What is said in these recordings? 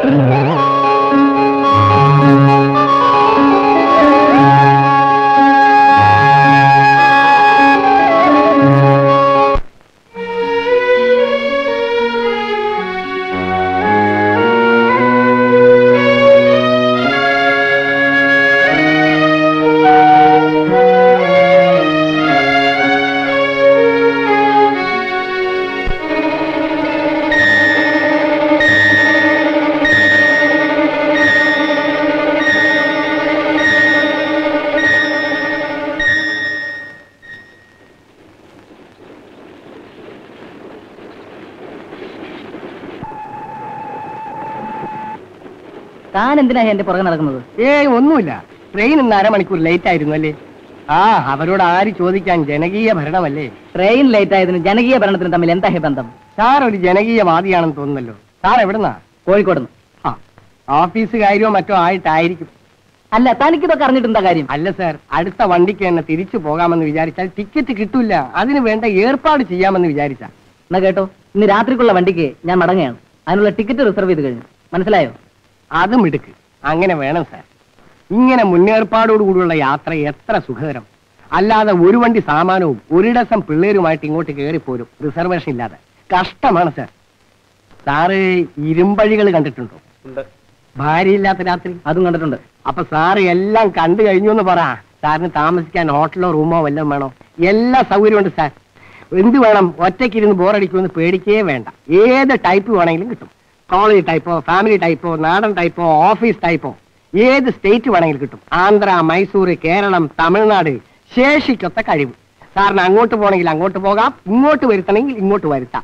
താൻ എന്തിനാ എന്റെ പുറകെ നടക്കുന്നത് ഏയ് ഒന്നുമില്ല ട്രെയിൻ ഇന്ന് അരമണിക്കൂർ ലേറ്റ് ആയിരുന്നു അല്ലേ ആ അവരോട് ആര് ചോദിക്കാൻ ജനകീയ ഭരണമല്ലേ ട്രെയിൻ ലേറ്റ് ആയതിന് ജനകീയ ഭരണത്തിന് തമ്മിൽ എന്താ ഹേ ബന്ധം സാർ ഒരു ജനകീയവാദിയാണെന്ന് തോന്നുന്നല്ലോ സാർ എവിടുന്നാ കോഴിക്കോട് ആ ഓഫീസ് കാര്യമോ മറ്റോ ആയിട്ടായിരിക്കും അല്ല തനിക്കിതൊക്കെ അറിഞ്ഞിട്ട് എന്താ കാര്യം അല്ല സാർ അടുത്ത വണ്ടിക്ക് തന്നെ തിരിച്ചു പോകാമെന്ന് വിചാരിച്ചാൽ ടിക്കറ്റ് കിട്ടൂല അതിന് വേണ്ട ഏർപ്പാട് ചെയ്യാമെന്ന് വിചാരിച്ച എന്നാ കേട്ടോ ഇന്ന് രാത്രിക്കുള്ള വണ്ടിക്ക് ഞാൻ മടങ്ങുകയാണ് അതിനുള്ള ടിക്കറ്റ് റിസർവ് ചെയ്ത് കഴിഞ്ഞു മനസ്സിലായോ അതും എടുക്ക് അങ്ങനെ വേണം സാർ ഇങ്ങനെ മുന്നേർപ്പാടോടുകൂടിയുള്ള യാത്ര എത്ര സുഖകരം അല്ലാതെ ഒരു വണ്ടി സാമാനവും ഒരു ഡസം പിള്ളേരുമായിട്ട് ഇങ്ങോട്ട് കയറിപ്പോരും റിസർവേഷൻ ഇല്ലാതെ കഷ്ടമാണ് സാർ സാറ് ഇരുമ്പഴികൾ കണ്ടിട്ടുണ്ടോ ഭാര്യയില്ലാത്ത രാത്രി അതും കണ്ടിട്ടുണ്ട് അപ്പൊ സാറ് എല്ലാം കണ്ടു കഴിഞ്ഞു എന്ന് പറ സാറിന് താമസിക്കാൻ ഹോട്ടലോ റൂമോ വല്ലതും വേണോ എല്ലാ സൗകര്യമുണ്ട് സാർ എന്ത് വേണം ഒറ്റയ്ക്കിരുന്ന് ബോറടിക്കുമെന്ന് പേടിക്കേ വേണ്ട ഏത് ടൈപ്പ് വേണമെങ്കിലും കിട്ടും കോളേജ് ടൈപ്പോ ഫാമിലി ടൈപ്പോ നാടൻ ടൈപ്പോ ഓഫീസ് ടൈപ്പോ ഏത് സ്റ്റേറ്റ് വേണമെങ്കിലും കിട്ടും ആന്ധ്ര മൈസൂർ കേരളം തമിഴ്നാട് ശേഷിക്കൊത്ത കഴിവ് സാറിന് അങ്ങോട്ട് പോകണമെങ്കിൽ അങ്ങോട്ട് പോകാം ഇങ്ങോട്ട് വരുത്തണമെങ്കിൽ ഇങ്ങോട്ട് വരുത്താം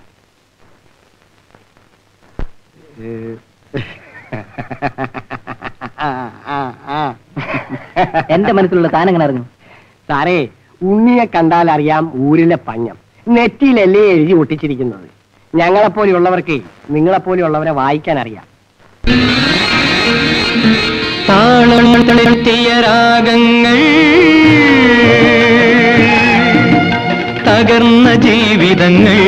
ആ, ആ, ആ. എന്റെ മനസ്സിലുള്ള താൻ എങ്ങനെ അറിഞ്ഞു സാറേ ഉണ്ണിയെ കണ്ടാൽ അറിയാം ഊരിലെ പഞ്ഞം നെറ്റിയിലല്ലേ എഴുതി ഒട്ടിച്ചിരിക്കുന്നത് ഞങ്ങളെപ്പോലെയുള്ളവർക്ക് നിങ്ങളെപ്പോലെയുള്ളവരെ വായിക്കാൻ അറിയാം താളം തളർത്തിയ രാഗങ്ങൾ തകർന്ന ജീവിതങ്ങൾ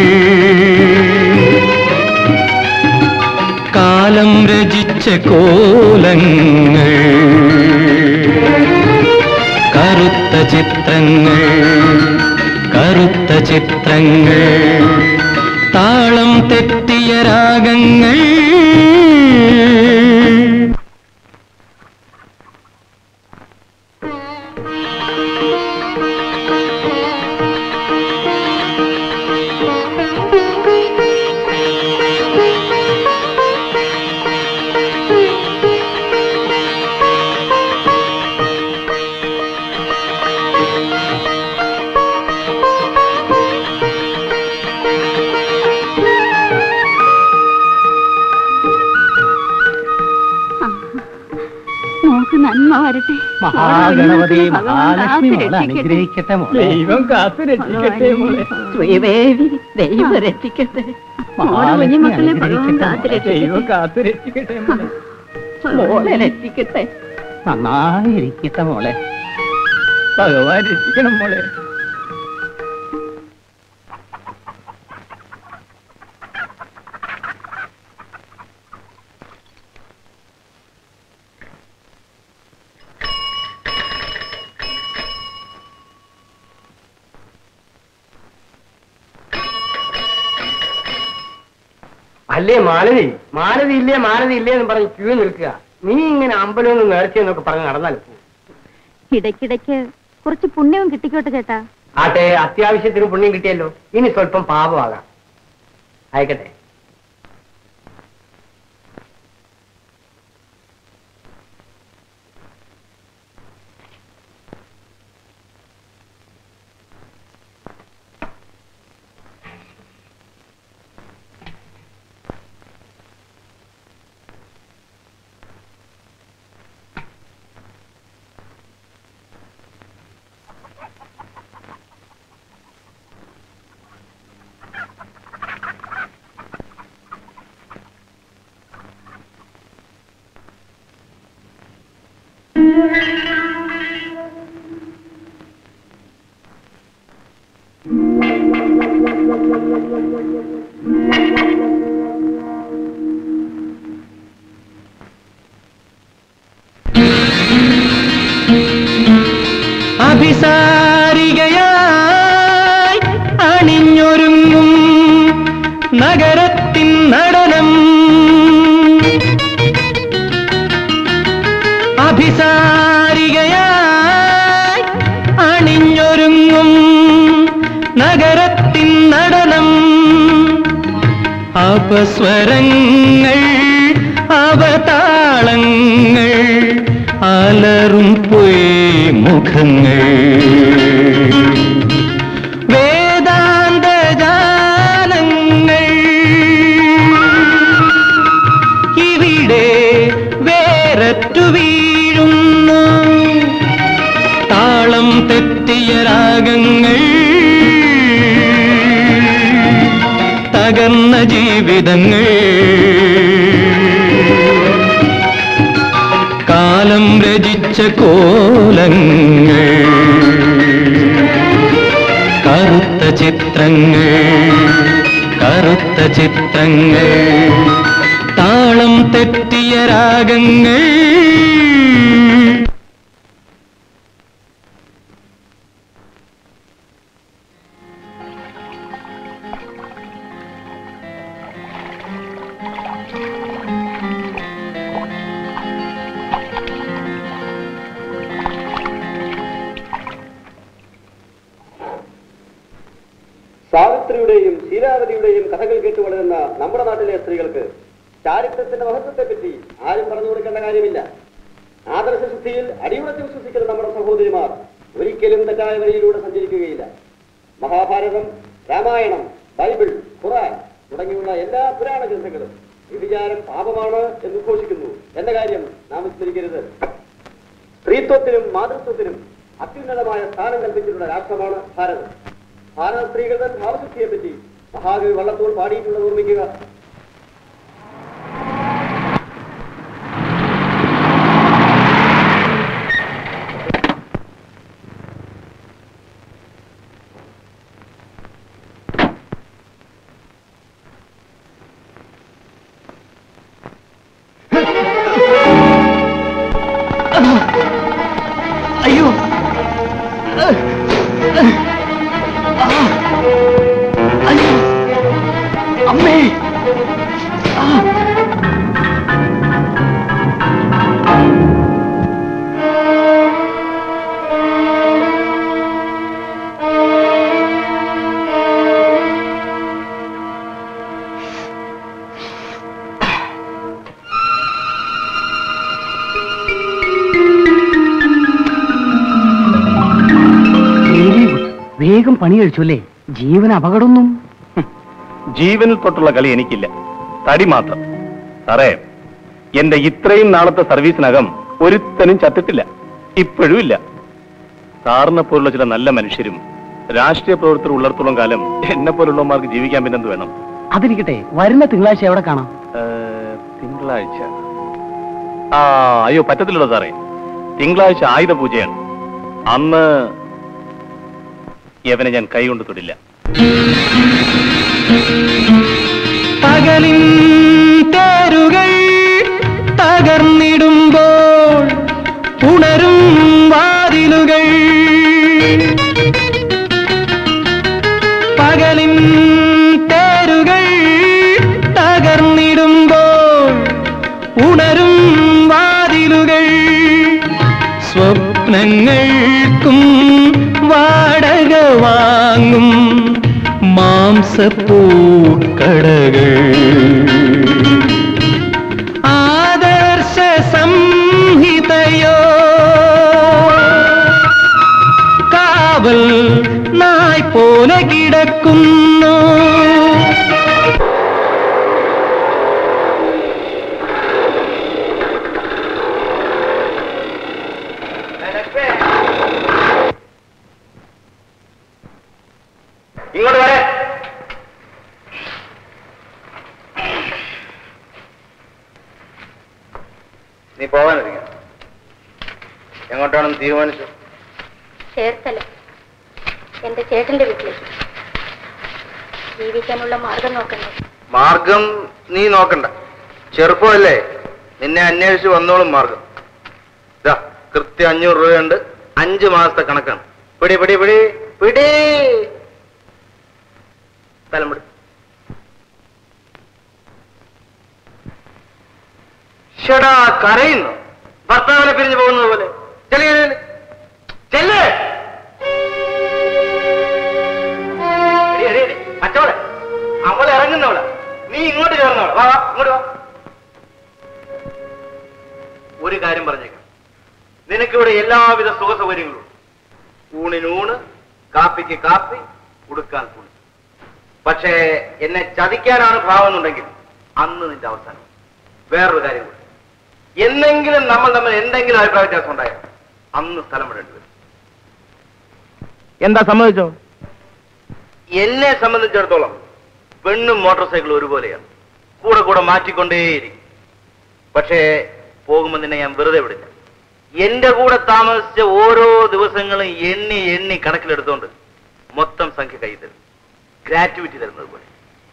കാലം രചിച്ച കോലങ്ങൾ കറുത്ത ചിത്രങ്ങൾ കറുത്ത ചിത്രങ്ങൾ താളം തെറ്റിയ രാഗങ്ങൾ നോക്ക് നന്മ വരട്ടെ മഹാഗണപതി മഹാലക്ഷ്മി മോളെ അനുഗ്രഹിക്കട്ടെ ദൈവം കാത്തു രക്ഷിക്കട്ടെ മോളെ ശ്രീദേവി ദൈവം രക്ഷിക്കട്ടെ മോളെ കുഞ്ഞുമക്കളെ ഭഗവാൻ കാത്തു രക്ഷിക്കട്ടെ കാത്തു രക്ഷിക്കട്ടെ മോളെ മോളെ രക്ഷിക്കട്ടെ നന്നായിരിക്കട്ടെ മോളെ ഭഗവാൻ രക്ഷിക്കണം മോളെ അല്ലേ മാലതി മാലതി ഇല്ലേ മാലതി ഇല്ലേ എന്ന് പറഞ്ഞ് ക്യൂ നിൽക്കുക നീ ഇങ്ങനെ അമ്പലമൊന്ന് നേർച്ചയെന്നൊക്കെ പറഞ്ഞ് നടന്നാൽ ഇടയ്ക്കിടയ്ക്ക് കുറച്ച് പുണ്യവും കിട്ടിക്കോട്ടെ ചേട്ടാ ആട്ടെ അത്യാവശ്യത്തിന് പുണ്യം കിട്ടിയല്ലോ ഇനി സ്വല്പം പാപമാകാം അയക്കട്ടെ നഗരത്തിൻ നടനം അഭിസാരികയായി അണിഞ്ഞൊരുങ്ങും നഗരത്തിൻ നടനം അപസ്വരങ്ങൾ അവതാളങ്ങൾ അലറും പൊയ് മുഖങ്ങൾ വേദാന്ത ജാലങ്ങൾ ഇവിടെ വേററ്റു വീഴുന്നു താളം തെറ്റിയ രാഗങ്ങൾ തകർന്ന ജീവിതങ്ങൾ കാലം രചിച്ച കോലങ്ങൾ കറുത്ത ചിത്രങ്ങൾ കറുത്ത ചിത്രങ്ങൾ താളം തെറ്റിയ രാഗങ്ങൾ സാവിത്രിയുടെയും ശീലാവതിയുടെയും കഥകൾ കേട്ട് വളരുന്ന നമ്മുടെ നാട്ടിലെ സ്ത്രീകൾക്ക് ചാരിത്രത്തിന്റെ മഹത്വത്തെപ്പറ്റി ആരും പറഞ്ഞു കൊടുക്കേണ്ട കാര്യമില്ല ആദർശശുദ്ധിയിൽ അടിയുറച്ച് വിശ്വസിക്കുന്ന നമ്മുടെ സഹോദരിമാർ ഒരിക്കലും തെറ്റായ വഴിയിലൂടെ സഞ്ചരിക്കുകയില്ല മഹാഭാരതം രാമായണം ബൈബിൾ ഖുറാൻ തുടങ്ങിയുള്ള എല്ലാ പുരാണ ഗ്രന്ഥങ്ങളും വ്യഭിചാരം പാപമാണ് എന്ന് ഘോഷിക്കുന്നു എന്ന കാര്യം നാം വിസ്മരിക്കരുത് സ്ത്രീത്വത്തിനും മാതൃത്വത്തിനും അത്യുന്നതമായ സ്ഥാനം കൽപ്പിച്ചിട്ടുള്ള രാഷ്ട്രമാണ് ഭാരതം ഭാരത സ്ത്രീകളുടെ ഭാവശുദ്ധിയെ പറ്റി മഹാകവി വള്ളത്തോൾ പാടിയിട്ടുള്ളത് ഓർമ്മിക്കുക അയ്യോ അയ്യോ അമ്മേ വെരി ഗുഡ് വേഗം പണി കഴിച്ചു അല്ലേ ജീവൻ അപകടമൊന്നും ജീവനിൽ തൊട്ടുള്ള കളി എനിക്കില്ല തടി മാത്രം സാറേ എന്റെ ഇത്രയും നാളത്തെ സർവീസിനകം ഒരുത്തനും ചത്തിട്ടില്ല ഇപ്പോഴും ഇല്ല സാറിനെ പോലുള്ള ചില നല്ല മനുഷ്യരും രാഷ്ട്രീയ പ്രവർത്തകർ ഉള്ളിടത്തോളം കാലം എന്നെ പോലുള്ളവന്മാർക്ക് ജീവിക്കാൻ പിന്നെന്ത് വേണം അതിരിക്കട്ടെ വരുന്ന തിങ്കളാഴ്ച എവിടെ കാണാം ഏ, തിങ്കളാഴ്ച ആ അയ്യോ പറ്റത്തില്ലല്ലോ സാറേ തിങ്കളാഴ്ച ആയുധ പൂജയാണ് അന്ന് യവനെ ഞാൻ കൈകൊണ്ട് തൊടില്ല പകലിൻ തേരുകൾ തകർന്നിടുമ്പോൾ ഉണരും വാതിലുകൾ പകലിൻ തേരുകൾ തകർന്നിടുമ്പോൾ ഉണരും വാതിലുകൾ സ്വപ്നങ്ങൾക്കും വാടക വാങ്ങും മാംസപ്പൂക്കടകൾ ആദർശ സംഹിതയോ കാവൽ നായ് പോലെ കിടക്കുന്നു ഇങ്ങോട്ട് വരെ നീ പോവാനിരിക്ക എങ്ങോട്ടാണെന്ന് തീരുമാനിച്ചു ചേർത്തല എന്റെ ചേട്ടന്റെ വീട്ടിലേക്ക് ജീവിക്കാനുള്ള മാർഗം നോക്കണ്ടേ മാർഗം നീ നോക്കണ്ട ചെറുപ്പമല്ലേ നിന്നെ അന്വേഷിച്ച് വന്നോളും മാർഗം ഇതാ കൃത്യം അഞ്ഞൂറ് രൂപയുണ്ട് അഞ്ച് മാസത്തെ കണക്കാണ് പിടി പിടി പിടി പിടി തലം പിടി ചേടാ കരയുന്നു ഭർത്താവിനെ പിരിഞ്ഞു പോകുന്നത് പോലെ ചെല്ലേ ചെല്ലേ മറ്റോളെ അവൾ ഇറങ്ങുന്നവളെ നീ ഇങ്ങോട്ട് ചേർന്നവളെ വാ വാ ഇങ്ങോട്ട് വാ ഒരു കാര്യം പറഞ്ഞേക്കാം നിനക്കിവിടെ എല്ലാവിധ സുഖ സൗകര്യങ്ങളും ഉണ്ട്. ഊണിന് ഊണ് കാപ്പിക്ക് കാപ്പി ഉടുക്കാൻ തുണി പക്ഷേ എന്നെ ചതിക്കാനാണ് ഭാവമെന്നുണ്ടെങ്കിൽ അന്ന് നിന്റെ അവസാനം വേറൊരു കാര്യം കൂടി എന്നെങ്കിലും നമ്മൾ തമ്മിൽ എന്തെങ്കിലും അഭിപ്രായ വ്യത്യാസം ഉണ്ടായാൽ അന്ന് സ്ഥലം വിടേണ്ടി വരും എന്താ സമ്മതിച്ചോ എന്നെ സംബന്ധിച്ചിടത്തോളം പെണ്ണും മോട്ടോർ സൈക്കിളും ഒരുപോലെയാണ് കൂടെ കൂടെ മാറ്റിക്കൊണ്ടേയിരിക്കും പക്ഷേ പോകുമ്പോൾ നിന്നെ ഞാൻ വെറുതെ വിടില്ല എന്റെ കൂടെ താമസിച്ച ഓരോ ദിവസങ്ങളും എണ്ണി എണ്ണി കണക്കിലെടുത്തോണ്ട് മൊത്തം സംഖ്യ കൈ തരും ഗ്രാറ്റുവിറ്റി തരുന്നത് പോലെ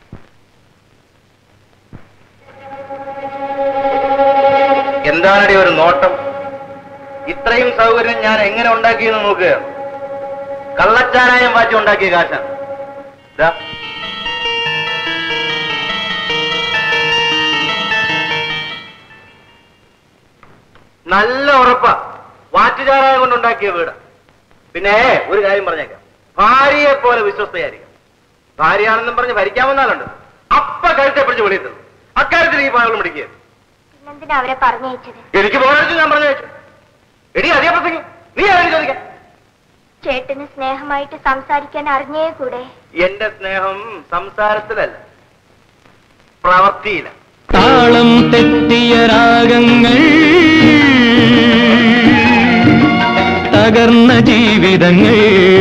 എന്താണടി ഒരു നോട്ടം ഇത്രയും സൗകര്യം ഞാൻ എങ്ങനെ ഉണ്ടാക്കിയെന്ന് നോക്കുകയാണ് കള്ളച്ചാരായം വാറ്റി ഉണ്ടാക്കിയ കാശാണ് ദാ. നല്ല ഉറപ്പാ വാറ്റുചാരായം കൊണ്ടുണ്ടാക്കിയ വീട് പിന്നെ ഒരു കാര്യം പറഞ്ഞേക്കാം ഭാര്യയെ പോലെ വിശ്വസ്തയായിരിക്കും ഭാര്യയാണെന്നും പറഞ്ഞ് ഭരിക്കാൻ വന്നാലുണ്ട് അപ്പ കഴുത്തെ പിടിച്ച് വെളിയെത്തുന്നു അക്കാര്യത്തിൽ ഈ പാവളം പിടിക്കുക പിന്നെന്തിനാ അവരെ പറഞ്ഞയച്ചത് എനിക്ക് പോകാൻ ഞാൻ പറഞ്ഞു വെച്ചു എടി അതേ പ്രസംഗം നീ ആരും ചോദിക്കാം ചേട്ടന് സ്നേഹമായിട്ട് സംസാരിക്കാൻ അറിഞ്ഞേ കൂടെ എന്റെ സ്നേഹം സംസാരത്തിലല്ല പ്രവൃത്തിയില്ല താളം തെറ്റിയ രാഗങ്ങൾ തകർന്ന ജീവിതങ്ങൾ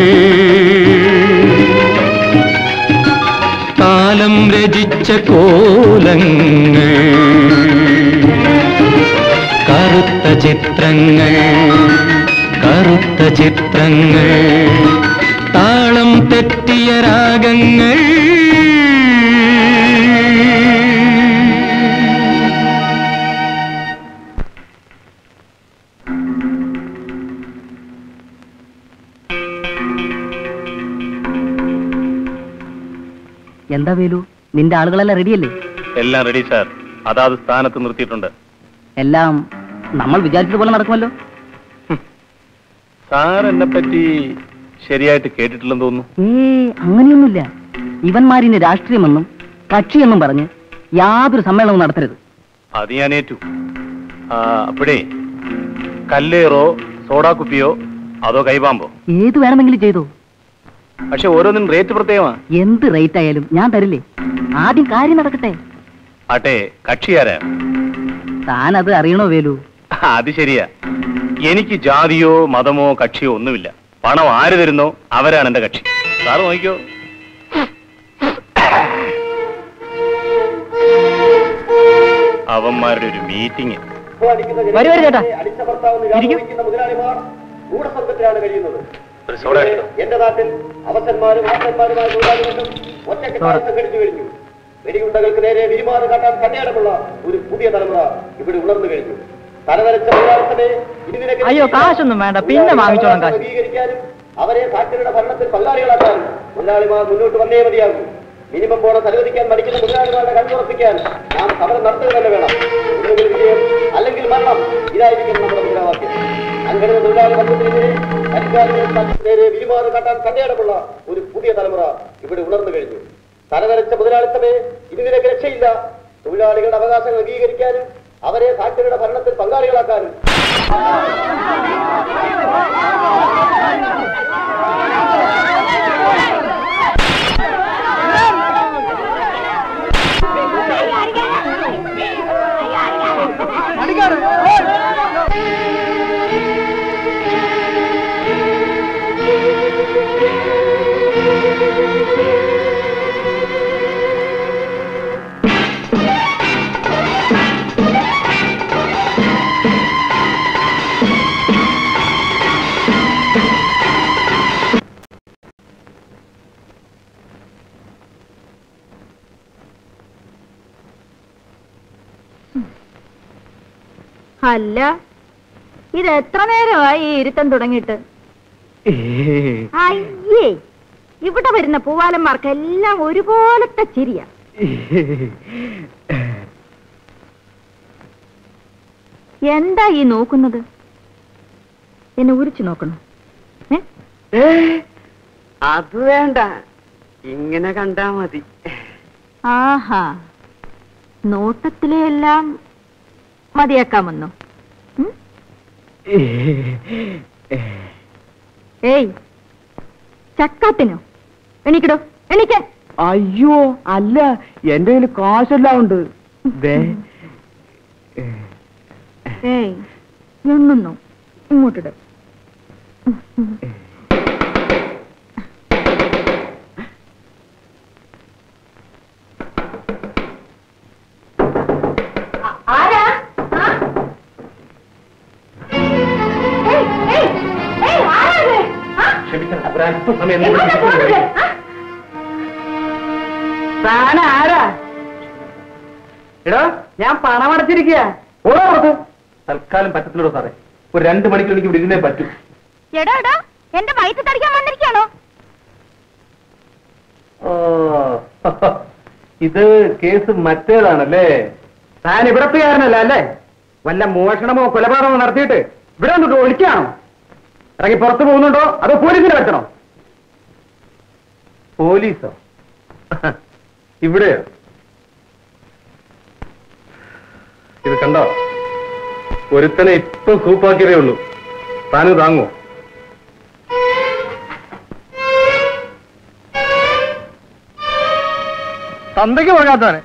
കാലം രചിച്ച കോലങ്ങൾ കറുത്ത ചിത്രങ്ങൾ കറുത്ത ചിത്രങ്ങൾ താളം തെറ്റിയ രാഗങ്ങൾ എന്താ വേലു നിന്റെ ആളുകളെല്ലാം റെഡിയല്ലേ എല്ലാം റെഡി സാർ അതാത് സ്ഥാനത്ത് നിർത്തിയിട്ടുണ്ട് എല്ലാം നമ്മൾ വിചാരിച്ചതുപോലെ നടക്കുമല്ലോ സാർ എന്നെ പറ്റി ശരിയായിട്ട് കേട്ടിട്ടില്ലെന്ന് തോന്നുന്നു ഏ അങ്ങനെയൊന്നുമില്ല ഇവന്മാരിന് രാഷ്ട്രീയമെന്നും കക്ഷിയെന്നും പറഞ്ഞ് യാതൊരു സമ്മേളനവും നടത്തരുത് അത് ഞാൻ ഏറ്റു ആ, അപ്പോഴേ കല്ലേറോ സോഡാ കുപ്പിയോ അതോ കൈപാമ്പോ ഏത് വേണമെങ്കിലും ചെയ്തോ പക്ഷെ ഓരോന്നിനും റേറ്റ് പ്രത്യേകമാ എന്ത് റേറ്റ് ആയാലും ഞാൻ തരില്ലേ ആദ്യം കാര്യം നടക്കട്ടെ ആട്ടെ കക്ഷിയാരാ താൻ അത് അറിയണോ വേലു അത് ശരിയാ എനിക്ക് ജാതിയോ മതമോ കക്ഷിയോ ഒന്നുമില്ല പണം ആര് തരുന്നോ അവരാണ് എന്റെ കക്ഷി സാറ് നോക്കിക്കോ അവന്മാരുടെ ഒരു മീറ്റിംഗ് വരൂ, വരൂ ചേട്ടാ. അടിച്ച ഭർത്താവെന്ന് വ്യാമോഹിക്കുന്ന മുതലാളിമാർ ഗൂഢസംഘത്തിലാണ് കഴിയുന്നത് ഒരു സോഡ എടുത്തോ. എന്റെ നാട്ടിൽ അവസന്മാരും ആസന്മാരുമായ തൊഴിലാളികളും ഒറ്റയ്ക്ക് താമസം കടിച്ചു കഴിഞ്ഞു വെടിയുണ്ടകൾക്ക് നേരെ വിരിമാറ് കാട്ടാൻ കണ്ണേടമുള്ള ഒരു പുതിയ തലമുറ ഇവിടെ ഉണർന്നു കഴിഞ്ഞു തലനരച്ച മുതലാളിത്തനെ ഇതിനെ അയ്യോ, കാശൊന്നും വേണ്ട. പിന്നെ വാങ്ങിച്ചോളാം കാശ്. അംഗീകരിക്കാനും അവരെ ഫാക്ടറിയുടെ ഭരണത്തിൽ പങ്കാളികളാക്കാനും മുതലാളിമാർ മുന്നോട്ട് വന്നേ മതിയാകും മിനിമം ബോണസ് അനുവദിക്കാൻ മടിക്കുന്ന മുതലാളിമാരുടെ കണ്ണുറപ്പിക്കാൻ നാം സമരം നടത്തുക തന്നെ വേണം ഒന്നുകിൽ വിജയം അല്ലെങ്കിൽ മരണം ഇതായിരിക്കും നമ്മുടെ മുദ്രാവാക്യം അങ്ങനെ തൊഴിലാളി വർഗത്തിനെതിരെ അധികാരികളുടെ നേരെ വിരിമാറ് കാട്ടാൻ കണ്ടേടമുള്ള ഒരു പുതിയ തലമുറ ഇവിടെ ഉണർന്നു കഴിഞ്ഞു തലനരച്ച മുതലാളിത്തമേ ഇനി നിനക്ക് രക്ഷയില്ല തൊഴിലാളികളുടെ അവകാശങ്ങൾ അംഗീകരിക്കാനും അവരെ ഫാക്ടറിയുടെ ഭരണത്തിൽ പങ്കാളികളാക്കാനും അല്ല ഇത് എത്ര നേരമായി ഈ ഇരുത്തം തുടങ്ങിയിട്ട് അയ്യേ ഇവിടെ വരുന്ന പൂവാലന്മാർക്ക് എല്ലാം ഒരുപോലത്തെ ചിരിയാ എന്താ ഈ നോക്കുന്നത് എന്നെ ഉരിച്ചു നോക്കണം ഏ അത് വേണ്ട ഇങ്ങനെ കണ്ടാ മതി ആഹാ നോട്ടത്തിലെ എല്ലാം മതിയാക്കാമെന്നോ ഉം? ഏയ് ചക്കാത്തിനോ എണീക്കടോ എണീക്കാൻ അയ്യോ അല്ല എന്റെ കയ്യിൽ കാശെല്ലാം ഉണ്ട് ദേ. ഏയ് എണ്ണുന്നു ഇങ്ങോട്ടിട് ക്ഷമിക്കണം ഒരല്പസമയം താൻ ആരാ എടോ ഞാൻ പണം അടച്ചിരിക്കുക ഓടാ പുറത്ത് തൽക്കാലം പറ്റത്തില്ലടോ സാറേ ഒരു രണ്ട് മണിക്കൂർ എനിക്ക് ഇവിടെ ഇരുന്നേ പറ്റൂ എടാ എടാ എന്റെ വയറ്റ് തടിക്കാൻ വന്നിരിക്കാണോ ഓ, ഇത് കേസ് മറ്റേതാണല്ലേ താൻ ഇവിടത്തുകാരനല്ല അല്ലേ വല്ല മോഷണമോ കൊലപാതകമോ നടത്തിയിട്ട് ഇവിടെ വന്നിട്ട് ഒളിക്കുകയാണോ ഇറങ്ങി പുറത്തു പോകുന്നുണ്ടോ അതോ പോലീസിനെ വെച്ചണോ പോലീസോ ഇവിടെയോ ഇത് കണ്ടോ ഒരുത്തനെ ഇപ്പൊ സൂപ്പാക്കിയതേ ഉള്ളൂ താന് താങ്ങോ തന്തയ്ക്ക് പോകാത്തവനെ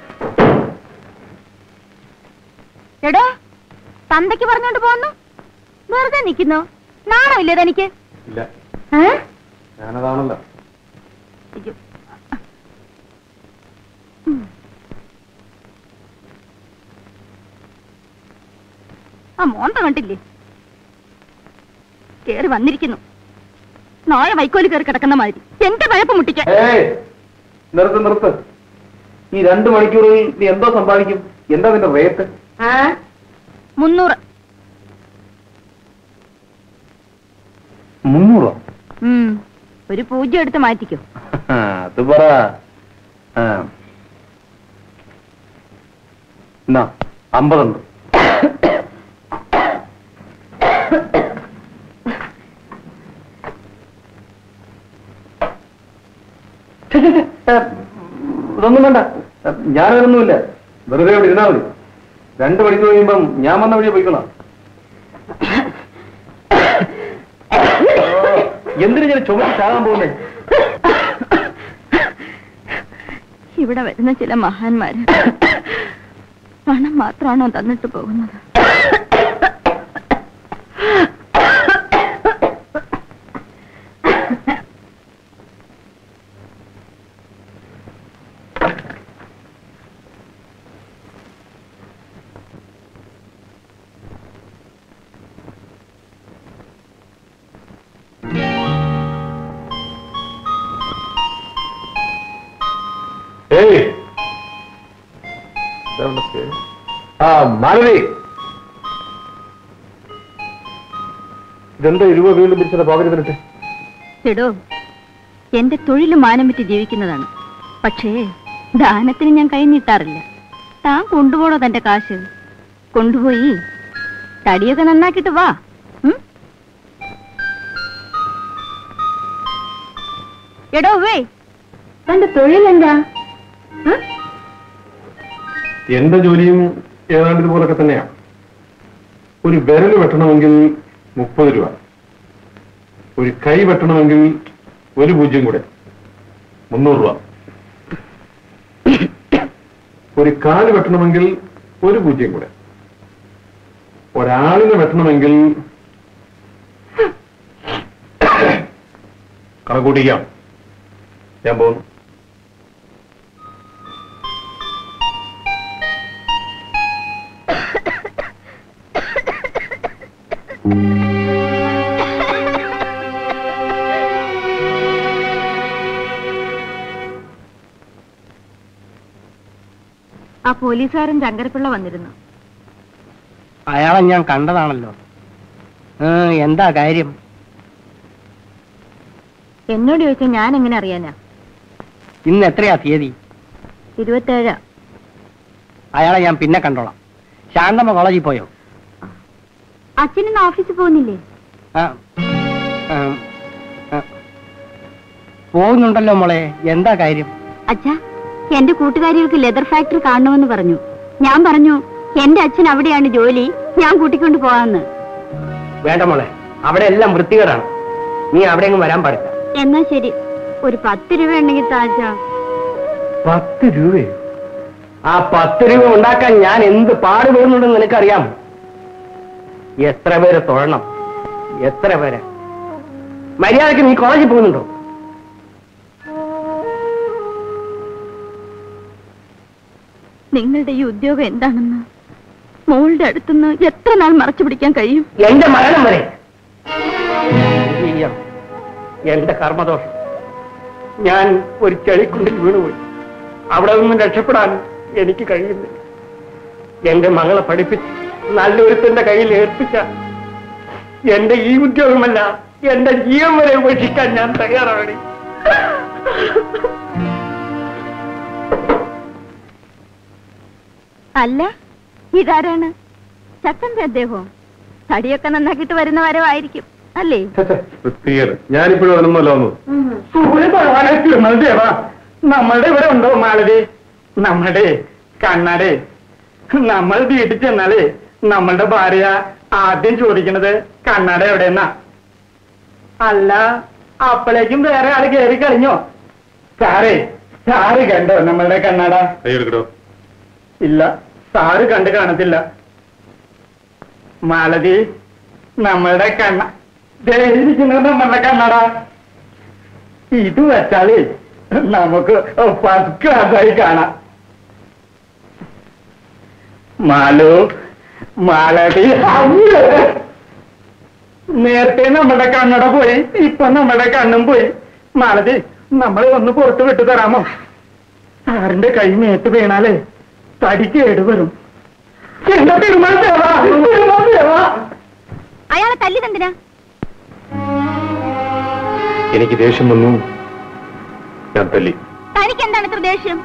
എടോ തന്തയ്ക്ക് പറഞ്ഞോണ്ട് പോന്നു വെറുതെ നിൽക്കുന്നു നാണമില്ലേ തനിക്ക് ഇല്ല ഏ? ഞാനതാണല്ലോ അയ്യോ. ആ മോന്ത കണ്ടില്ലേ കേറി വന്നിരിക്കുന്നു നായ വൈക്കോല് കയറി കിടക്കുന്ന മാതിരി എന്റെ പഴപ്പ് മുട്ടിക്കാൻ ഏയ് നിർത്ത് നിർത്ത് ഈ രണ്ട് മണിക്കൂറിൽ നീ എന്തോ സമ്പാദിക്കും എന്താ നിന്റെ റേറ്റ് മുന്നൂറ് മുന്നൂറോ ഉം. ഒരു പൂജ്യം എടുത്ത് മാറ്റിക്കോ അത് പറ ആ. എന്നാ അമ്പതുണ്ട് ഛെ, ഛെ, ഛെ, ഏ, ഇതൊന്നും വേണ്ട ഏ, ഞാനതൊന്നുമില്ല വെറുതെ ഇവിടെ ഇരുന്നാ മതി രണ്ട് മണിക്കൂർ കഴിയുമ്പം ഞാൻ വന്ന വഴിയെ പോയിക്കൊള്ളാം എന്തിനു ഞാൻ ചുമച്ച് ചാകാൻ പോകുന്നേ ഇവിടെ വരുന്ന ചില മഹാന്മാര് പണം മാത്രമാണോ തന്നിട്ട് പോകുന്നത് ഏയ് ഇതാ പേര്. ആ മാലതി ഇതെന്താ രൂപ വീണ്ടും പിരിച്ചത് പോകരുതിട്ട് എടോ എന്റെ തൊഴിൽ മാനം വിറ്റ് ജീവിക്കുന്നതാണ് പക്ഷേ ദാനത്തിന് ഞാൻ കൈ നീട്ടാറില്ല താൻ കൊണ്ടുപോണോ തന്റെ കാശ് കൊണ്ടുപോയി തടിയൊക്കെ നന്നാക്കിട്ട് വാ ഉം? എടോ വേ തന്റെ തൊഴിലെന്താ ഉം? എന്റെ ജോലിയും ഏതാണ്ട് ഇതുപോലൊക്കെ തന്നെയാണ് ഒരു വിരൽ വെട്ടണമെങ്കിൽ മുപ്പത് രൂപ ഒരു കൈ വെട്ടണമെങ്കിൽ ഒരു പൂജ്യം കൂടെ മുന്നൂറ് രൂപ ഒരു കാല് വെട്ടണമെങ്കിൽ ഒരു പൂജ്യം കൂടെ ഒരാളിനെ വെട്ടണമെങ്കിൽ കണക്കൂട്ടിക്കാം ഞാൻ പോകുന്നു ആ പോലീസുകാരൻ ചങ്കരപ്പിള്ള വന്നിരുന്നു അയാളെ ഞാൻ കണ്ടതാണല്ലോ ഏ, എന്താ കാര്യം എന്നോട് ചോദിച്ചാൽ ഞാൻ എങ്ങനെ അറിയാനാ ഇന്ന് എത്രയാ തീയതി ഇരുപത്തേഴാ അയാളെ ഞാൻ പിന്നെ കണ്ടോളാം ശാന്തമ്മ കോളേജിൽ പോയോ അച്ഛനിന്ന് ഓഫീസിൽ പോകുന്നില്ലേ ആ, ആ, ആ. പോകുന്നുണ്ടല്ലോ മോളെ എന്താ കാര്യം അച്ഛാ എന്റെ കൂട്ടുകാരികൾക്ക് ലെതർ ഫാക്ടറി കാണണമെന്ന് പറഞ്ഞു ഞാൻ പറഞ്ഞു എന്റെ അച്ഛൻ അവിടെയാണ് ജോലി ഞാൻ കൂട്ടിക്കൊണ്ട് പോവാന്ന് വേണ്ട മോളെ അവിടെ എല്ലാം വൃത്തികേടാണ് നീ അവിടെ എങ്ങും വരാൻ പാടില്ല എന്നാ ശരി ഒരു പത്ത് രൂപ ഉണ്ടെങ്കിൽ താച്ചാ പത്ത് രൂപയോ ആ പത്ത് രൂപ ഉണ്ടാക്കാൻ ഞാൻ എന്ത് പാടുപെടുന്നുണ്ടെന്ന് നിനക്കറിയാം എത്ര പേരെ തൊഴണം എത്ര പേരെ മര്യാദക്ക് നീ കോളേജിൽ പോകുന്നുണ്ടോ നിങ്ങളുടെ ഈ ഉദ്യോഗം എന്താണെന്ന് മോളുടെ അടുത്തുനിന്ന് എത്ര നാൾ മറച്ചു പിടിക്കാൻ കഴിയും എന്റെ മരണം വരെ എന്ത് ചെയ്യാം? എന്റെ കർമ്മദോഷം ഞാൻ ഒരു ചെളിക്കുണ്ടിൽ വീണുപോയി അവിടെ നിന്നും രക്ഷപ്പെടാൻ എനിക്ക് കഴിയുന്നില്ല എന്റെ മകളെ പഠിപ്പിച്ച് നല്ലൊരുത്തന്റെ കയ്യിൽ ഏൽപ്പിച്ച എന്റെ ഈ ഉദ്യോഗമല്ല എന്റെ ജീവൻ വരെ ഉപേക്ഷിക്കാൻ ഞാൻ തയ്യാറാണ് അല്ല ഇതാരാണ് ചക്കന്റെ അദ്ദേഹം തടിയൊക്കെ നന്നാക്കിയിട്ട് വരുന്ന വരവായിരിക്കും അല്ലേ വൃത്തികേട് ഞാനിപ്പോഴും അതിനൊന്നുമല്ല വന്നത് ദേവാ നമ്മളുടെ ഇവിടെ ഉണ്ടോ മാലതി നമ്മുടെ കണ്ണാടെ നമ്മൾ വീട്ടിൽ ചെന്നാലേ നമ്മളുടെ ഭാര്യ ആദ്യം ചോദിക്കണത് കണ്ണാട എവിടെന്നാ അല്ല അപ്പോഴേക്കും വേറെ ആള് കയറി കഴിഞ്ഞോ സാറേ സാറ് കണ്ടോ നമ്മളുടെ കണ്ണാട കൈയെടുക്കടോ ഇല്ല സാറ് കണ്ട് കാണത്തില്ല മാലതി നമ്മളുടെ കണ്ണ ദേ ഇരിക്കുന്നത് നമ്മളുടെ കണ്ണട ഇത് വെച്ചാലേ നമുക്ക് ഫസ്റ്റ് ക്ലാസ്സായി കാണാം മാലു മാലതി അയ്യോ. നേരത്തെ നമ്മുടെ കണ്ണട പോയി ഇപ്പൊ നമ്മുടെ കണ്ണും പോയി മാലതി നമ്മളെ ഒന്ന് പുറത്ത് വിട്ടു തരാമോ സാറിന്റെ കൈ മേത്ത് വീണാലേ തടി കേടുവരും എന്റെ തിരുമൽ ദേവ തിരുമൽ ദേവ അയാളെ തല്ലിതെന്തിനാ എനിക്ക് ദേഷ്യം വന്നു ഞാൻ തല്ലി തനിക്ക് എന്താണ് ഇത്ര ദേഷ്യം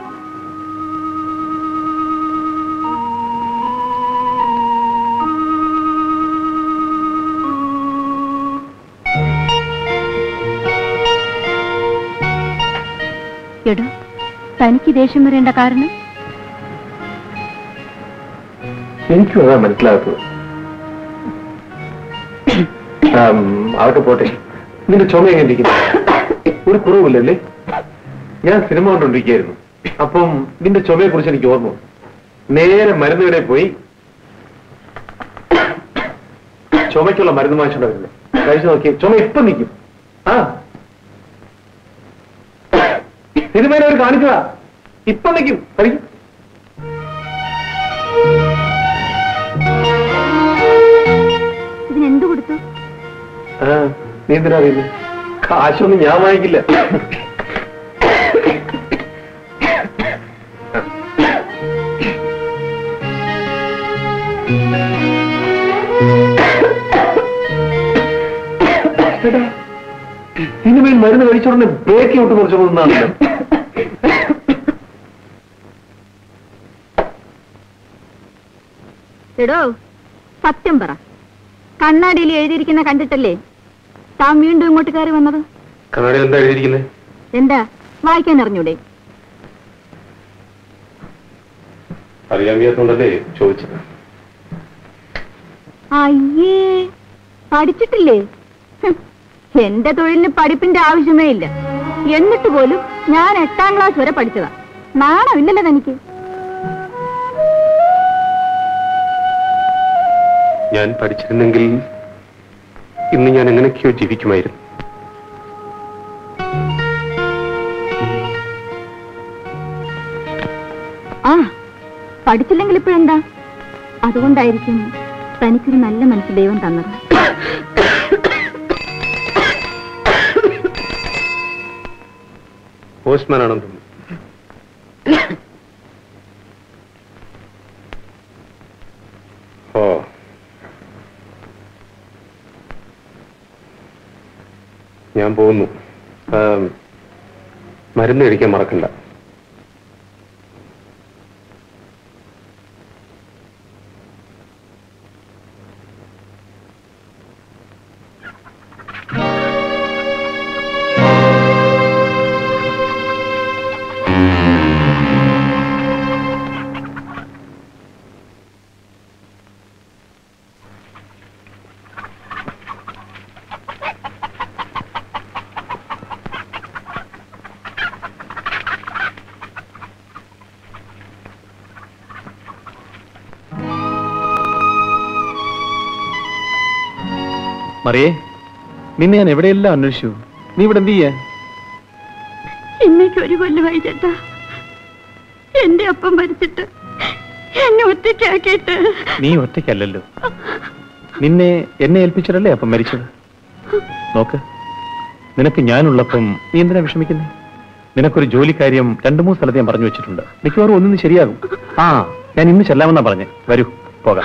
എടോ തനിക്ക് ദേഷ്യം വരേണ്ട കാരണം എനിക്കും അതാ മനസ്സിലാകത്തത് ആം, അതൊക്കെ പോട്ടെ നിന്റെ ചുമ എങ്ങനെ ഇരിക്കുന്നു ഒരു കുറവില്ലല്ലേ ഞാൻ സിനിമ കണ്ടോണ്ടിരിക്കുകയായിരുന്നു അപ്പം നിന്റെ ചുമയെ കുറിച്ച് എനിക്ക് ഓർമ്മ വന്നു. നേരെ മരുന്ന് കടയിൽ പോയി ചുമയ്ക്കുള്ള മരുന്ന് വാങ്ങിച്ചോണ്ട് വരുന്നത് കഴിച്ചു നോക്കി ചുമ ഇപ്പം നിൽക്കും ആ സിനിമയിൽ അവർ കാണിച്ചതാ ഇപ്പം നിൽക്കും കഴിക്കും ഇതിനെന്ത് കൊടുത്തു ആ, നീ എന്തിനാ അറിയുന്നത് കാശൊന്നും ഞാൻ വാങ്ങിക്കില്ല എടാ, സിനിമയിൽ മരുന്ന് കഴിച്ചോടനെ ബ്രേക്ക് ഔട്ട് കുറച്ചു പോകുന്നതാണല്ലോ എടോ സത്യം പറ കണ്ണാടിയിൽ എഴുതിയിരിക്കുന്ന കണ്ടിട്ടല്ലേ താൻ വീണ്ടും ഇങ്ങോട്ട് കയറി വന്നത് കണ്ണാടിയിൽ എന്താ എഴുതിയിരിക്കുന്നത് എന്താ വായിക്കാൻ അറിഞ്ഞൂടെ അറിയാൻ വയ്യാത്തോണ്ടല്ലേ ചോദിച്ചത് അയ്യേ പഠിച്ചിട്ടില്ലേ ഹും, എന്റെ തൊഴിലിന് പഠിപ്പിന്റെ ആവശ്യമേ ഇല്ല എന്നിട്ട് പോലും ഞാൻ എട്ടാം ക്ലാസ് വരെ പഠിച്ചതാ നാണമില്ലല്ലോ തനിക്ക് ഞാൻ പഠിച്ചിരുന്നെങ്കിൽ ഇന്ന് ഞാൻ എങ്ങനെയൊക്കെയോ ജീവിക്കുമായിരുന്നു ആ പഠിച്ചില്ലെങ്കിൽ ഇപ്പോഴെന്താ അതുകൊണ്ടായിരിക്കും തനിക്കൊരു നല്ല മനസ്സ് ദൈവം തന്നത് പോസ്റ്റ്മാൻ ആണെന്ന് തോന്നുന്നു ഓ ഞാൻ പോകുന്നു ആം, മരുന്ന് കഴിക്കാൻ മറക്കണ്ട മറിയേ നിന്നെ ഞാൻ എവിടെയെല്ലാം അന്വേഷിച്ചു നീ ഇവിടെ എന്ത് ചെയ്യാ ഇന്നേക്ക് ഒരു കൊല്ലമായി ചേട്ടാ എന്റെ അപ്പം മരിച്ചിട്ട് എന്നെ ഒറ്റയ്ക്കാക്കിയിട്ട് നീ ഒറ്റയ്ക്കല്ലല്ലോ നിന്നെ എന്നെ ഏൽപ്പിച്ചിട്ടല്ലേ അപ്പം മരിച്ചത് നോക്ക് നിനക്ക് ഞാനുള്ളപ്പം നീ എന്തിനാ വിഷമിക്കുന്നേ നിനക്കൊരു ജോലിക്കാര്യം രണ്ടു മൂന്ന് സ്ഥലത്ത് ഞാൻ പറഞ്ഞു വെച്ചിട്ടുണ്ട് മിക്കവാറും ഒന്നിന് ശരിയാകും ആ ഞാൻ ഇന്ന് ചെല്ലാമെന്നാ പറഞ്ഞേ വരൂ പോകാം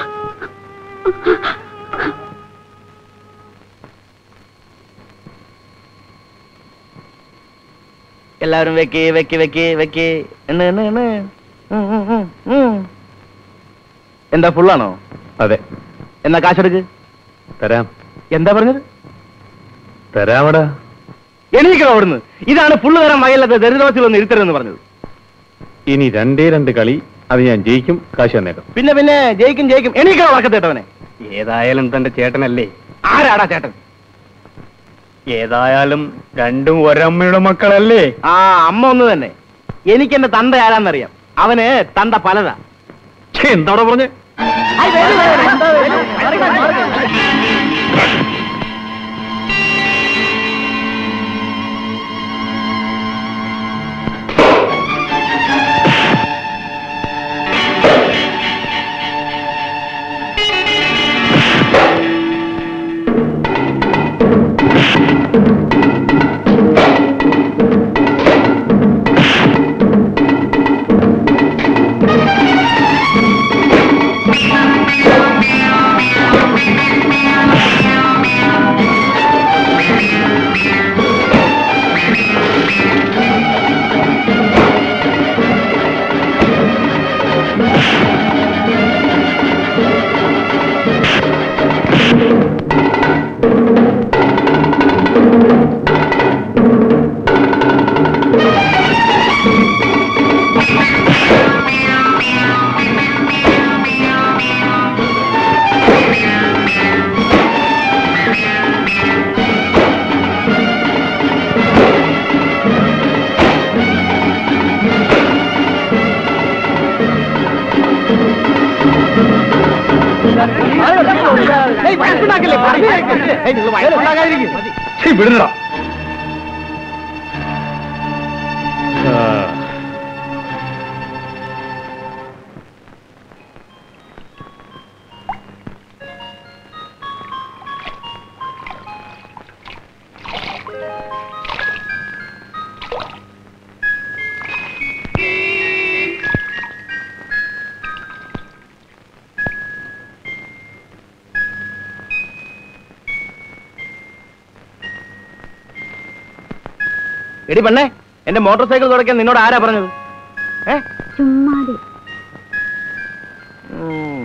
എല്ലാവരും വെക്ക് വെക്ക് വെക്ക് വെക്ക് എണ്ണ് എണ്ണ് എണ്ണ് ഉം, ഉം, ഉം, ഉം. എന്താ ഫുള്ളാണോ അതെ എന്നാ കാശെടുക്ക് തരാം എന്താ പറഞ്ഞത് തരാമടാ എണീക്കണം അവിടുന്ന് ഇതാണ് ഫുള്ള് തരാൻ വകയില്ലാത്ത ദരിദ്രവാസികളൊന്ന് ഇരുത്തരുതെന്ന് പറഞ്ഞത് ഇനി രണ്ടേ രണ്ട് കളി അത് ഞാൻ ജയിക്കും കാശ് തന്നേക്കാം പിന്നെ പിന്നെ ജയിക്കും ജയിക്കും എണീക്കണം ഉറക്കത്തേട്ടവനെ ഏതായാലും തന്റെ ചേട്ടനല്ലേ ആരാടാ ചേട്ടൻ ഏതായാലും രണ്ടും ഒരമ്മയുടെ മക്കളല്ലേ ആ അമ്മ ഒന്ന് തന്നെ എനിക്ക് എന്റെ തന്ത ആരാന്നറിയാം അവന് തന്ത പലതാ ഛേ, എന്താടാ പറഞ്ഞേ ഛേ, വിടണടാ ആ. എടി പെണ്ണേ എന്റെ മോട്ടോർ സൈക്കിൾ തുടയ്ക്കാൻ നിന്നോട് ആരാ പറഞ്ഞത് ഏ ചുമ്മാതെ ഉം.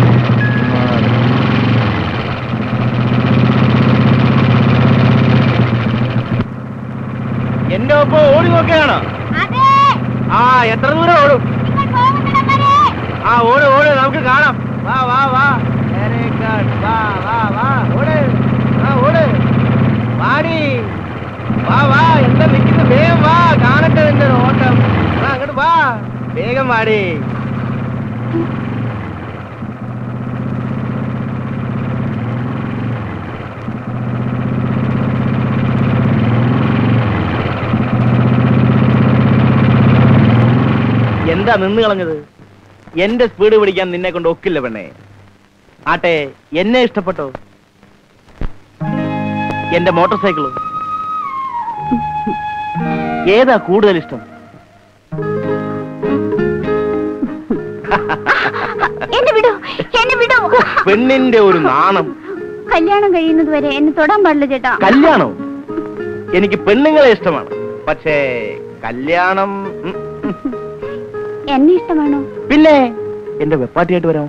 എന്റെ ഒപ്പം ഓടി നോക്കുകയാണോ ആ എത്ര ദൂരം ഓടും ആ ഓട് ഓട് നമുക്ക് കാണാം വാ വാ വാ Very good. വാ വാ വാ ഓട് ആ ഓട് വാടി വാ വാ എന്താ നിൽക്കുന്നു വേഗം വാ കാണട്ടെ നിന്റെ ഓട്ടം ആ അങ്ങോട്ട് വാ വേഗം വാടി എന്താ നിന്ന് കളഞ്ഞത് എന്റെ സ്പീഡ് പിടിക്കാൻ നിന്നെ കൊണ്ട് ഒക്കില്ല പെണ്ണേ ആട്ടെ എന്നെ ഇഷ്ടപ്പെട്ടോ എന്റെ മോട്ടോർ സൈക്കിളോ ഏതാ കൂടുതൽ ഇഷ്ടം എന്നെ വിടൂ എന്നെ വിടൂ പെണ്ണിന്റെ ഒരു നാണം കല്യാണം കഴിയുന്നത് വരെ എന്നെ തൊടാൻ പാടില്ല ചേട്ടാ കല്യാണം എനിക്ക് പെണ്ണുങ്ങളെ ഇഷ്ടമാണ് പക്ഷേ കല്യാണം ഉം, ഉം. എന്നെ ഇഷ്ടമാണോ പിന്നെ എന്റെ വെപ്പാട്ടിയായിട്ട് വരാമോ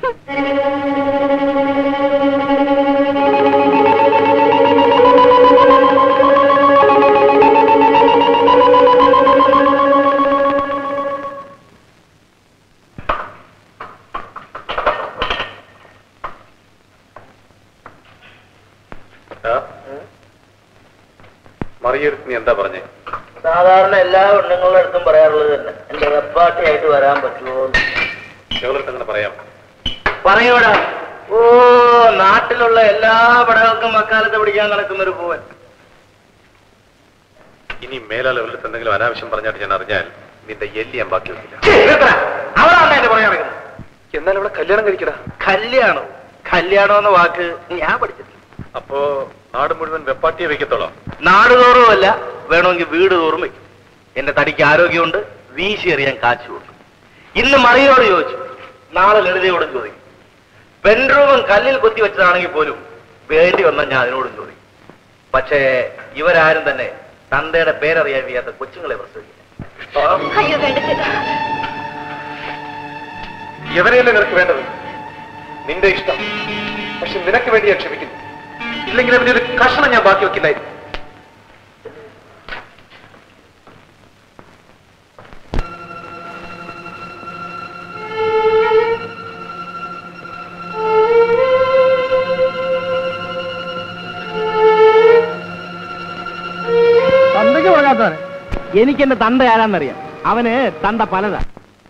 മറിയെടുത്ത് നീ എന്താ പറഞ്ഞേ സാധാരണ എല്ലാ പെണ്ണുങ്ങളുടെ അടുത്തും പറയാറുള്ളത് തന്നെ എന്റെ വെപ്പാട്ടിയായിട്ട് വരാൻ പറ്റുമോ ഞങ്ങളടുത്ത് അങ്ങനെ പറയാം പറയൂടാ ഓ നാട്ടിലുള്ള എല്ലാ പടകൾക്കും അക്കാലത്ത് പിടിക്കാൻ നടക്കുന്ന ഒരു പൂവൻ ഇനി മേലാൽ അവരുടെ എന്തെങ്കിലും അനാവശ്യം പറഞ്ഞായിട്ട് ഞാൻ അറിഞ്ഞാൽ നിന്റെ എല്ലി ഞാൻ ബാക്കി വെക്കില്ല അവളാണ് എന്റെ പുറകെ നടക്കുന്നത് എന്നാൽ ഇവിടെ കല്യാണം കഴിക്കടാ കല്യാണം കല്യാണം എന്ന വാക്ക് ഞാൻ പഠിച്ചിട്ടില്ല അപ്പോ നാട് മുഴുവൻ വെപ്പാട്ടിയെ വെക്കത്തോളാം നാടുതോറുമല്ല വേണമെങ്കിൽ വീട് തോറും വെക്കും എന്റെ തടിക്ക് ആരോഗ്യമുണ്ട് വീശി എറിയാൻ കാശ് കൊടുക്കും ഇന്ന് മറിയോട് ചോദിച്ചു നാളെ ലളിതയോടും ചോദിക്കും ബെഡ്റൂമും കല്ലിൽ കൊത്തി വെച്ചതാണെങ്കിൽ പോലും വേണ്ടി വന്നാൽ ഞാൻ അതിനോടും ചോദിക്കും പക്ഷേ ഇവരാരും തന്നെ തന്തയുടെ പേരറിയാൻ വയ്യാത്ത കൊച്ചുങ്ങളെ പ്രസവിക്കില്ല അയ്യോ വേണ്ട ചേട്ടാ എവരെയല്ലേ നിനക്ക് വേണ്ടത് നിന്റെ ഇഷ്ടം പക്ഷെ നിനക്ക് വേണ്ടി ഞാൻ ക്ഷമിക്കുന്നു ഇല്ലെങ്കിൽ അവന്റെ ഒരു കഷണം ഞാൻ ബാക്കി വെക്കില്ലായിരുന്നു തന്തയ്ക്ക് കൊടുക്കാത്തവന് എനിക്ക് എന്റെ തന്ത ആരാന്നറിയാം അവന് തന്ത പലതാ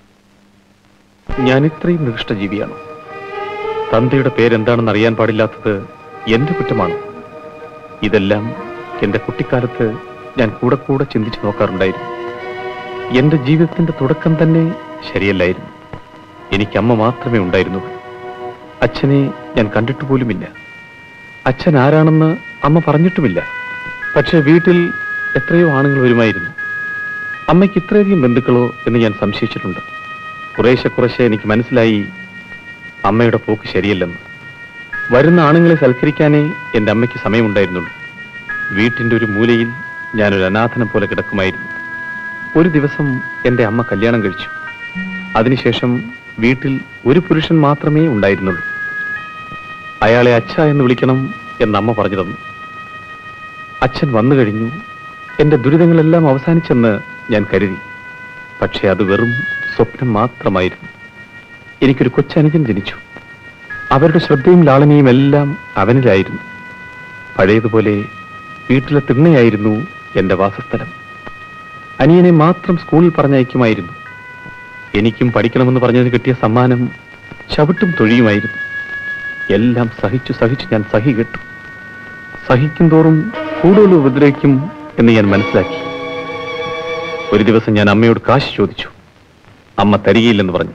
ഞാൻ ഇത്രയും നികൃഷ്ടജീവിയാണ് തന്തയുടെ പേരെന്താണെന്ന് അറിയാൻ പാടില്ലാത്തത് എന്റെ കുറ്റമാണ് ഇതെല്ലാം എന്റെ കുട്ടിക്കാലത്ത് ഞാൻ കൂടെ കൂടെ ചിന്തിച്ചു നോക്കാറുണ്ടായിരുന്നു എന്റെ ജീവിതത്തിന്റെ തുടക്കം തന്നെ ശരിയല്ലായിരുന്നു എനിക്ക് അമ്മ മാത്രമേ ഉണ്ടായിരുന്നുള്ളൂ അച്ഛനെ ഞാൻ കണ്ടിട്ട് പോലുമില്ല അച്ഛൻ ആരാണെന്ന് അമ്മ പറഞ്ഞിട്ടുമില്ല പക്ഷെ വീട്ടിൽ എത്രയോ ആണുങ്ങൾ വരുമായിരുന്നു അമ്മയ്ക്ക് ഇത്രയധികം ബന്ധുക്കളോ എന്ന് ഞാൻ സംശയിച്ചിട്ടുണ്ട് കുറേശ്ശെ കുറേശ്ശെ എനിക്ക് മനസ്സിലായി അമ്മയുടെ പോക്ക് ശരിയല്ലെന്ന് വരുന്ന ആണുങ്ങളെ സൽക്കരിക്കാനേ എൻ്റെ അമ്മയ്ക്ക് സമയമുണ്ടായിരുന്നുള്ളൂ വീട്ടിൻ്റെ ഒരു മൂലയിൽ ഞാനൊരു അനാഥനെ പോലെ കിടക്കുമായിരുന്നു ഒരു ദിവസം എൻ്റെ അമ്മ കല്യാണം കഴിച്ചു അതിനുശേഷം വീട്ടിൽ ഒരു പുരുഷൻ മാത്രമേ ഉണ്ടായിരുന്നുള്ളൂ അയാളെ അച്ഛ എന്ന് വിളിക്കണം എന്ന് അമ്മ പറഞ്ഞു തന്നു അച്ഛൻ വന്നു കഴിഞ്ഞു എന്റെ ദുരിതങ്ങളെല്ലാം അവസാനിച്ചെന്ന് ഞാൻ കരുതി പക്ഷെ അത് വെറും സ്വപ്നം മാത്രമായിരുന്നു എനിക്കൊരു കൊച്ചനുജൻ ജനിച്ചു അവരുടെ ശ്രദ്ധയും ലാളനയും എല്ലാം അവനിലായിരുന്നു പഴയതുപോലെ വീട്ടിലെ തിണ്ണയായിരുന്നു എന്റെ വാസസ്ഥലം അനിയനെ മാത്രം സ്കൂളിൽ പറഞ്ഞയക്കുമായിരുന്നു എനിക്കും പഠിക്കണമെന്ന് പറഞ്ഞതിന് കിട്ടിയ സമ്മാനം ചവിട്ടും തൊഴിയുമായിരുന്നു എല്ലാം സഹിച്ചു സഹിച്ചു ഞാൻ സഹി കെട്ടു സഹിക്കും തോറും കൂടുതൽ ഉപദ്രവിക്കും എന്ന് ഞാൻ മനസ്സിലാക്കി ഒരു ദിവസം ഞാൻ അമ്മയോട് കാശ് ചോദിച്ചു അമ്മ തരികയില്ലെന്ന് പറഞ്ഞു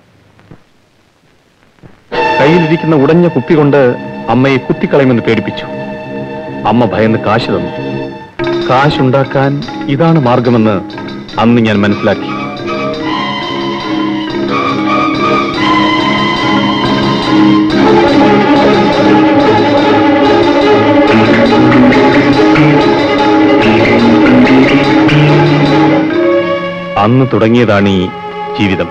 കയ്യിലിരിക്കുന്ന ഉടഞ്ഞ കുപ്പി കൊണ്ട് അമ്മയെ കുത്തിക്കളയുമെന്ന് പേടിപ്പിച്ചു അമ്മ ഭയന്ന് കാശ് തന്നു കാശുണ്ടാക്കാൻ ഇതാണ് മാർഗമെന്ന് അന്ന് ഞാൻ മനസ്സിലാക്കി അന്ന് തുടങ്ങിയതാണ് ഈ ജീവിതം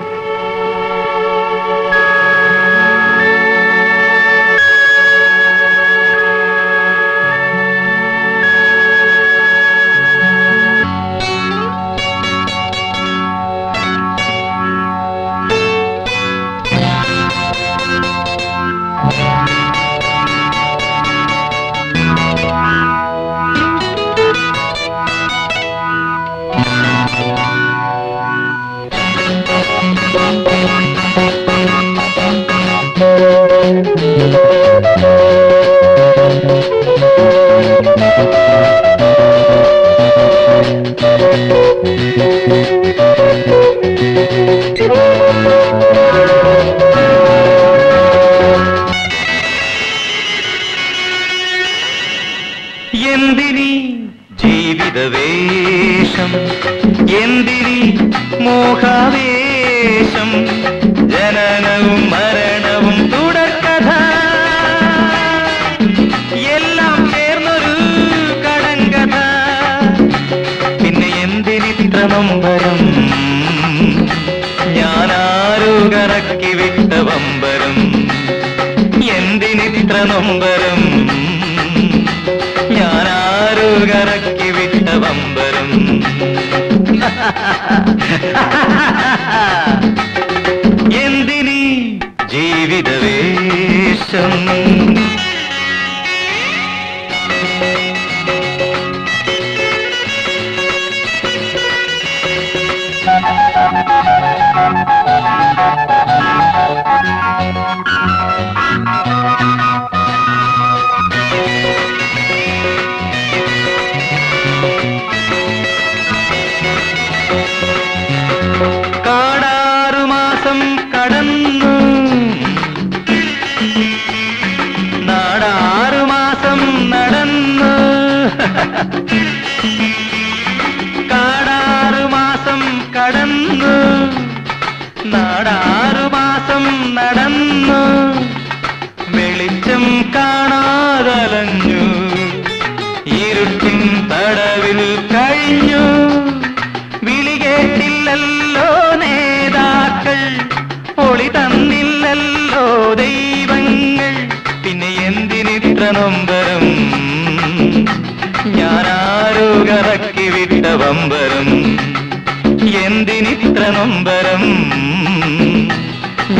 എന്തിനി ജീവിതവേഷം എന്തിനി മോഹാവേശം ജനനവും മരണവും തുടർക്കഥ എല്ലാം ചേർന്നൊരു കടങ്കഥ പിന്നെ എന്തിനിത്ര നൊമ്പരം ഞാനാരോ കറക്കി വിട്ട വമ്പരം എന്തിനിത്ര നൊമ്പരം ഞാനാരോ കറക്കി വിട്ട വമ്പരം എന്തിനീ ജീവിതവേഷം ആ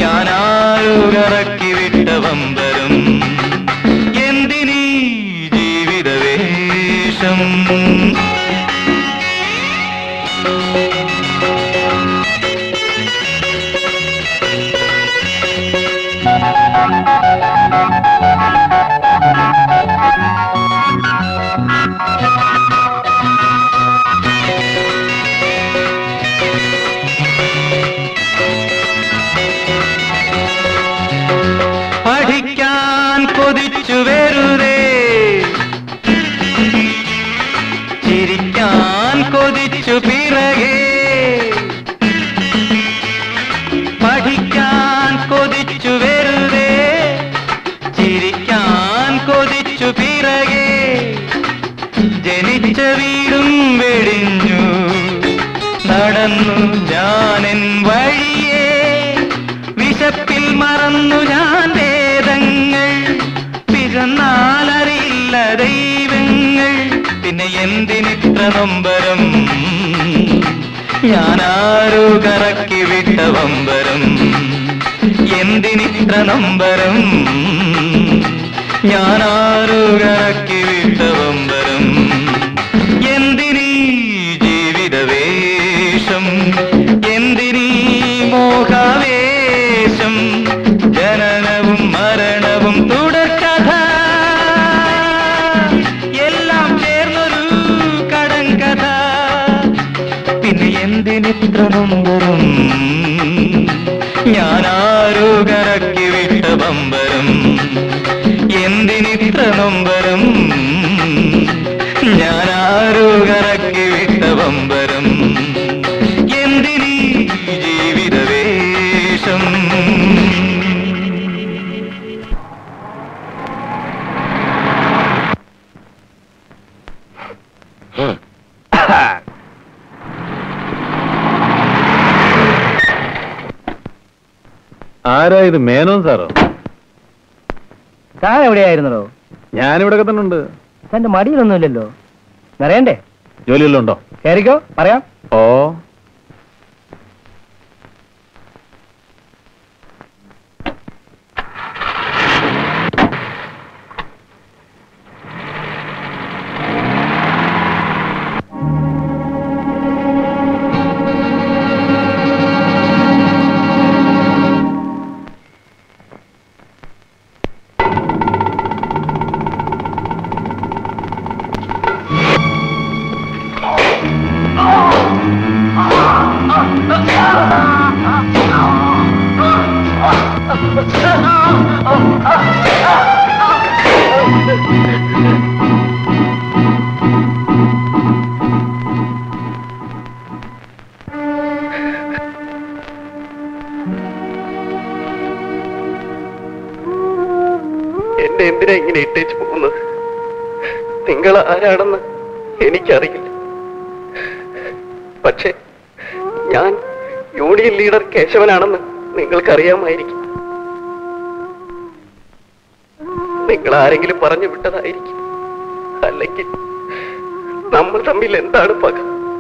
ഞാനാരു കറക്കി വിട്ട വമ്പരും എന്തിനീ ജീവിതവേഷം പഠിക്കാൻ കൊതിച്ചു വെറുതെ ചിരിക്കാൻ കൊതിച്ചു പിറകെ പഠിക്കാൻ കൊതിച്ചു വെറുതെ ചിരിക്കാൻ കൊതിച്ചു പിറകെ ജനിച്ച വീടും വെടിഞ്ഞു നടന്നു ഞാനെൻ വഴിയേ വിശപ്പിൽ മറന്നു ഞാൻ വേദങ്ങൾ പിറന്നാലറിയില്ല ദൈവങ്ങൾ പിന്നെ എന്തിനിത്ര നൊമ്പരം ഞാനാരോ കറക്കി വിട്ട വമ്പരം എന്തിനിത്ര നൊമ്പരം ഞാനാരോ കറക്കി വിട്ട വമ്പരം എന്തിനീ ജീവിതവേഷം എന്തിനീ മോഹാവേശം ജനനവും മരണവും തുടർക്കഥ എല്ലാം ചേർന്നൊരു കടങ്കഥ പിന്നെ എന്തിനിത്ര നൊമ്പരം ഞാനാരോ കറക്കി വിട്ട ബമ്പരം എന്തിനിത്ര നൊമ്പരം ഞാനാരോ കറക്കി വിട്ട ബമ്പരം എന്തിനീ ജീവിതവേഷം ആരാ ഇത് മേനോൻ സാറോ താൻ എവിടെയായിരുന്നല്ലോ ഞാനിവിടെ തന്നെ ഉണ്ട് തന്റെ മടിയിലൊന്നുമില്ലല്ലോ നിറയണ്ടേ ജോലിയെല്ലാം ഉണ്ടോ കയറിക്കോ പറയാം ഓ എന്നെ എന്തിനാ ഇങ്ങനെ ഇട്ടേച്ച് പോകുന്നത് നിങ്ങൾ ആരാണെന്ന് എനിക്കറിയില്ല പക്ഷേ ഞാൻ യൂണിയൻ ലീഡർ കേശവനാണെന്ന് നിങ്ങൾക്കറിയാമായിരിക്കും നിങ്ങൾ ആരെങ്കിലും പറഞ്ഞു വിട്ടതായിരിക്കും അല്ലെങ്കിൽ നമ്മൾ തമ്മിൽ എന്താണ് പക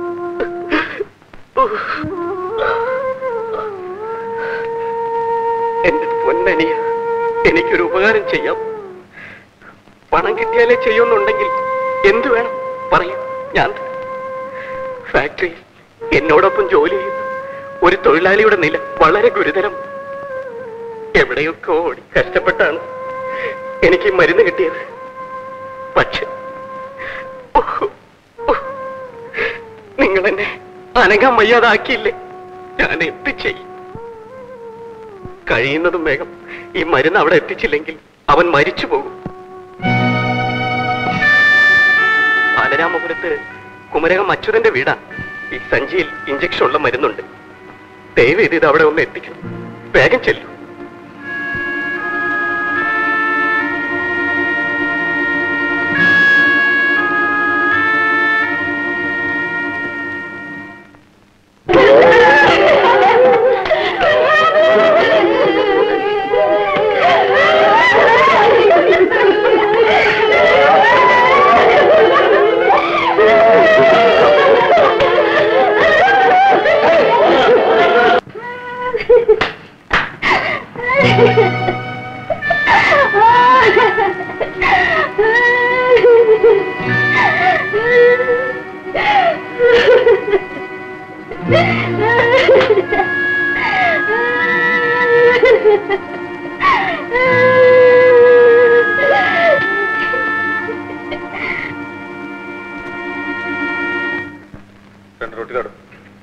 എന്റെ പൊന്നനിയ എനിക്കൊരു ഉപകാരം ചെയ്യാം പണം കിട്ടിയാലേ ചെയ്യുന്നുണ്ടെങ്കിൽ എന്തു വേണം പറയൂ ഞാൻ തരാം. ഫാക്ടറിയിൽ എന്നോടൊപ്പം ജോലി ചെയ്യുന്ന ഒരു തൊഴിലാളിയുടെ നില വളരെ ഗുരുതരം എവിടെയൊക്കെ ഓടി കഷ്ടപ്പെട്ടാണ് എനിക്ക് ഈ മരുന്ന് കിട്ടിയത് പക്ഷെ ഉഹ്, ഉഹ്, നിങ്ങൾ എന്നെ അനങ്ങാൻ വയ്യാതാക്കിയില്ലേ ഞാൻ എന്ത് ചെയ്യും കഴിയുന്നതും വേഗം ഈ മരുന്ന് അവിടെ എത്തിച്ചില്ലെങ്കിൽ അവൻ മരിച്ചു പോകും ബാലരാമപുരത്ത് കുമരകം അച്യുതന്റെ വീടാ ഈ സഞ്ചിയിൽ ഇഞ്ചക്ഷൻ ഉള്ള മരുന്നുണ്ട് ദയവ് ചെയ്ത് ഇത് അവിടെ ഒന്ന് എത്തിക്കണം വേഗം ചെല്ലു രണ്ട് റൊട്ടി കാടും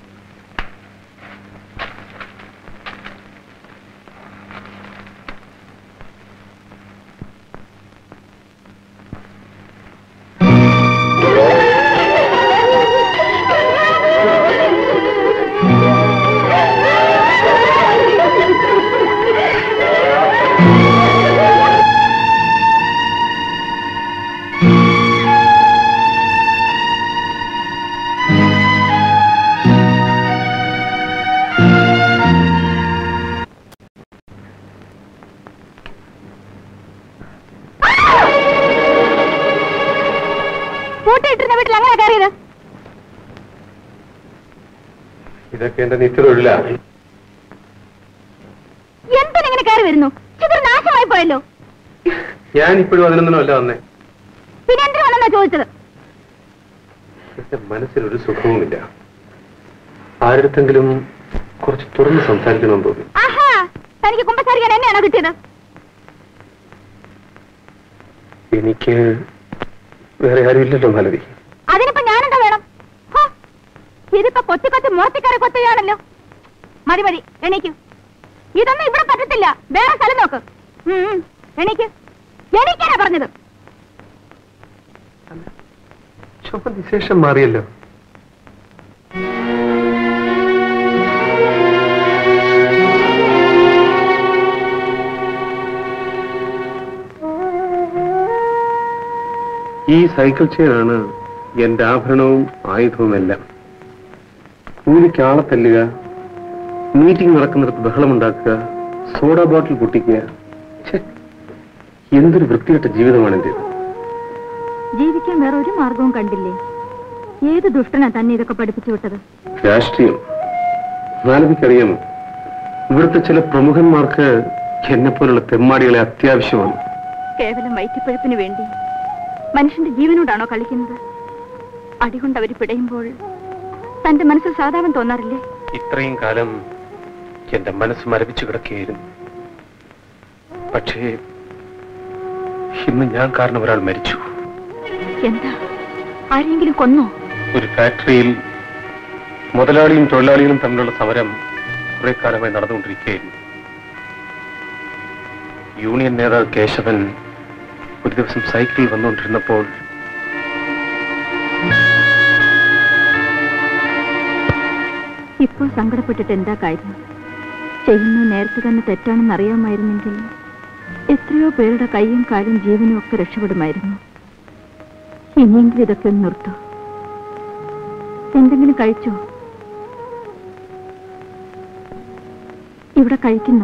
പൂട്ടിയിട്ടിരുന്ന വീട്ടിൽ അങ്ങനെ കയറിയത് ഇതൊക്കെ എന്റെ നിത്യതൊഴിലാ എന്തിനെങ്ങനെ കയറി വരുന്നു ചിത്ര നാശമായി പോയല്ലോ ഞാൻ ഇപ്പോഴും അതിനൊന്നും അല്ല വന്നേ പിന്നെ എന്തിനു വന്നെന്നാ ചോദിച്ചത് എന്റെ മനസ്സിനൊരു സുഖവുമില്ല ആരുടെങ്കിലും കുറച്ച് തുറന്ന് സംസാരിക്കണമെന്ന് തോന്നി ആഹാ തനിക്ക് കുമ്പസാരിക്കാൻ എന്നെയാണോ കിട്ടിയത് എനിക്ക് വേറെ ആരുമില്ലല്ലോ മാലതി അതിനിപ്പോ ഞാനെന്താ വേണം ഹോ, ഇതിപ്പോ കൊത്തി കൊത്തി മുളത്തിക്കറി കൊത്തുകയാണല്ലോ മതി മതി എണീക്കു ഇതൊന്നും ഇവിടെ പറ്റത്തില്ല വേറെ സ്ഥലം നോക്ക് ഉം, ഉം, എണീക്ക് എണീക്കാനാ പറഞ്ഞത് ചുമ വിശേഷം മാറിയല്ലോ ഈ സൈക്കിൾ ചെയിനാണ് എന്റെ ആഭരണവും ആയുധവും എല്ലാം കൂലിക്ക് ആളെ തല്ലുക മീറ്റിംഗ് നടക്കുന്നിടത്ത് ബഹളമുണ്ടാക്കുക സോഡ ബോട്ടിൽ പൊട്ടിക്കുക ഛെ, എന്തൊരു വൃത്തികെട്ട ജീവിതമാണ് എന്റേത് ജീവിക്കാൻ വേറെ ഒരു മാർഗവും കണ്ടില്ലേ ഏത് ദുഷ്ടനാ തന്നെ ഇതൊക്കെ പഠിപ്പിച്ചു വിട്ടത് രാഷ്ട്രീയം മാലവിക്കറിയാമോ ഇവിടുത്തെ ചില പ്രമുഖന്മാർക്ക് എന്നെ പോലുള്ള തെമ്മാടികളെ അത്യാവശ്യമാണ് കേവലം വയറ്റിപ്പഴുപ്പിന് വേണ്ടി മനുഷ്യന്റെ ജീവനോടാണോ കളിക്കുന്നത് അടികൊണ്ട് അവർ പിടയുമ്പോൾ തന്റെ മനസ്സിൽ സാധാരണ തോന്നാറില്ലേ ഇത്രയും കാലം എന്റെ മനസ്സ് മരവിച്ചു കിടക്കുകയായിരുന്നു പക്ഷേ ഇന്ന് ഞാൻ കാരണം ഒരാൾ മരിച്ചു എന്താ ആരെങ്കിലും കൊന്നോ ഒരു ഫാക്ടറിയിൽ മുതലാളിയും തൊഴിലാളികളും തമ്മിലുള്ള സമരം കുറെ കാലമായി നടന്നുകൊണ്ടിരിക്കുകയായിരുന്നു യൂണിയൻ നേതാവ് കേശവൻ ഒരു ദിവസം സൈക്കിളിൽ വന്നുകൊണ്ടിരുന്നപ്പോൾ ഇപ്പോൾ സങ്കടപ്പെട്ടിട്ട് എന്താ കാര്യം ചെയ്യുന്ന നേരത്തെ തന്നെ തെറ്റാണെന്ന് അറിയാമായിരുന്നെങ്കിൽ എത്രയോ പേരുടെ കൈയും കാലും ജീവനും ഒക്കെ രക്ഷപ്പെടുമായിരുന്നു ഇനിയെങ്കിലും ഇതൊക്കെ ഒന്ന് നിർത്തൂ എന്തെങ്കിലും കഴിച്ചോ ഇവിടെ കഴിക്കുന്നോ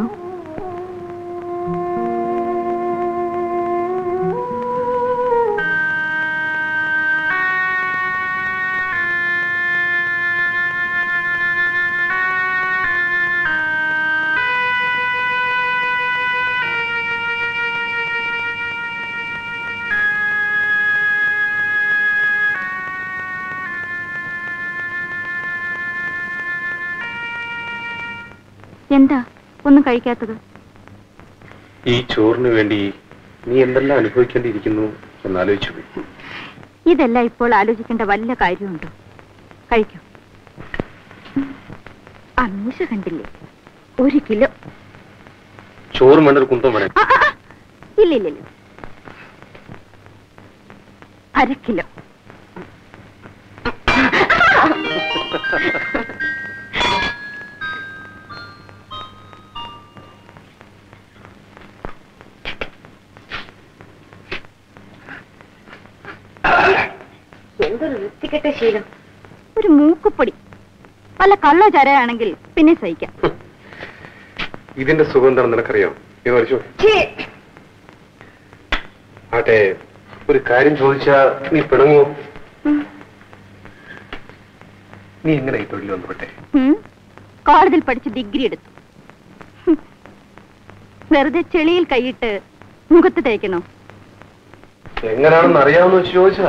എന്താ ഒന്നും കഴിക്കാത്തത് ഈ ചോറിന് വേണ്ടി നീ എന്തെല്ലാം അനുഭവിക്കേണ്ടിയിരിക്കുന്നു എന്നാലോചിച്ചു പോയി ഇതെല്ലാം ഇപ്പോൾ ആലോചിക്കേണ്ട വല്ല കാര്യമുണ്ടോ കഴിക്കൂ അമീഷ കണ്ടില്ലേ ഒരു കിലോ ചോറ് വേണ്ടൊരു കുന്തം വേണേ ആ, ആ, ആ. ഇല്ല ഇല്ല ഇല്ല അര കിലോ എന്തൊരു വൃത്തികെട്ട ശീലം ഒരു മൂക്കുപ്പൊടി വല്ല കള്ളോ ചരയാണെങ്കിൽ പിന്നെ സഹിക്കാം ഇതിന്റെ സുഖം എന്താണെന്ന് നിനക്കറിയാം ഇത് വലിച്ചു ആട്ടെ ഒരു കാര്യം ചോദിച്ചാ നീ പിണങ്ങുമോ നീ എങ്ങനെ ഈ തൊഴിൽ ബന്ധപ്പെട്ടെ ഉം. കോളേജിൽ പഠിച്ച് ഡിഗ്രി എടുത്തു ഹും. വെറുതെ ചെളിയിൽ കൈയിട്ട് മുഖത്ത് തേക്കണോ എങ്ങനെയാണെന്ന് അറിയാമെന്ന് വെച്ച് ചോദിച്ചതാ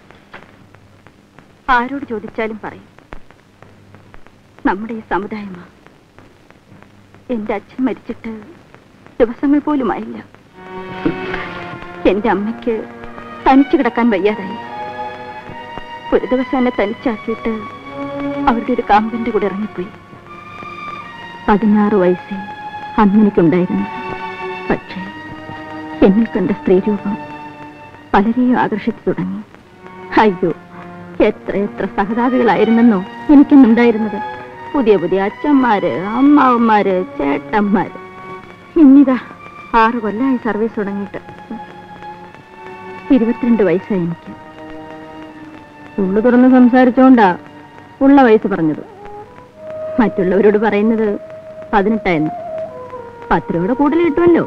ആരോട് ചോദിച്ചാലും പറയും നമ്മുടെ ഈ സമുദായമാ എന്റെ അച്ഛൻ മരിച്ചിട്ട് ദിവസങ്ങൾ പോലും ആയില്ല എന്റെ അമ്മയ്ക്ക് തനിച്ചു കിടക്കാൻ വയ്യാതായി ഒരു ദിവസം എന്നെ തനിച്ചാക്കിയിട്ട് അവരുടെ ഒരു കാമ്പന്റെ കൂടെ ഇറങ്ങിപ്പോയി പതിനാറ് വയസ്സേ അന്നെനിക്കുണ്ടായിരുന്നു പക്ഷേ എന്നിൽ കണ്ട സ്ത്രീരൂപം പലരെയും ആകർഷിച്ചു തുടങ്ങി അയ്യോ എത്ര എത്ര സഹതാപികളായിരുന്നെന്നോ എനിക്കുണ്ടായിരുന്നത് പുതിയ പുതിയ അച്ഛന്മാര് അമ്മാവന്മാര് ചേട്ടന്മാര് ഇന്നിതാ ആറ് കൊല്ലമായി സർവീസ് തുടങ്ങിയിട്ട് ഇരുപത്തിരണ്ട് വയസ്സായി എനിക്ക് ഉള്ളു തുറന്ന് സംസാരിച്ചോണ്ടാ ഉള്ള വയസ്സ് പറഞ്ഞത് മറ്റുള്ളവരോട് പറയുന്നത് പതിനെട്ടായിരുന്നു പത്ത് രൂപയുടെ കൂടുതൽ കിട്ടുമല്ലോ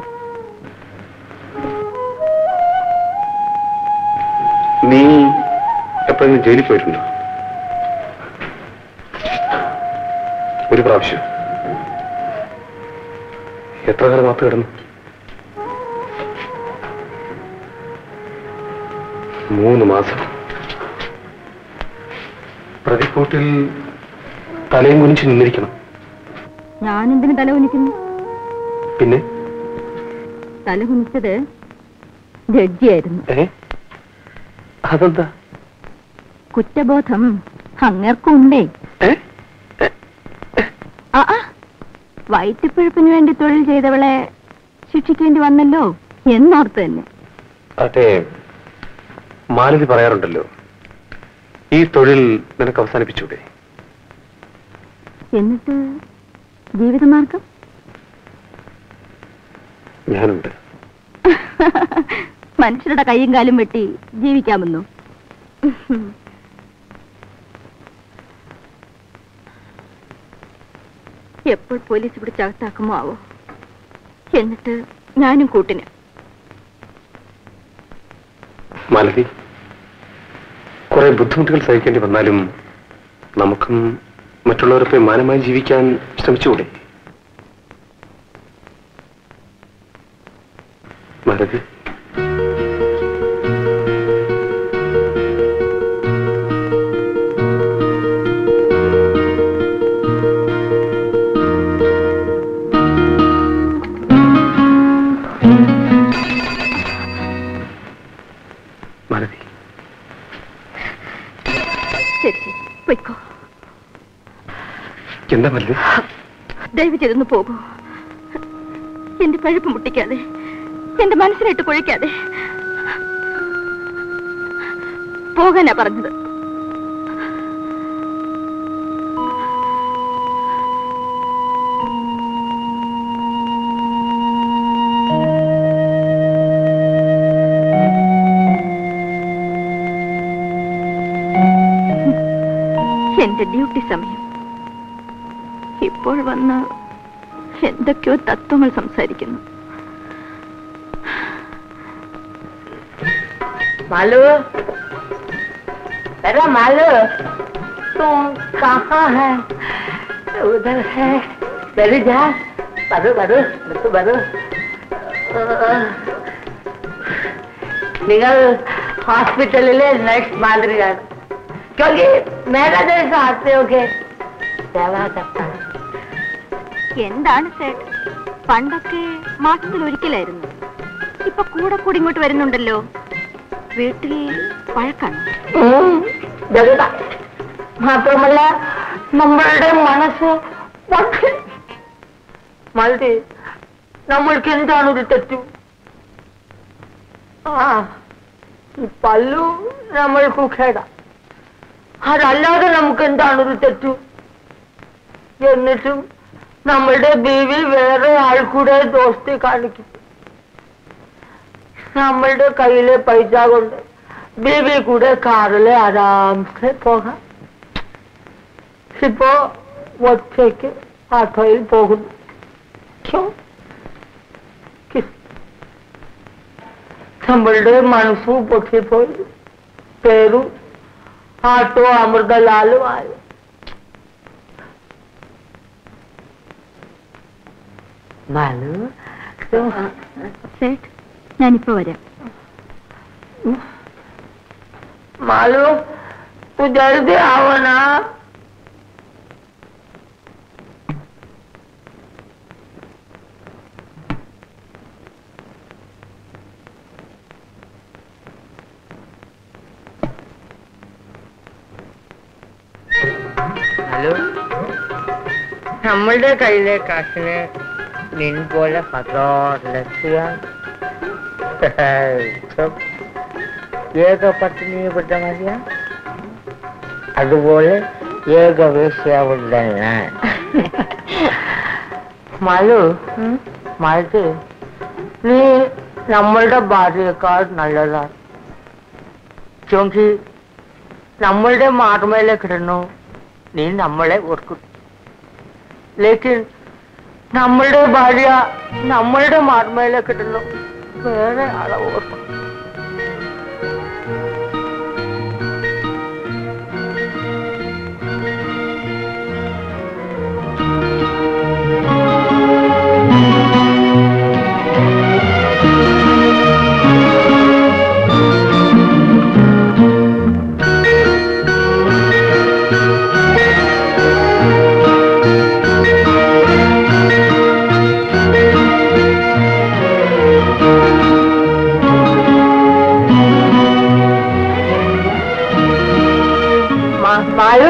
നീ എപ്പോഴെങ്കിലും ജയിലിൽ പോയിട്ടുണ്ടോ ഒരു പ്രാവശ്യം എത്ര കാലം മാത്രം കിടന്നു മൂന്ന് മാസം പ്രതിക്കൂട്ടിൽ തലയും കുനിച്ച് നിന്നിരിക്കണം ഞാനെന്തിനു തല കുനിക്കുന്നു പിന്നെ തല കുനിച്ചത് ജഡ്ജിയായിരുന്നു ഏ അതെന്താ കുറ്റബോധം അങ്ങർക്കും ഉണ്ടേ ഏ ആ ആ, വയറ്റിപ്പഴുപ്പിന് വേണ്ടി തൊഴിൽ ചെയ്തവളെ ശിക്ഷിക്കേണ്ടി വന്നല്ലോ എന്നോർത്ത് തന്നെ അതെ മാലതി പറയാറുണ്ടല്ലോ ഈ തൊഴിൽ നിനക്ക് അവസാനിപ്പിച്ചൂടെ എന്നിട്ട് ജീവിതമാർഗം ഞാനുണ്ട് മനുഷ്യരുടെ കൈയും കാലും വെട്ടി ജീവിക്കാമെന്നോ എപ്പോൾ പോലീസ് പിടിച്ചകത്താക്കുമോ ആവോ എന്നിട്ട് ഞാനും കൂട്ടിന് മാലതി കുറെ ബുദ്ധിമുട്ടുകൾ സഹിക്കേണ്ടി വന്നാലും നമുക്കും മറ്റുള്ളവരൊപ്പം മാനമായി ജീവിക്കാൻ ശ്രമിച്ചുകൂടെ മാലതി മാലതി ശരി ശരി പൊയ്ക്കോ എന്താ മാലതി ദയവ് ചെയ്തൊന്ന് പോകൂ എന്റെ പഴുപ്പ് മുട്ടിക്കാതെ എന്റെ മനസ്സിലിട്ട് കുഴിക്കാതെ പോകാനാ പറഞ്ഞത് എന്റെ ഡ്യൂട്ടി സമയം ഇപ്പോൾ വന്ന് എന്തൊക്കെയോ തത്വങ്ങൾ സംസാരിക്കുന്നു मालू अरे मालू तुम कहाँ है उधर है बरू जा बरू बरू बरू बरू നിങ്ങൾ ഹോസ്പിറ്റലിലെ നഴ്സ് മാതിരിയാണ് क्योंकि मेरा जैसा आते हो के सेवा करता है എന്താണ് സേട്ട് പണ്ടൊക്കെ മാസത്തിൽ ഒരിക്കലായിരുന്നു ഇപ്പൊ കൂടെ കൂടി ഇങ്ങോട്ട് വരുന്നുണ്ടല്ലോ വീട്ടിൽ വഴക്കാണ് ഉം, ജഗത മാത്രമല്ല നമ്മളുടെ മനസ്സ് വളരെ മൾട്ടി നമ്മൾക്ക് എന്താണ് ഒരു തെറ്റു ആ ഈ പല്ലു നമ്മൾക്ക് ഖേട അതല്ലാതെ നമുക്ക് എന്താണ് ഒരു തെറ്റു എന്നിട്ടും നമ്മളുടെ ബീവി വേറെ ആൾ കൂടെ ദോസ്തി കാണിക്കും നമ്മളുടെ കയ്യിലെ പൈസ കൊണ്ട് ബേബി കൂടെ കാറില് ആരാംസെ പോകാം ഇപ്പോ ഒറ്റയ്ക്ക് ഓട്ടോയിൽ പോകുന്നു ക്യോ? കിസ്. നമ്മളുടെ മനസ്സു പൊട്ടിപ്പോയി പേരും ആട്ടോ അമൃതലാലും ആയി മാലു സേठ ഞാനിപ്പോ വരാം मालू तू जल्दी आओ ना ഹലോ നമ്മളുടെ കയ്യിലെ കാശിന് നിൻ പോലെ ഹതോർലെത്തിയാൽ ഏക പട്ടിണിപ്പെട്ട മതിയാ അതുപോലെ ഏക വേശ്യാവുള്ള ഞാൻ മലു മലു നീ നമ്മളുടെ ഭാര്യയേക്കാൾ നല്ലതാണ് ക്യോങ്കി നമ്മളുടെ മാർമേലെ കിടന്നു നീ നമ്മളെ ഓർക്കും ലേക്കിൻ നമ്മളുടെ ഭാര്യ നമ്മളുടെ മാർമേലെ കിടന്നു വേറെ ആളെ ഓർക്കും Ma- Malu?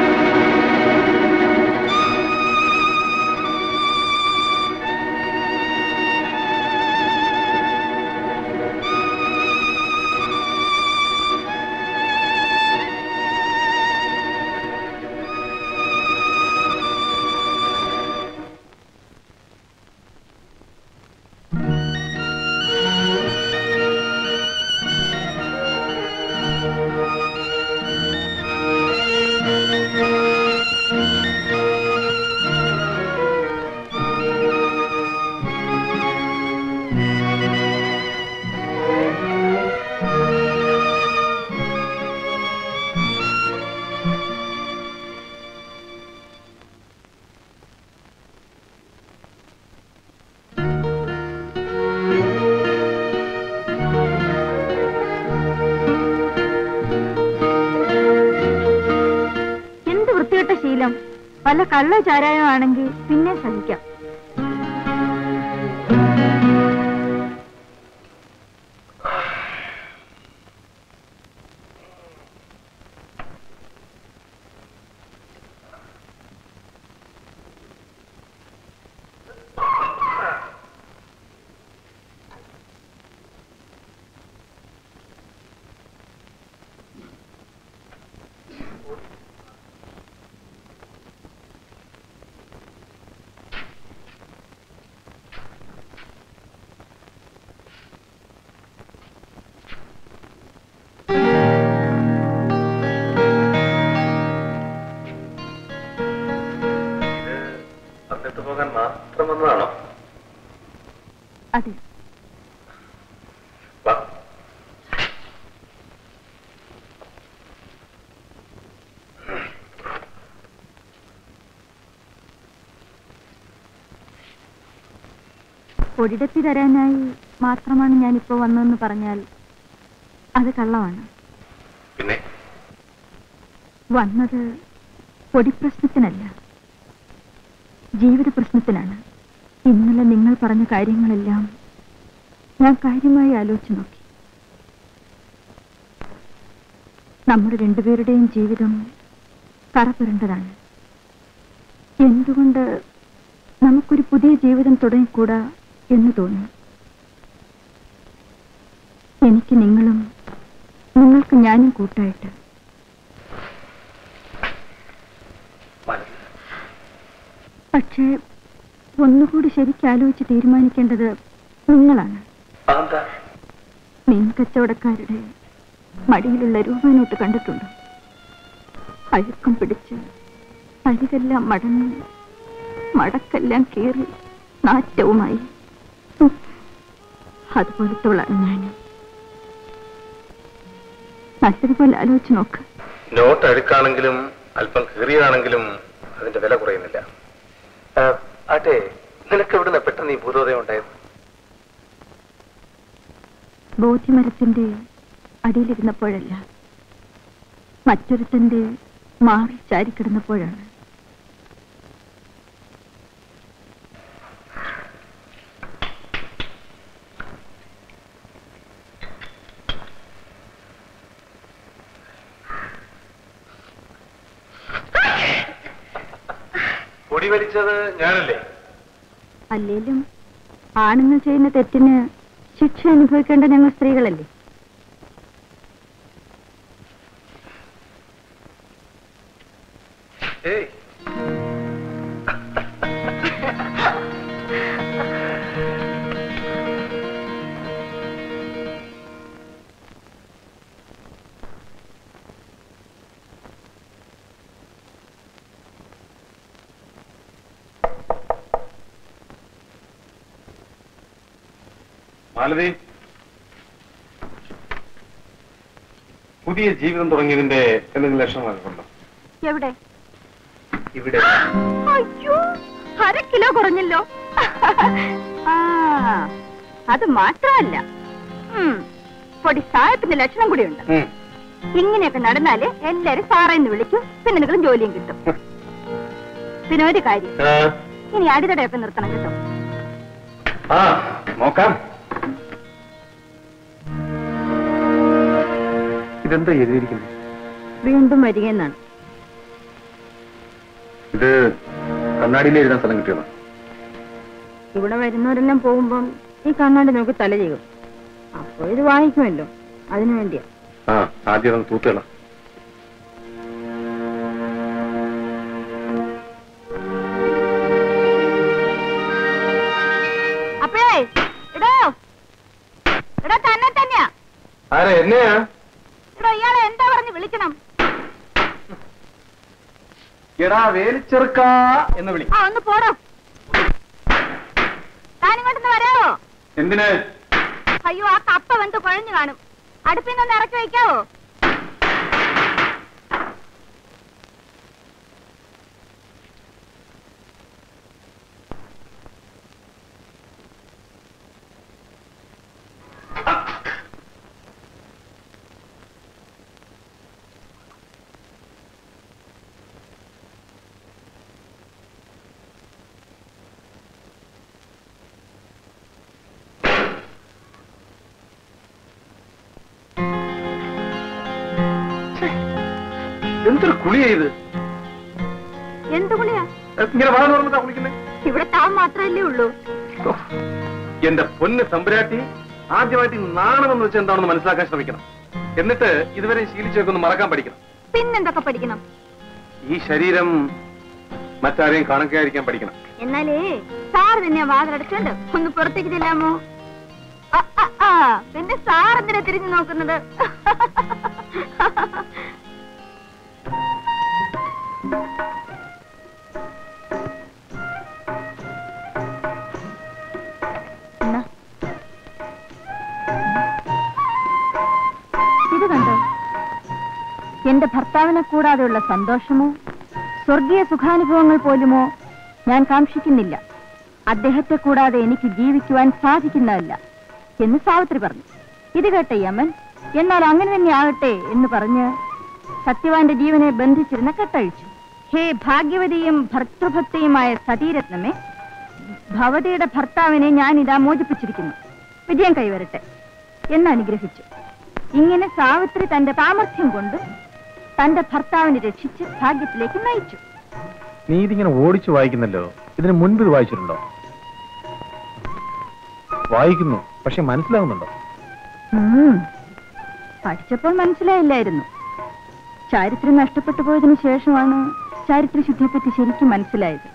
എന്ത് വൃത്തികെട്ട ശീലം വല്ല കള്ള ചാരായം ആണെങ്കിൽ പിന്നെ സഹിക്കാം വന്നിട്ട് പോകാൻ മാത്രം വന്നതാണോ അതെ വാ ഒരിടത്തി തരാനായി മാത്രമാണ് ഞാനിപ്പോ വന്നതെന്ന് പറഞ്ഞാൽ അത് കള്ളമാണ് പിന്നെ വന്നത് പൊടിപ്രശ്നത്തിനല്ല ജീവിത പ്രശ്നത്തിനാണ് ഇന്നലെ നിങ്ങൾ പറഞ്ഞ കാര്യങ്ങളെല്ലാം ഞാൻ കാര്യമായി ആലോചിച്ചു നോക്കി നമ്മുടെ രണ്ടുപേരുടെയും ജീവിതം കറപുരണ്ടതാണ് എന്തുകൊണ്ട് നമുക്കൊരു പുതിയ ജീവിതം തുടങ്ങിക്കൂടാ എന്ന് തോന്നി എനിക്ക് നിങ്ങളും നിങ്ങൾക്ക് ഞാനും കൂട്ടായിട്ട് പക്ഷേ ഒന്നുകൂടി ശരിക്കും ആലോചിച്ച് തീരുമാനിക്കേണ്ടത് നിങ്ങളാണ് അതെന്താ മീൻ കച്ചവടക്കാരുടെ മടിയിലുള്ള രൂപനോട്ട് കണ്ടിട്ടുണ്ടോ അഴുക്കം പിടിച്ച് അരികെല്ലാം മടങ്ങി മടക്കെല്ലാം കീറി നാറ്റവുമായി ഉം. അതുപോലത്തോളാണ് ഞാൻ നല്ലതുപോലെ ആലോചിച്ച് നോക്ക് നോട്ട് അഴുക്കാണെങ്കിലും അല്പം കീറിയതാണെങ്കിലും അതിന്റെ വില കുറയുന്നില്ല ആട്ടെ നിനക്ക് എവിടുന്ന പെട്ടെന്ന് ഈ ഭൂതോദയം ഉണ്ടായത് ബോധ്യമരത്തിന്റെ അടിയിലിരുന്നപ്പോഴല്ല മറ്റൊരുത്തന്റെ മാറി ചാരിക്കിടന്നപ്പോഴാണ് പൊടി വലിച്ചത് ഞാനല്ലേ അല്ലേലും ആണുങ്ങൾ ചെയ്യുന്ന തെറ്റിന് ശിക്ഷ അനുഭവിക്കേണ്ട ഞങ്ങൾ സ്ത്രീകളല്ലേ ഏയ് മാലതി പുതിയ ജീവിതം തുടങ്ങിയതിന്റെ എന്തെങ്കിലും ലക്ഷണങ്ങളൊക്കെ ഉണ്ടോ എവിടെ ഇവിടെ അയ്യോ അര കിലോ കുറഞ്ഞല്ലോ ആ അത് മാത്രമല്ല ഉം, പൊടി സാഹത്തിന്റെ ലക്ഷണം കൂടിയുണ്ട് ഉം. ഇങ്ങനെയൊക്കെ നടന്നാല് എല്ലാരും സാറേന്ന് വിളിക്കും പിന്നെ നിങ്ങളും ജോലിയും കിട്ടും പിന്നെ ഒരു കാര്യം ആ, ഇനി അടിതടയൊക്കെ നിർത്തണം കേട്ടോ ആ നോക്കാം ഇതെന്താ എഴുതിയിരിക്കുന്നത് വീണ്ടും വരികയെന്നാണ് ഇത് കണ്ണാടിയിൽ എഴുതാൻ സ്ഥലം കിട്ടിയതാണ് ഇവിടെ വരുന്നവരെല്ലാം പോകുമ്പം ഈ കണ്ണാടി നോക്കി തല ചെയ്യും അപ്പൊ ഇത് വാങ്ങിക്കുമല്ലോ അതിനു വേണ്ടിയാ ആ ആദ്യം അതൊന്ന് തൂത്തുകള അപ്പോഴേ ഇടോ ഇടോ തന്നെ തന്നെയാ ആരാ എന്നെയാ ഇടോ ഇയാളെ എന്താ പറഞ്ഞ് വിളിക്കണം എടാ വേലിച്ചെറുക്ക എന്ന് വിളി ആ ഒന്ന് പോടോ താനിങ്ങോട്ടൊന്ന് വരാവോ എന്തിന് അയ്യോ ആ കപ്പ വെന്ത് കുഴഞ്ഞു കാണും അടുപ്പിൽ നിന്ന് ഇറക്കി വയ്ക്കാവോ എന്തൊരു കുളിയാ ഇത് എന്ത് കുളിയാ ഇങ്ങനെ വള തുറന്നിട്ടാ കുളിക്കുന്നേ ഇവിടെ താൻ മാത്രമല്ലേ ഉള്ളൂ ഓ, എന്റെ പൊന്ന് തമ്പുരാട്ടി ആദ്യമായിട്ട് ഈ നാണമെന്ന് വെച്ചാൽ എന്താണെന്ന് മനസ്സിലാക്കാൻ ശ്രമിക്കണം എന്നിട്ട് ഇതുവരെ ശീലിച്ചൊക്കെ ഒന്ന് മറക്കാൻ പഠിക്കണം പിന്നെന്തൊക്കെ പഠിക്കണം ഈ ശരീരം മറ്റാരെയും കാണാതിരിക്കാൻ പഠിക്കണം എന്നാലേ സാർ തന്നെ വാതിലടച്ചോണ്ട് ഒന്ന് പുറത്തേക്ക് ചെല്ലാമോ ആ, ആ, ആ, പിന്നെ സാർ എന്തിനാ തിരിഞ്ഞു നോക്കുന്നത് എന്നാ. ഇത് കണ്ടോ എന്റെ ഭർത്താവിനെ കൂടാതെയുള്ള സന്തോഷമോ സ്വർഗീയ സുഖാനുഭവങ്ങൾ പോലുമോ ഞാൻ കാക്ഷിക്കുന്നില്ല അദ്ദേഹത്തെ കൂടാതെ എനിക്ക് ജീവിക്കുവാൻ സാധിക്കുന്നതല്ല എന്ന് സാവിത്രി പറഞ്ഞു ഇത് കേട്ട യമൻ എന്നാൽ അങ്ങനെ തന്നെ ആകട്ടെ എന്ന് പറഞ്ഞ് സത്യവാന്റെ ജീവനെ ബന്ധിച്ചിരുന്ന കെട്ടഴിച്ചു ഹേ ഭാഗ്യവതിയും ഭർത്തൃഭക്തിയുമായ സതീരത്നമേ ഭവതിയുടെ ഭർത്താവിനെ ഞാൻ ഇതാ മോചിപ്പിച്ചിരിക്കുന്നു വിജയം കൈവരട്ടെ എന്ന് അനുഗ്രഹിച്ചു ഇങ്ങനെ സാവിത്രി തന്റെ സാമർഥ്യം കൊണ്ട് തന്റെ ഭർത്താവിനെ രക്ഷിച്ച് ഭാഗ്യത്തിലേക്ക് നയിച്ചു നീ ഇതിങ്ങനെ ഓടിച്ചു വായിക്കുന്നല്ലോ ഇതിന് മുൻപ് ഇത് വായിച്ചിട്ടുണ്ടോ വായിക്കുന്നു പക്ഷെ മനസ്സിലാവുന്നുണ്ടോ ഉം. പഠിച്ചപ്പോൾ മനസ്സിലായില്ലായിരുന്നു ചാരിത്രം നഷ്ടപ്പെട്ടു പോയതിനു ശേഷമാണ് ചാരിത്രശുദ്ധിയെപ്പറ്റി ശരിക്കും മനസ്സിലായത്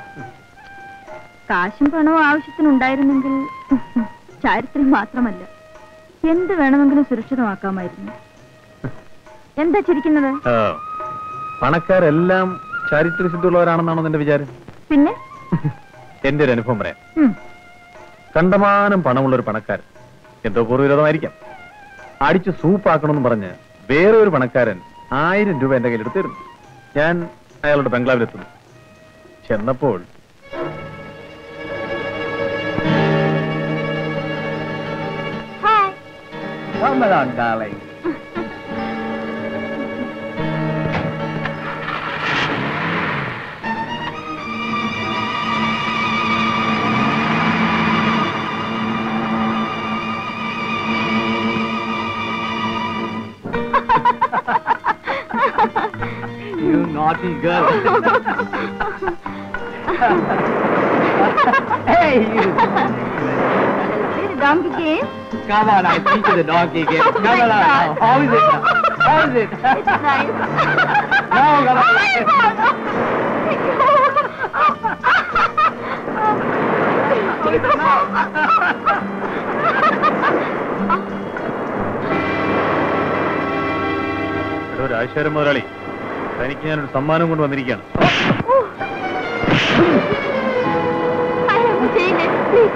കാശും പണവും ആവശ്യത്തിനുണ്ടായിരുന്നെങ്കിൽ ചാരിത്രം മാത്രമല്ല എന്ത് വേണമെങ്കിലും സുരക്ഷിതമാക്കാമായിരുന്നു എന്താ ചിരിക്കുന്നത് പണക്കാരെല്ലാം ചാരിത്രസിദ്ധുള്ളവരാണെന്നാണോ നിന്റെ വിചാരം പിന്നെ എന്റെ ഒരു അനുഭവം പറയാം ഉം. കണ്ടമാനം പണമുള്ള ഒരു പണക്കാരൻ എന്തോ പൂർവ്വവിരോധമായിരിക്കാം അടിച്ച് സൂപ്പാക്കണമെന്ന് പറഞ്ഞ് വേറെ ഒരു പണക്കാരൻ ആയിരം രൂപ എന്റെ കയ്യിലെടുത്തിരുന്നു ഞാൻ അയാളുടെ ബംഗ്ലാവിലെത്തുന്നു ചെന്നപ്പോൾ hi Come along, darling. you naughty girl. hey, you. donkey game? Come on, I teach you the donkey game. Come my along. God. now. How is it? now? How is it? It's nice. No, come on. എടോ രാജശേഖരൻ മുതലാളി തനിക്ക് ഞാനൊരു സമ്മാനം കൊണ്ട് വന്നിരിക്കുകയാണ് I have seen it. Please.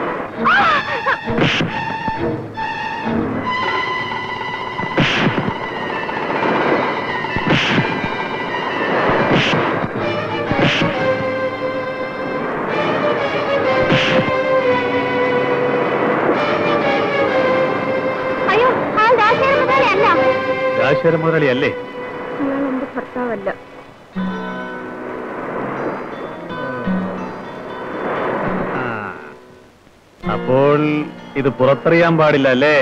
അയ്യോ ആ ദാസേന മുതലേ അല്ല രാജശേഖരൻ മുതലാളി അല്ലേ അയാൾ എന്റെ ഭർത്താവല്ല അപ്പോൾ ഇത് പുറത്തറിയാൻ പാടില്ല അല്ലേ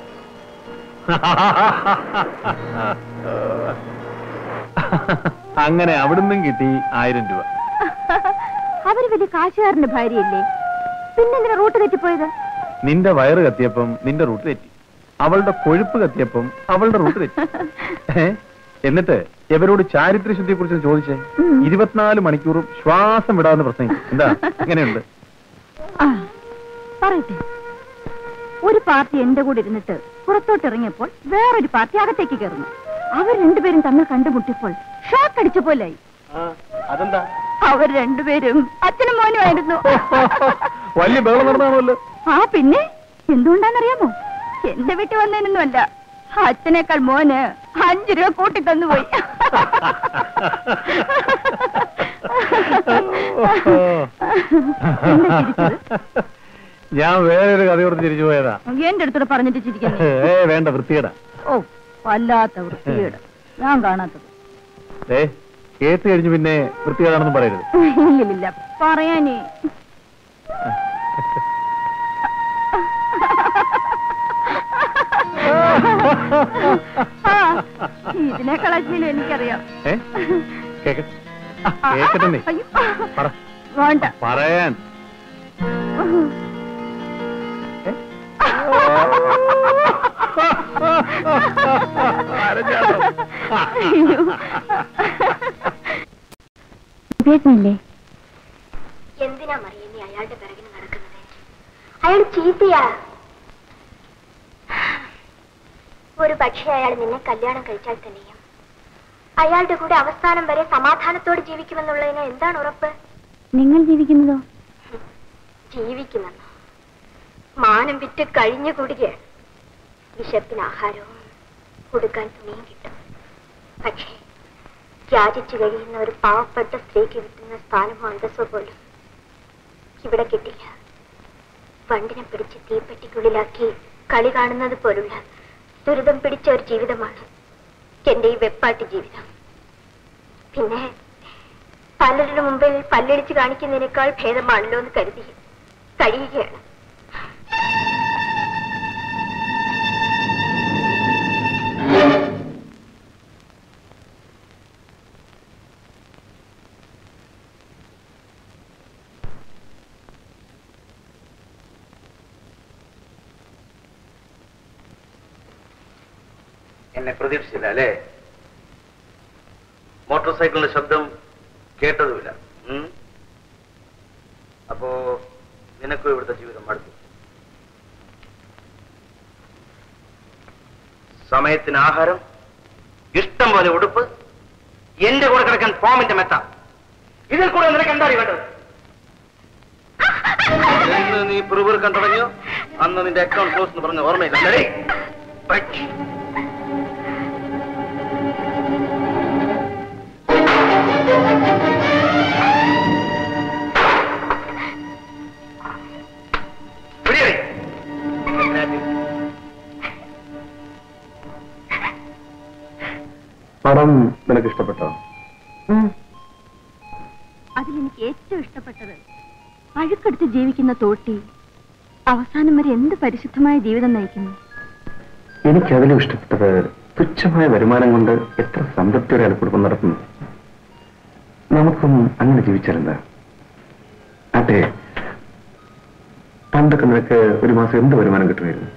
അങ്ങനെ അവിടുന്നും കിട്ടി ആയിരം രൂപ അവര് വലിയ കാശുകാരന്റെ ഭാര്യയല്ലേ പിന്നെന്തിനാ റൂട്ട് തെറ്റിപ്പോയത് നിന്റെ വയറ് കത്തിയപ്പം നിന്റെ റൂട്ട് തെറ്റി അവളുടെ കൊഴുപ്പ് കത്തിയപ്പം അവളുടെ റൂട്ട് തെറ്റി ഏ? എന്നിട്ട് ഇവരോട് ചാരിത്രശുദ്ധിയെ കുറിച്ച് ചോദിച്ചേ ഇരുപത്തിനാല് മണിക്കൂറും ശ്വാസം വിടാതെ പ്രസംഗിക്കും എന്താ എങ്ങനെയുണ്ട് ആ, പറയട്ടെ ഒരു പാർട്ടി എന്റെ കൂടെ ഇരുന്നിട്ട് പുറത്തോട്ട് ഇറങ്ങിയപ്പോൾ വേറൊരു പാർട്ടി അകത്തേക്ക് കയറുന്നു അവർ രണ്ടുപേരും തമ്മിൽ കണ്ടുമുട്ടിയപ്പോൾ ഷോക്ക് അടിച്ച പോലായി അതെന്താ അവർ രണ്ടുപേരും അച്ഛനും മോനുമായിരുന്നു വലിയ ബഹളം നടന്നാണല്ലോ ആ പിന്നെ എന്തുകൊണ്ടാന്നറിയാമോ എന്റെ വീട്ടിൽ വന്നതിനൊന്നുമല്ല അച്ഛനേക്കാൾ മോന് അഞ്ചു രൂപ കൂട്ടി തന്നുപോയി എന്താ ചിരിച്ചത്? ഞാൻ വേറൊരു കഥയോട് തിരിച്ചു പോയതാ എന്റെ അടുത്തോട് പറഞ്ഞിട്ട് ചിരിക്കുന്നു ഏ വേണ്ട വൃത്തികേടാ ഓ വല്ലാത്ത വൃത്തികേട് ഞാൻ കാണാത്തത് ഏ കേട്ട് കഴിഞ്ഞ് പിന്നെ വൃത്തികേടാണെന്നും പറയരുത് ഇല്ലില്ല പറയാനേ ആ, ഇതിനേക്കാൾ അശ്ലീലം എനിക്കറിയാം ഏ കേക്ക ആ, കേക്കട്ടെ നീ. അയ്യോ. പറ വേണ്ട പറയാൻ അയ്യോ. കേട്ടില്ലേ എന്തിനാ മറിയ നീ അയാളുടെ പിറകിന് നടക്കുന്നത് അയാൾ ചീത്തയാ ഒരു പക്ഷേ അയാൾ നിന്നെ കല്യാണം കഴിച്ചാൽ തന്നെയും അയാളുടെ കൂടെ അവസാനം വരെ സമാധാനത്തോടെ ജീവിക്കുമെന്നുള്ളതിന് എന്താണ് ഉറപ്പ് നിങ്ങൾ ജീവിക്കുന്നതോ ജീവിക്കുമെന്നോ മാനം വിറ്റ് കഴിഞ്ഞു കൂടുകയാണ് വിശപ്പിന് ആഹാരവും കൊടുക്കാൻ തുണിയും കിട്ടും പക്ഷേ യാചിച്ചു കഴിയുന്ന ഒരു പാവപ്പെട്ട സ്ത്രീക്ക് കിട്ടുന്ന സ്ഥാനമോ അന്തസ്സോ പോലും ഇവിടെ കിട്ടില്ല വണ്ടിനെ പിടിച്ച് തീപ്പെട്ടിക്കുള്ളിലാക്കി കളി കാണുന്നത് പോലുള്ള ദുരിതം പിടിച്ച ഒരു ജീവിതമാണ് എന്റെ ഈ വെപ്പാട്ടി ജീവിതം പിന്നെ പലരുടെ മുമ്പിൽ പല്ലടിച്ച് കാണിക്കുന്നതിനേക്കാൾ ഭേദമാണല്ലോ എന്ന് കരുതി കഴിയുകയാണ് എന്നെ പ്രതീക്ഷിച്ചില്ല അല്ലേ മോട്ടോർ സൈക്കിളിന്റെ ശബ്ദം കേട്ടതുമില്ല ഉം? അപ്പോ നിനക്കും ഇവിടുത്തെ ജീവിതം മടുത്തു സമയത്തിന് ആഹാരം ഇഷ്ടം പോലെ ഉടുപ്പ് എന്റെ കൂടെ കിടക്കാൻ ഫോമിന്റെ മെത്ത ഇതിൽ കൂടെ നിനക്ക് എന്താണ് വേണ്ടത് എന്ന് നീ പിറുപിറുക്കാൻ തുടങ്ങിയോ അന്ന് നിന്റെ അക്കൗണ്ട് ക്ലോസ് എന്ന് പറഞ്ഞ ഓർമ്മയില്ല അല്ലേ? പറ്റി. പിടിയടി. പടം നിനക്ക് ഇഷ്ടപ്പെട്ടോ അതിലെനിക്ക് ഏറ്റവും ഇഷ്ടപ്പെട്ടത് അഴുക്കെടുത്ത് ജീവിക്കുന്ന തോട്ടി അവസാനം വരെ എന്ത് പരിശുദ്ധമായ ജീവിതം നയിക്കുന്നു എനിക്ക് അതിലും ഇഷ്ടപ്പെട്ടത് തുച്ഛമായ വരുമാനം കൊണ്ട് എത്ര സംതൃപ്തിയോടെ അയാൾ കുടുംബം നടത്തുന്നു നമുക്കും അങ്ങനെ ജീവിച്ചാലെന്താ അതെ പണ്ടൊക്കെ നിനക്ക് ഒരു മാസം എന്ത് വരുമാനം കിട്ടുമായിരുന്നു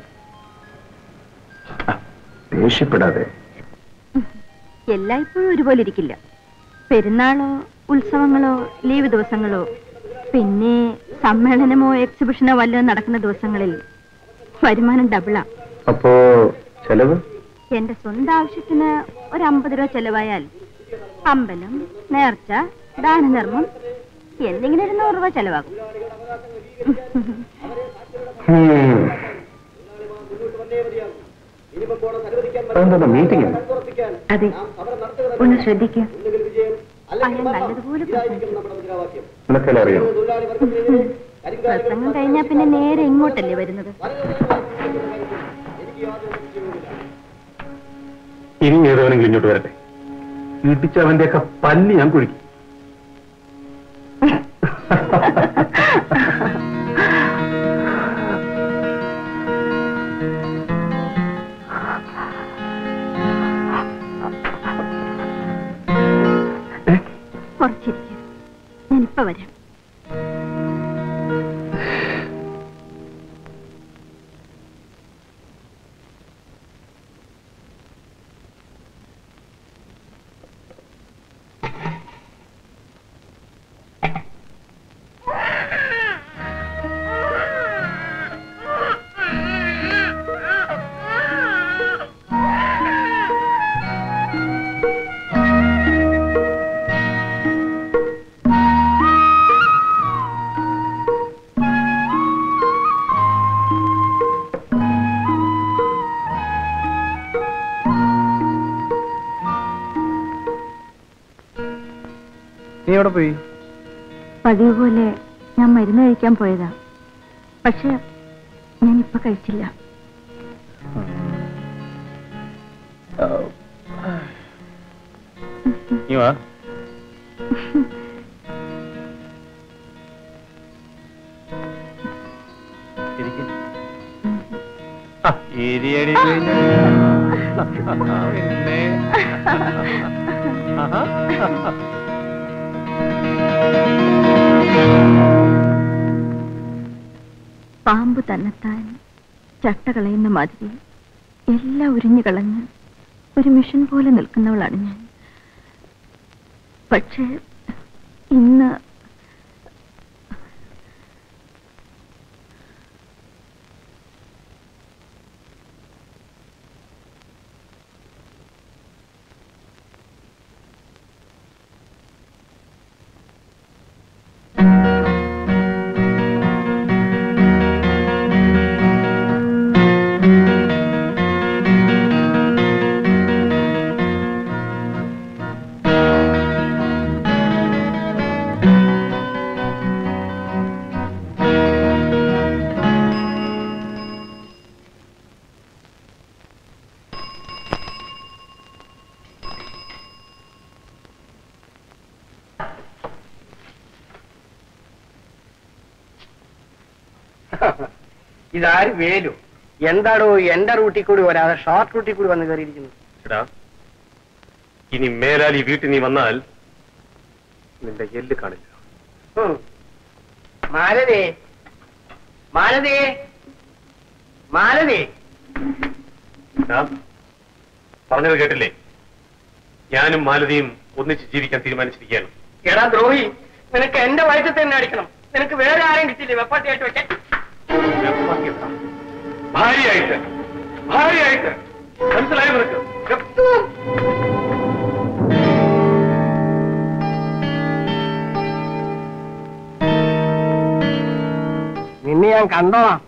ആ, ദേഷ്യപ്പെടാതെ എല്ലായ്പ്പോഴും ഒരുപോലെ ഇരിക്കില്ല പെരുന്നാളോ ഉത്സവങ്ങളോ ലീവ് ദിവസങ്ങളോ പിന്നെ സമ്മേളനമോ എക്സിബിഷനോ വല്ലതും നടക്കുന്ന ദിവസങ്ങളിൽ വരുമാനം ഡബിളാ അപ്പോ ചെലവ് എന്റെ സ്വന്തം ആവശ്യത്തിന് ഒരു അമ്പത് രൂപ ചെലവായാൽ അമ്പലം നേർച്ച ദാനധർമ്മം എന്തെങ്കിലും ഒരു നൂറ് രൂപ ചെലവാകും ഹും. അതെന്താ മീറ്റിംഗ് അതെ ഒന്ന് ശ്രദ്ധിക്കുക അയാൾ നല്ലതുപോലെ പ്രസംഗിക്കും. നിനക്കെല്ലാം അറിയാം പ്രസംഗം കഴിഞ്ഞാൽ പിന്നെ നേരെ ഇങ്ങോട്ടല്ലേ വരുന്നത് ഇനി ഏതവനെങ്കിലും ഇങ്ങോട്ട് വരട്ടെ ഇടിച്ച് അവന്റെയൊക്കെ പല്ല് ഞാൻ കുഴിക്കും കുറച്ചിരിക്കും ഞാനിപ്പോ വരാം നീ എവിടെ പോയി പതിവ് പോലെ ഞാൻ മരുന്ന് കഴിക്കാൻ പോയതാ പക്ഷെ ഞാൻ ഇപ്പൊ കഴിച്ചില്ല നീ വാ ഇരിക്ക്. ആ, ഇരിയടി പിന്നെ. പിന്നെ. ആഹാ. പാമ്പ് തന്നെത്താൻ ചട്ട കളയുന്ന മാതിരി എല്ലാം ഉരിഞ്ഞു കളഞ്ഞ് ഒരു മിഷൻ പോലെ നിൽക്കുന്നവളാണ് ഞാൻ പക്ഷേ ഇന്ന് ഇതാര് വേലു എന്താടോ എന്റെ റൂട്ടിൽ കൂടി വരാതെ ഷോർട്ട് റൂട്ടിൽ കൂടി വന്ന് കയറിയിരിക്കുന്നു എടാ, ഇനി മേലാൽ ഈ വീട്ടിൽ നീ വന്നാൽ നിന്റെ എല്ല് കാണില്ല ഉം. മാലതേ മാലതേ മാലതേ എടാ, പറഞ്ഞത് കേട്ടില്ലേ ഞാനും മാലതിയും ഒന്നിച്ച് ജീവിക്കാൻ തീരുമാനിച്ചിരിക്കുകയാണ് എടാ ദ്രോഹി നിനക്ക് എന്റെ വയറ്റിൽ തന്നെ അടിക്കണം നിനക്ക് വേറെ ആരെയും കിട്ടില്ലേ വെപ്പാട്ടിയായിട്ട് വെക്കാൻ ഭാര്യയായിട്ട് ഭാര്യയായിട്ട് മനസ്സിലായോ നിനക്ക് നിന്നെ ഞാൻ കണ്ടോളാം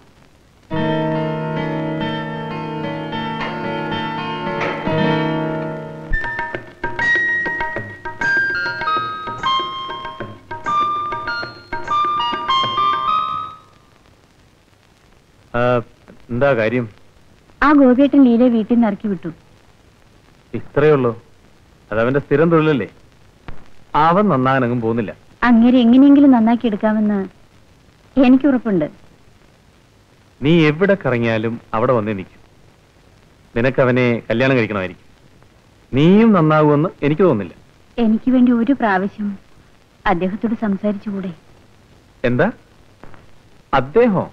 എന്താ കാര്യം ആ ഗോപിയേട്ടൻ ലീലയെ വീട്ടിൽ നിന്ന് ഇറക്കി വിട്ടു ഇത്രയേ ഉള്ളൂ അതവന്റെ സ്ഥിരം തൊഴിലല്ലേ അവൻ നന്നാകാനങ്ങും പോകുന്നില്ല അങ്ങനെ എങ്ങനെയെങ്കിലും നന്നാക്കി എടുക്കാമെന്ന് എനിക്ക് ഉറപ്പുണ്ട് നീ എവിടെ കറങ്ങിയാലും അവിടെ വന്നേ നിൽക്കും നിനക്ക് അവനെ കല്യാണം കഴിക്കണമായിരിക്കും നീയും നന്നാകുമെന്ന് എനിക്ക് തോന്നുന്നില്ല എനിക്ക് വേണ്ടി ഒരു പ്രാവശ്യം അദ്ദേഹത്തോട് സംസാരിച്ചുകൂടെ എന്താ അദ്ദേഹോ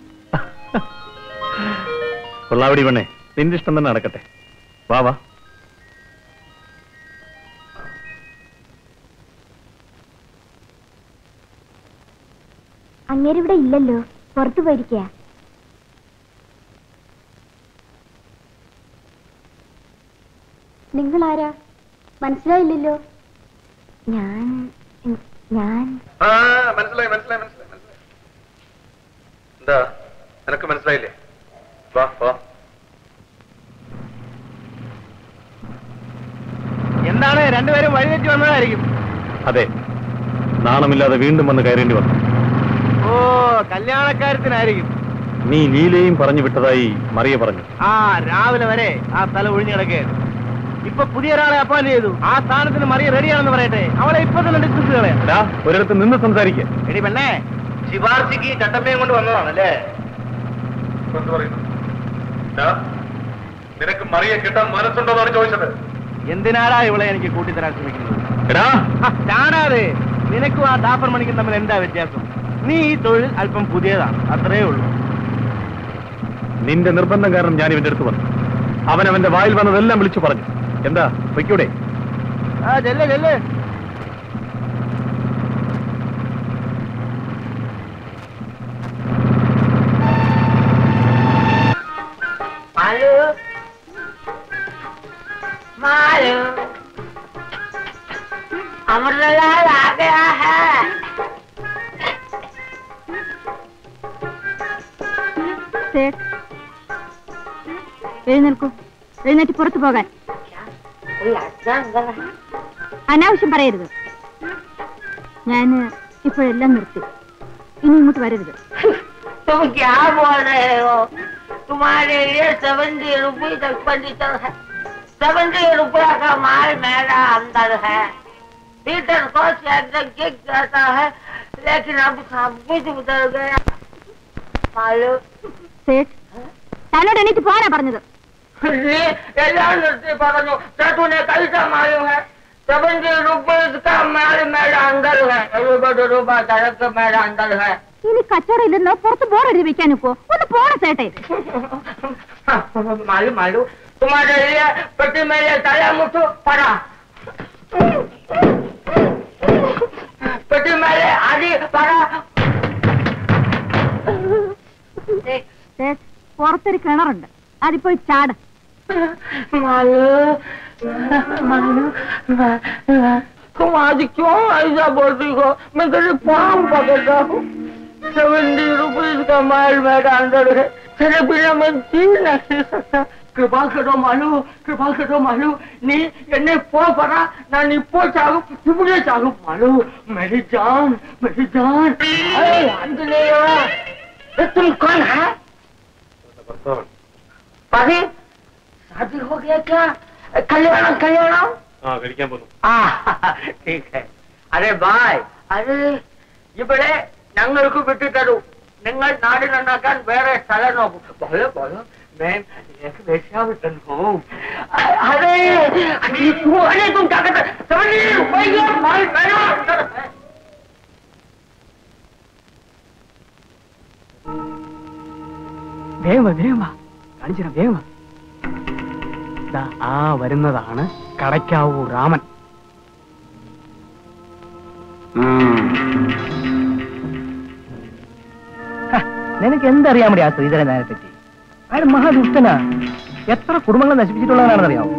കൊള്ളാവടി പെണ്ണേ നിന്റെ ഇഷ്ടം തന്നെ നടക്കട്ടെ വാ വാ അങ്ങേരിവിടെ ഇല്ലല്ലോ പുറത്തു പോയിരിക്കുക നിങ്ങൾ ആരാ മനസ്സിലായില്ലല്ലോ ഞാൻ ഞാൻ ആ മനസ്സിലായി മനസ്സിലായി മനസ്സിലായി മനസ്സിലായി എന്താ നിനക്ക് മനസ്സിലായില്ലേ വാ വാ എന്താണ് രണ്ടുപേരും വഴിതെറ്റി വന്നതായിരിക്കും അതെ നാണമില്ലാതെ വീണ്ടും വന്ന് കയറേണ്ടി വന്നു ഓ കല്യാണക്കാര്യത്തിനായിരിക്കും നീ ലീലയും പറഞ്ഞു വിട്ടതായി മറിയ പറഞ്ഞു ആ രാവിലെ വരെ ആ സ്ഥലം ഒഴിഞ്ഞു കിടക്കുകയായിരുന്നു ഇപ്പൊ പുതിയ ഒരാളെ അപ്പോയിന്റ് ചെയ്തു ആ സ്ഥാനത്തിന് മറിയ റെഡിയാണെന്ന് പറയട്ടെ അവളെ ഇപ്പൊ തന്നെ ഡിസ്കസ് കളയാം എടാ ഒരിടത്ത് നിന്ന് സംസാരിക്കുക എടി പെണ്ണേ ശിവാർജിക്ക് ചട്ടമ്പയും കൊണ്ട് വന്നതാണല്ലേ നിനക്ക് മറിയെ കിട്ടാൻ മനസ്സുണ്ടോന്നാണ് ചോദിച്ചത് എന്തിനാടാ ഇവളെ എനിക്ക് കൂട്ടിത്തരാൻ ശ്രമിക്കുന്നത് എടാ ഹ, ഞാനാതെ നിനക്കും ആ ഡാഫർ മണിക്കും തമ്മിൽ എന്താ വ്യത്യാസം നീ ഈ തൊഴിൽ അല്പം പുതിയതാണ് അത്രേ ഉള്ളൂ നിന്റെ നിർബന്ധം കാരണം ഞാൻ ഇവന്റെ അടുത്ത് വന്നു അവൻ അവന്റെ വായിൽ വന്നതെല്ലാം വിളിച്ചു പറഞ്ഞു എന്താ വയ്ക്കൂടെ ആ ചെല്ല് ചെല്ല് मालू मालू अमरलाल आ गया है സേഠ് എഴുന്നേൽക്കൂ എഴുന്നേറ്റ് പുറത്തു പോകാൻ कोई अच्छा अंदर है അനാവശ്യം പറയരുത് ഞാൻ ഇപ്പോഴെല്ലാം നിർത്തി ഇനി ഇങ്ങോട്ട് വരരുത് तुम क्या बोल रहे हो तुम्हारे लिए सेवेंटी रुपये तक पंडितर है सेवेंटी रुपया का माल मेरा अंदर है पीटर को चैत्र किक कहता है लेकिन अब सब कुछ उधर गया मालूम സേഠ് തന്നോട് എണീറ്റ് പോരാ പറഞ്ഞത് നീ എല്ലാം നിർത്തി പറഞ്ഞു ചേട്ടനെ കൈസ മാലും है सेवेंटी रुपये का माल मेरा अंदर है എഴുപത് രൂപ ചരക്ക് मेरा अंदर है ഇനി കച്ചവടം ഇല്ലെന്നോ പുറത്ത് ബോർഡെഴുതി വെക്കാൻ ഒക്കോ ഒന്ന് പോണ സേട്ടെ मालूम मालूम तुम्हारे लिए पति मेरे तला मुठो पड़ा पति मेरे आदि पड़ा സേഠ് പുറത്തൊരു കിണറുണ്ട് അതിപ്പോയി ചാട് मालूम मालूम तुम आज क्यों ऐसा बोलती हो मैं तेरे पाँव पकड़ता हूँ सेवेंटी रुपीज का माल मेरा अंदर है तेरे बिना मैं जी नहीं सकता കൃപാ കടോ മാലു കൃപാ കടോ മാലു നീ എന്നെ പോ പറ ഞാൻ ഇപ്പോ ചാകും ഇവിടെ ചാകും മാലു मेरी जान मेरी जान अरे आंजनेय ये तुम कौन है पति शादी हो गया क्या कल्याण कल्याण ആ കഴിക്കാൻ പോന്നു ആ ठीक है അരെ ബായ് അരെ ഇവിടെ ഞങ്ങൾക്ക് വിട്ടുതരൂ നിങ്ങൾ നാട് നന്നാക്കാൻ വേറെ സ്ഥലം നോക്കും ബോലോ ബോലോ मैं एक वेश्यावतन हूँ अरे अरे तू अरे तुम क्या करते समझ रुपये माल मेरा अंदर है വേഗം വാ, വേഗം വാ കാണിച്ചിരാം വേഗം വാ. ദാ, ആ വരുന്നതാണ് കടയ്ക്കാവൂ രാമൻ നിനക്ക് എന്തറിയാൻ ആ ശ്രീധരൻ നായരെ പറ്റി അയാൾ മഹാദുഷ്ടനാ എത്ര കുടുംബങ്ങൾ നശിപ്പിച്ചിട്ടുള്ളവനാണെന്നറിയാവോ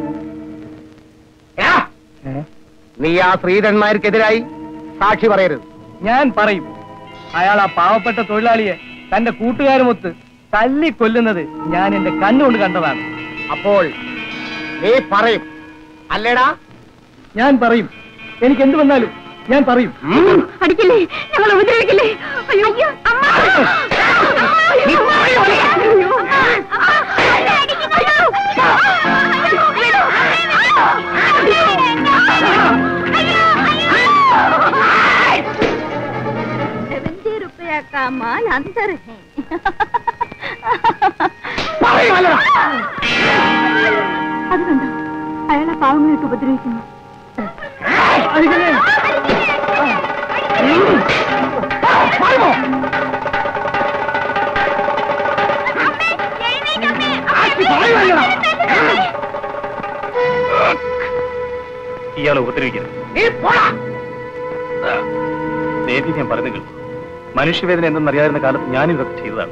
നീ ആ ശ്രീധന്മാർക്കെതിരായി സാക്ഷി പറയരുത് ഞാൻ പറയും അയാൾ ആ പാവപ്പെട്ട തൊഴിലാളിയെ തന്റെ കൂട്ടുകാരുമൊത്ത് തല്ലിക്കൊല്ലുന്നത് ഞാൻ എന്റെ കണ്ണുകൊണ്ട് കണ്ടതാണ് അപ്പോൾ നീ പറയും അല്ലേടാ ഞാൻ പറയും എനിക്ക് എന്ത് വന്നാലും ഞാൻ പറയും അടിക്കില്ലേ ഞങ്ങൾ ഉപദ്രവിക്കില്ലേ അയ്യോ അമ്മ അയ്യോ, അയ്യോ. അമ്മ, അടിക്കുന്നു. അയ്യോ. अंदर है അത് കണ്ടോ അയാളെ പാവങ്ങളൊക്കെ ഉപദ്രവിക്കുന്നു ഇയാളെ ഉപദ്രവിക്കരുത് നേരത്തെ ഞാൻ പറഞ്ഞു കേൾക്കും മനുഷ്യവേദന എന്തെന്നറിയാതിരുന്ന കാലത്ത് ഞാനും ഇതൊക്കെ ചെയ്തതാണ്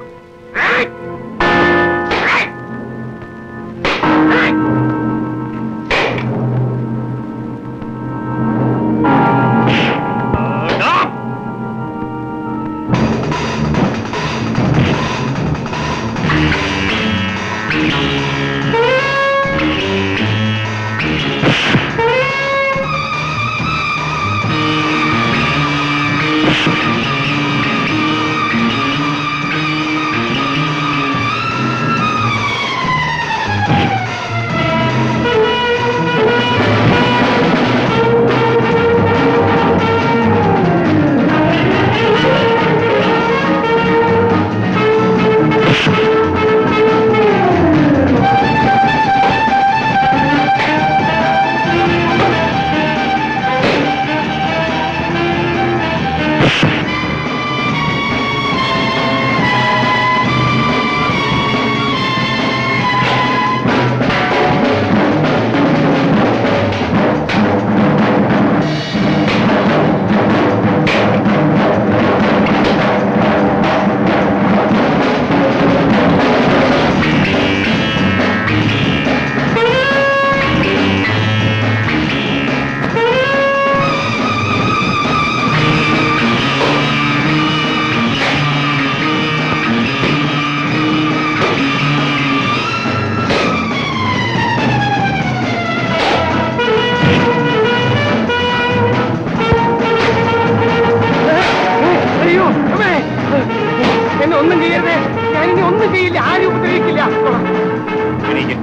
അയ്യോ അമ്മേ എന്നെ ഒന്നും ചെയ്യരുതേ ഞാനിനി ഒന്നും ചെയ്യില്ല ആരും ഉപദ്രവിക്കില്ല എണീക്ക്.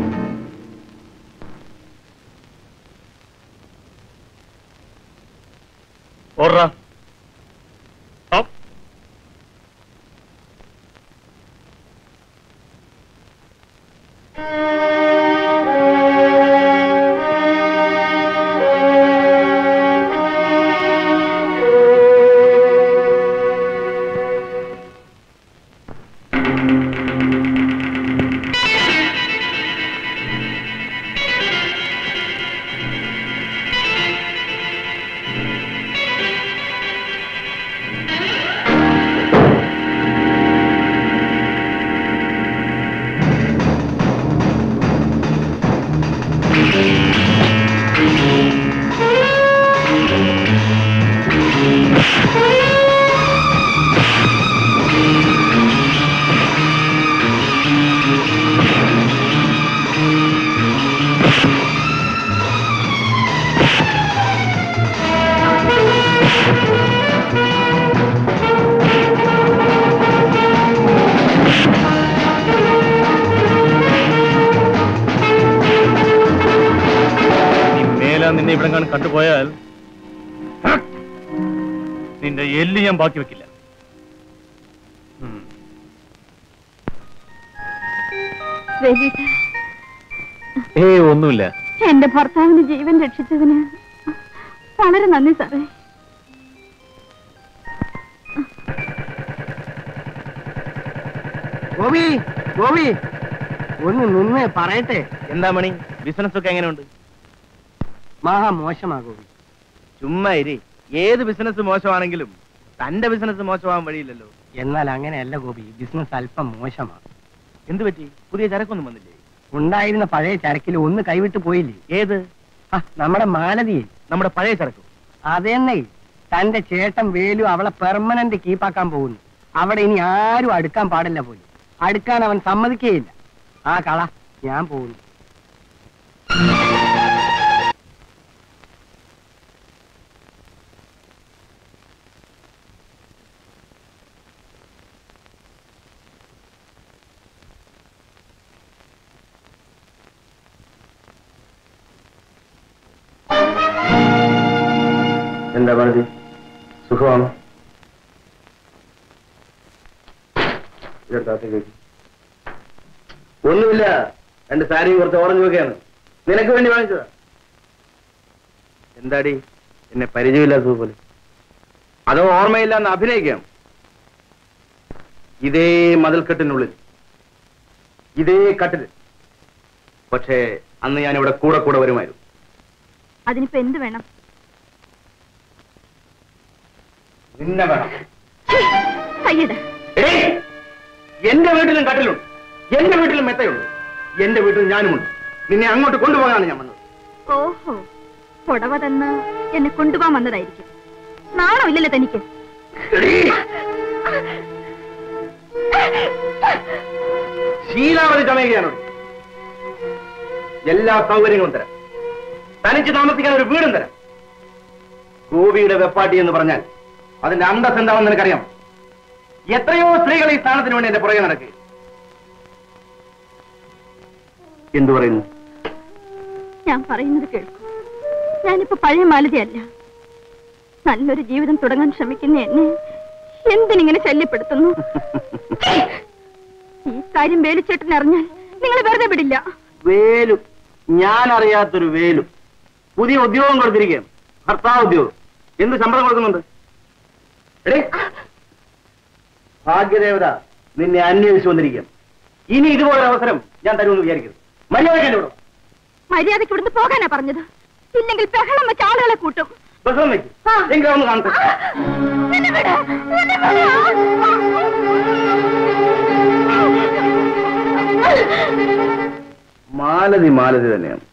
ഓർറാ ഓ നീ മേലാ നിന്നെ ഇവിടെ കാണും കണ്ടുപോയാൽ നിന്റെ എല്ല് ഞാൻ ബാക്കി വെക്കില്ല ഉം. വേദിത ഏയ് ഒന്നുമില്ല എന്റെ ഭർത്താവിന് ജീവൻ രക്ഷിച്ചതിന് വളരെ നന്ദി സാറേ ഗോപി ഗോപി ഒന്ന് നിന്ന് പറയട്ടെ എന്താ മണി ബിസിനസ് ഒക്കെ എങ്ങനെയുണ്ട് മഹാ മോശമാ ഗോപി ചുമ്മാ ഇരി ഏത് ബിസിനസ് മോശമാണെങ്കിലും തന്റെ ബിസിനസ് മോശമാവാൻ വഴിയില്ലല്ലോ എന്നാൽ അങ്ങനെയല്ല ഗോപി ബിസിനസ് അല്പം മോശമാ എന്ത് പറ്റി പുതിയ ചരക്കൊന്നും വന്നില്ലേ ഉണ്ടായിരുന്ന പഴയ ചരക്കിൽ ഒന്ന് കൈവിട്ട് പോയില്ലേ ഏത് ആ, നമ്മുടെ മാലതിയെ നമ്മുടെ പഴയ ചരക്ക് അതെന്നേ തന്റെ ചേട്ടൻ വേലു അവളെ പെർമനന്റ് കീപ്പാക്കാൻ പോകുന്നു അവിടെ ഇനി ആരും അടുക്കാൻ പാടില്ല പോലും അടുക്കാൻ അവൻ സമ്മതിക്കുകയില്ല ആ കള ഞാൻ പോകുന്നു എന്താ പണിത് സുഖമാണോ ഒന്നുമില്ല രണ്ട് സാരിയും കുറച്ച് ഓറഞ്ച് ഒക്കെയാണ് നിനക്ക് വേണ്ടി വാങ്ങിച്ചതാ എന്താടി എന്നെ പരിചയമില്ലാത്തത് പോലെ അതോ ഓർമ്മയില്ലാന്ന് അഭിനയിക്കാം ഇതേ മതിൽക്കെട്ടിനുള്ളിൽ ഇതേ കട്ടില് പക്ഷേ അന്ന് ഞാൻ ഇവിടെ കൂടെ കൂടെ വരുമായിരുന്നു അതിനിപ്പോ എന്ത് വേണം നിന്നെ വേണം കയ്യട എടീ, എന്റെ വീട്ടിലും കട്ടിലുണ്ട് എന്റെ വീട്ടിലും മെത്തയുണ്ട് എന്റെ വീട്ടിൽ ഞാനുമുണ്ട് നിന്നെ അങ്ങോട്ട് കൊണ്ടുപോകാനാണ് ഞാൻ വന്നത് ഓഹോ പുടവ തന്ന് എന്നെ കൊണ്ടുപോകാൻ വന്നതായിരിക്കും നാണമില്ലല്ലോ തനിക്ക് ശീലാവധി ചമയുകയാണോ എല്ലാ സൗകര്യങ്ങളും തരാം തനിച്ച് താമസിക്കാൻ ഒരു വീടും തരാം ഗോപിയുടെ വെപ്പാട്ടി എന്ന് പറഞ്ഞാൽ അതിന്റെ അന്തസ് എന്താണെന്ന് നിനക്കറിയാം എത്രയോ സ്ത്രീകൾ ഈ സ്ഥാനത്തിന് വേണ്ടി എന്റെ പുറകെ നടക്കുക എന്തു പറയുന്നു ഞാൻ പറയുന്നത് കേൾക്കൂ ഞാനിപ്പോ പഴയ മാലതിയല്ല നല്ലൊരു ജീവിതം തുടങ്ങാൻ ശ്രമിക്കുന്ന എന്നെ എന്തിനിങ്ങനെ ശല്യപ്പെടുത്തുന്നു ഈ കാര്യം വേലിച്ചേട്ടൻ അറിഞ്ഞാൽ നിങ്ങൾ വെറുതെ വിടില്ല വേലും ഞാൻ അറിയാത്തൊരു വേലും പുതിയ ഉദ്യോഗം കൊടുത്തിരിക്കുകയാണ് ഭർത്താവ് ഉദ്യോഗം എന്ത് ശമ്പളം കൊടുക്കുന്നുണ്ട് എടേ ഭാഗ്യദേവത നിന്നെ അന്വേഷിച്ചു വന്നിരിക്കുകയാണ് ഇനി ഇതുപോലൊരു അവസരം ഞാൻ തരുമെന്ന് വിചാരിക്കുന്നു മര്യാദ ഇവിടെ മര്യാദയ്ക്ക് ഇവിടുന്ന് പോകാനാ പറഞ്ഞത് ഇല്ലെങ്കിൽ ബഹളം വെച്ച് ആളുകളെ കൂട്ടും ബസ്സം വെക്കും എങ്കിലും ഒന്ന് കാണട്ടെ എന്നെ വിട്, എന്നെ വിട്. മാലതി മാലതി തന്നെയാണ്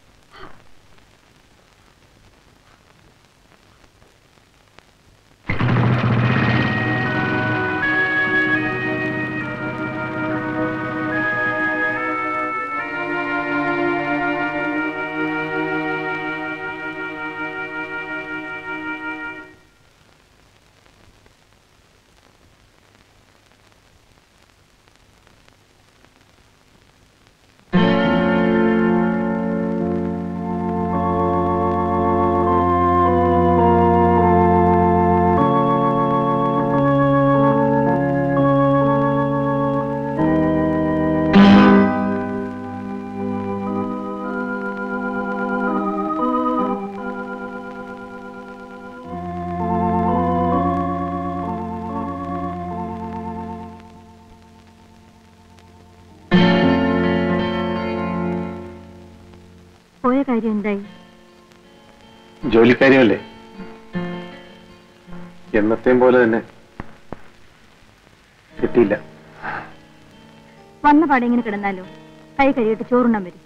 പോയ കാര്യം എന്തായി ജോലിക്കാരിയല്ലേ എന്നത്തെയും പോലെ തന്നെ കിട്ടിയില്ല വന്ന പാടെ ഇങ്ങനെ കിടന്നാലോ കൈ കഴിയിട്ട് ചോറുണ്ണാൻ വരും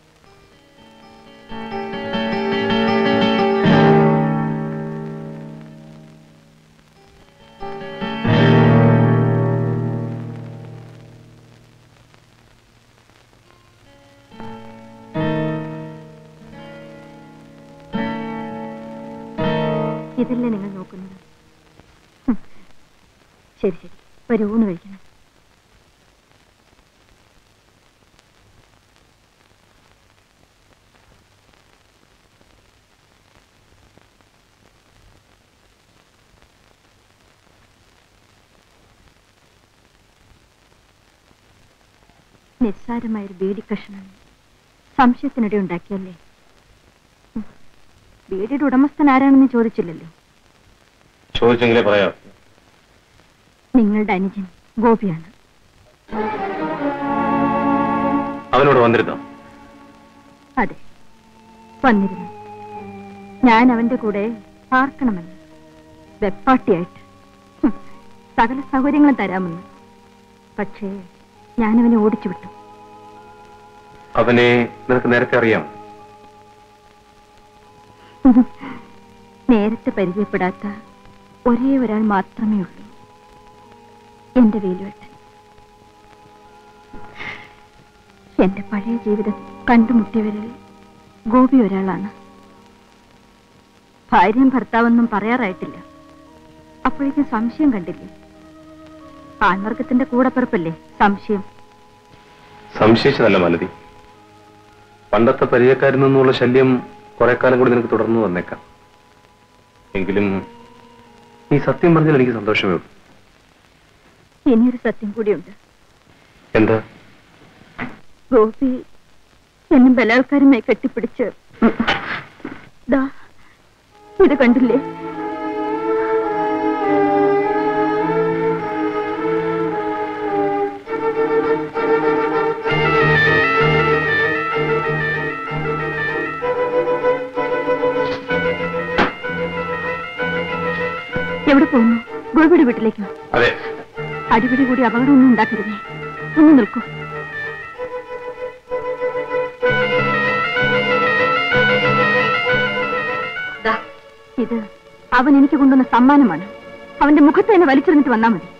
ഇതല്ലേ നിങ്ങൾ നോക്കുന്നത് ഹും. ശരി ശരി ഒരു ഊണ് കഴിക്കണം നിസ്സാരമായൊരു ബീഡി കഷ്ണം സംശയത്തിനിടെ ഉണ്ടാക്കിയല്ലേ ഉം. ബീഡിയുടെ ഉടമസ്ഥൻ ആരാണെന്ന് ചോദിച്ചില്ലല്ലോ ചോദിച്ചെങ്കിലേ പറയാം നിങ്ങളുടെ അനുജൻ ഗോപിയാണ് അവനോട് വന്നിരുന്നോ അതെ വന്നിരുന്നു ഞാൻ അവന്റെ കൂടെ പാർക്കണമെന്ന് വെപ്പാട്ടിയായിട്ട് ഹും, സകല സൗകര്യങ്ങളും തരാമെന്ന് പക്ഷേ ഞാനവനെ ഓടിച്ചു വിട്ടു അവനെ നിനക്ക് നേരത്തെ അറിയാം നേരത്തെ പരിചയപ്പെടാത്ത ഒരേ ഒരാൾ മാത്രമേ ഉള്ളൂ എന്റെ വേലുവേട്ടൻ എന്റെ പഴയ ജീവിതം കണ്ടുമുട്ടിയവരിൽ ഗോപി ഒരാളാണ് ഭാര്യയും ഭർത്താവെന്നും പറയാറായിട്ടില്ല അപ്പോഴേക്കും സംശയം കണ്ടില്ലേ ആൺവർഗത്തിന്റെ കൂടപ്പിറപ്പല്ലേ സംശയം സംശയിച്ചതല്ല മാലതി പണ്ടത്തെ പരിചയക്കാരിൽ നിന്നുള്ള ശല്യം കുറെ കാലം കൂടി നിനക്ക് തുടർന്നു വന്നേക്കാം എങ്കിലും നീ സത്യം പറഞ്ഞാൽ എനിക്ക് സന്തോഷമേ ഉള്ളൂ ഇനിയൊരു സത്യം കൂടിയുണ്ട് എന്താ ഗോപി എന്നെ ബലാത്കാരമായി കെട്ടിപ്പിടിച്ച് ദാ ഇത് കണ്ടില്ലേ എവിടെ പോകുന്നു ഗോപിയുടെ വീട്ടിലേക്കോ അതെ അടിപിടി കൂടി അപകടമൊന്നും ഉണ്ടാക്കരുതേ ഒന്ന് നിൽക്കൂ ദാ, ഇത് അവൻ എനിക്ക് കൊണ്ടുവന്ന സമ്മാനമാണ് അവന്റെ മുഖത്ത് തന്നെ വലിച്ചെറിഞ്ഞിട്ട് വന്നാ മതി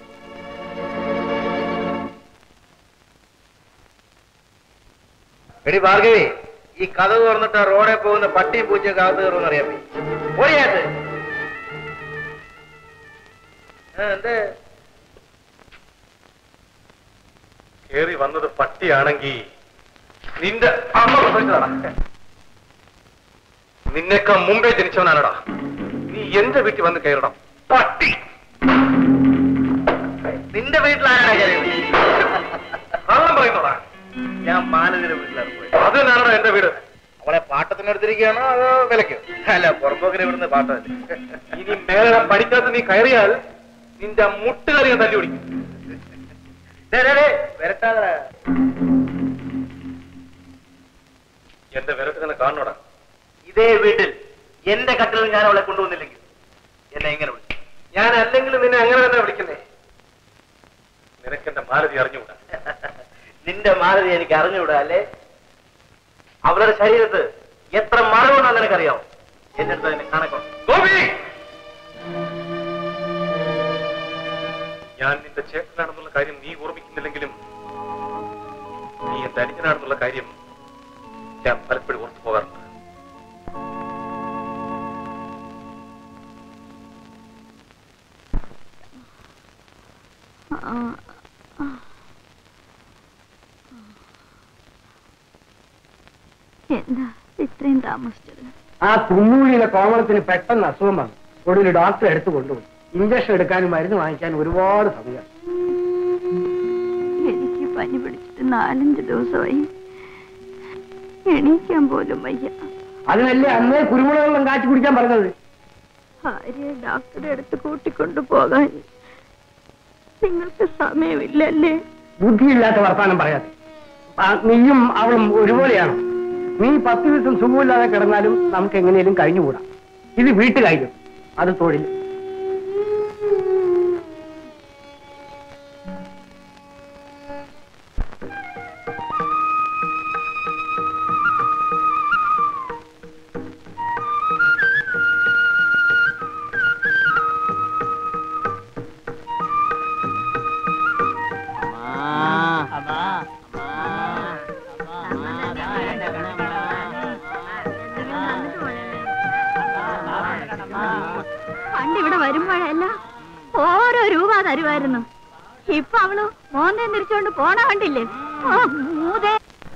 എടി ഭാർഗവി ഈ കഥ തുറന്നിട്ട് ആ റോഡിൽ പോകുന്ന പട്ടിയും പൂച്ചയും കാത്തു കയറുമെന്ന് അറിയാൻ പോയാത്ത് എന്തേ കേറി വന്നത് പട്ടിയാണെങ്കിൽ നിന്റെ അമ്മ പ്രസവിച്ചതാടാ നിന്നെക്കാ മുമ്പേ ജനിച്ചവനാണടാ നീ എന്റെ വീട്ടിൽ വന്ന് കയറണം പട്ടി നിന്റെ വീട്ടിലാരാണ് കള്ളം പറയുന്നോടാ ഞാൻ മാലതിന്റെ വീട്ടിലാണ് പോയത് അത് തന്നെയാണോ എന്റെ വീട് അവളെ പാട്ടത്തിനെടുത്തിരിക്കുകയാണോ അതോ വിലക്കോ അല്ല പുറമ്പോക്കിന് ഇവിടുന്ന് പാട്ടമല്ല ഇനി മേലെ പഠിക്കാത്ത നീ കയറിയാൽ നിന്റെ മുട്ടുകാരി ഞാൻ തല്ലി പിടിക്കും വരട്ടാതെ എന്റെ വിരട്ട് തന്നെ കാണണോടാ ഇതേ വീട്ടിൽ എന്റെ കട്ടിലിൽ ഞാൻ അവളെ കൊണ്ടുവന്നില്ലെങ്കിൽ എന്നെ എങ്ങനെ വിളിക്കും ഞാൻ അല്ലെങ്കിൽ നിന്നെ അങ്ങനെ തന്നെ വിളിക്കുന്നേ നിനക്ക് എന്റെ മാലതി അറിഞ്ഞുകൂടാ നിന്റെ മാലതി എനിക്ക് അറിഞ്ഞുകൂടാ അല്ലേ അവളുടെ ശരീരത്ത് എത്ര മറവുണ്ടെന്ന് നിനക്കറിയാമോ എന്റെ അടുത്ത് അതിനെ കണക്കണം ഗോപി ഞാൻ നിന്റെ ചേട്ടനാണെന്നുള്ള കാര്യം നീ ഓർമ്മിക്കുന്നില്ലെങ്കിലും നീ എന്റെ അനുജനാണെന്നുള്ള കാര്യം ഞാൻ പലപ്പോഴും ഓർത്തു പോകാറുണ്ട് എന്താ ഇത്രയും താമസിച്ചത് ആ തുമ്മൂഴിയിലെ കോമളത്തിന് പെട്ടെന്ന് അസുഖം വന്നു ഒടുവിൽ ഡോക്ടർ എടുത്തു കൊണ്ടുപോയി ഇഞ്ചക്ഷൻ എടുക്കാനും മരുന്ന് വാങ്ങിക്കാനും ഒരുപാട് സമയം എനിക്ക് പനി പിടിച്ചിട്ട് നാലഞ്ച് ദിവസമായി എണീക്കാൻ പോലും വയ്യ അതിനല്ലേ അന്നേ കുരുമുളക് വെള്ളം കാച്ചി കുടിക്കാൻ പറഞ്ഞത് ഭാര്യയെ ഡോക്ടറെ അടുത്ത് കൂട്ടിക്കൊണ്ടു പോകാൻ നിങ്ങൾക്ക് സമയമില്ലല്ലേ ബുദ്ധിയില്ലാത്ത വർത്താനം പറയാതെ ആ, നീയും അവളും ഒരുപോലെയാണ് നീ പത്ത് ദിവസം സുഖമില്ലാതെ കിടന്നാലും നമുക്ക് എങ്ങനെയും കഴിഞ്ഞുകൂടാ ഇത് വീട്ടുകാര്യം അത് തൊഴിൽ പണ്ട് ഇവിടെ വരുമ്പോഴെല്ലാം ഓരോ രൂപ തരുമായിരുന്നു ഇപ്പൊ അവള് മോന്തേ തിരിച്ചോണ്ട് പോണ കണ്ടില്ലേ ഓ, മൂതേ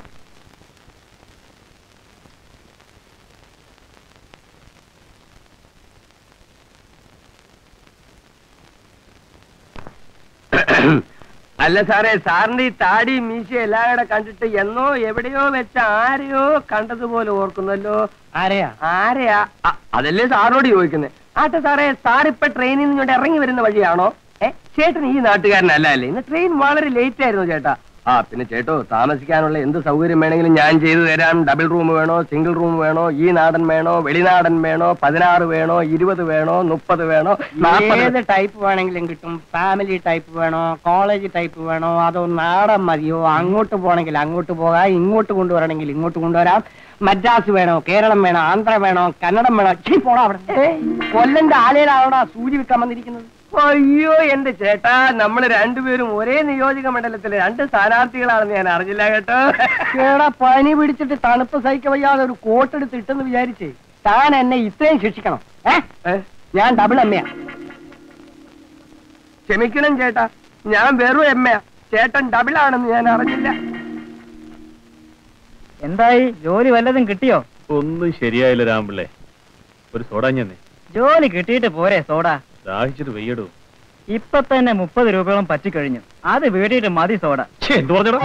അല്ല സാറേ സാറിന്റെ ഈ താടി മീശ എല്ലാവരുടെ കണ്ടിട്ട് എന്നോ എവിടെയോ വെച്ച ആരെയോ കണ്ടതുപോലെ ഓർക്കുന്നല്ലോ ആരെയാ ആരെയാ അ, അതല്ലേ സാറിനോട് ചോദിക്കുന്നത് ആട്ടെ സാറേ സാർ ഇപ്പൊ ട്രെയിനിൽ നിന്ന് ഇങ്ങോട്ട് ഇറങ്ങി വരുന്ന വഴിയാണോ ഏ ചേട്ടൻ ഈ നാട്ടുകാരനല്ല അല്ലേ ഇന്ന് ട്രെയിൻ വളരെ ലേറ്റ് ആയിരുന്നു ചേട്ടാ ആ പിന്നെ ചേട്ടോ താമസിക്കാനുള്ള എന്ത് സൗകര്യം വേണമെങ്കിലും ഞാൻ ചെയ്തു തരാം ഡബിൾ റൂം വേണോ സിംഗിൾ റൂം വേണോ ഈ നാടൻ വേണോ വെളിനാടൻ വേണോ പതിനാറ് വേണോ ഇരുപത് വേണോ മുപ്പത് വേണോ ഏത് ടൈപ്പ് വേണമെങ്കിലും കിട്ടും ഫാമിലി ടൈപ്പ് വേണോ കോളേജ് ടൈപ്പ് വേണോ അതോ നാടൻ മതിയോ അങ്ങോട്ട് പോകണമെങ്കിൽ അങ്ങോട്ട് പോകാം ഇങ്ങോട്ട് കൊണ്ടുവരണമെങ്കിൽ ഇങ്ങോട്ട് കൊണ്ടുവരാം മദ്രാസ് വേണോ കേരളം വേണോ ആന്ധ്ര വേണോ കന്നഡം വേണോ ചീ പോടാ അവിടെ ഏയ്, കൊല്ലന്റെ ആലയിലാണോടാ സൂചി വിൽക്കാൻ വന്നിരിക്കുന്നത് അയ്യോ എന്റെ ചേട്ടാ നമ്മൾ രണ്ടുപേരും ഒരേ നിയോജക മണ്ഡലത്തിലെ രണ്ട് സ്ഥാനാർത്ഥികളാണെന്ന് ഞാൻ അറിഞ്ഞില്ല കേട്ടോ കേടാ പനി പിടിച്ചിട്ട് തണുപ്പ് സഹിക്ക വയ്യാതെ ഒരു കോട്ടെടുത്ത് ഇട്ടെന്ന് വിചാരിച്ചേ താൻ എന്നെ ഇത്രയും ശിക്ഷിക്കണം ഏ ഏ? ഞാൻ ഡബിൾ അമ്മയാ ക്ഷമിക്കണം ചേട്ടാ ഞാൻ വെറും എമ്മയാ ചേട്ടൻ ഡബിൾ ആണെന്ന് ഞാൻ അറിഞ്ഞില്ല എന്തായി ജോലി വല്ലതും കിട്ടിയോ ഒന്നും ശരിയായില്ല രാമ്പിള്ളേ ഒരു സോഡാ ഞാൻ ജോലി കിട്ടിയിട്ട് പോരെ സോഡ ദാഹിച്ചിട്ട് വെയ്യടൂ ഇപ്പൊ തന്നെ മുപ്പത് രൂപയോളം പറ്റിക്കഴിഞ്ഞു അത് വീടിയിട്ട് മതി സോഡ എന്ത് പറഞ്ഞടാ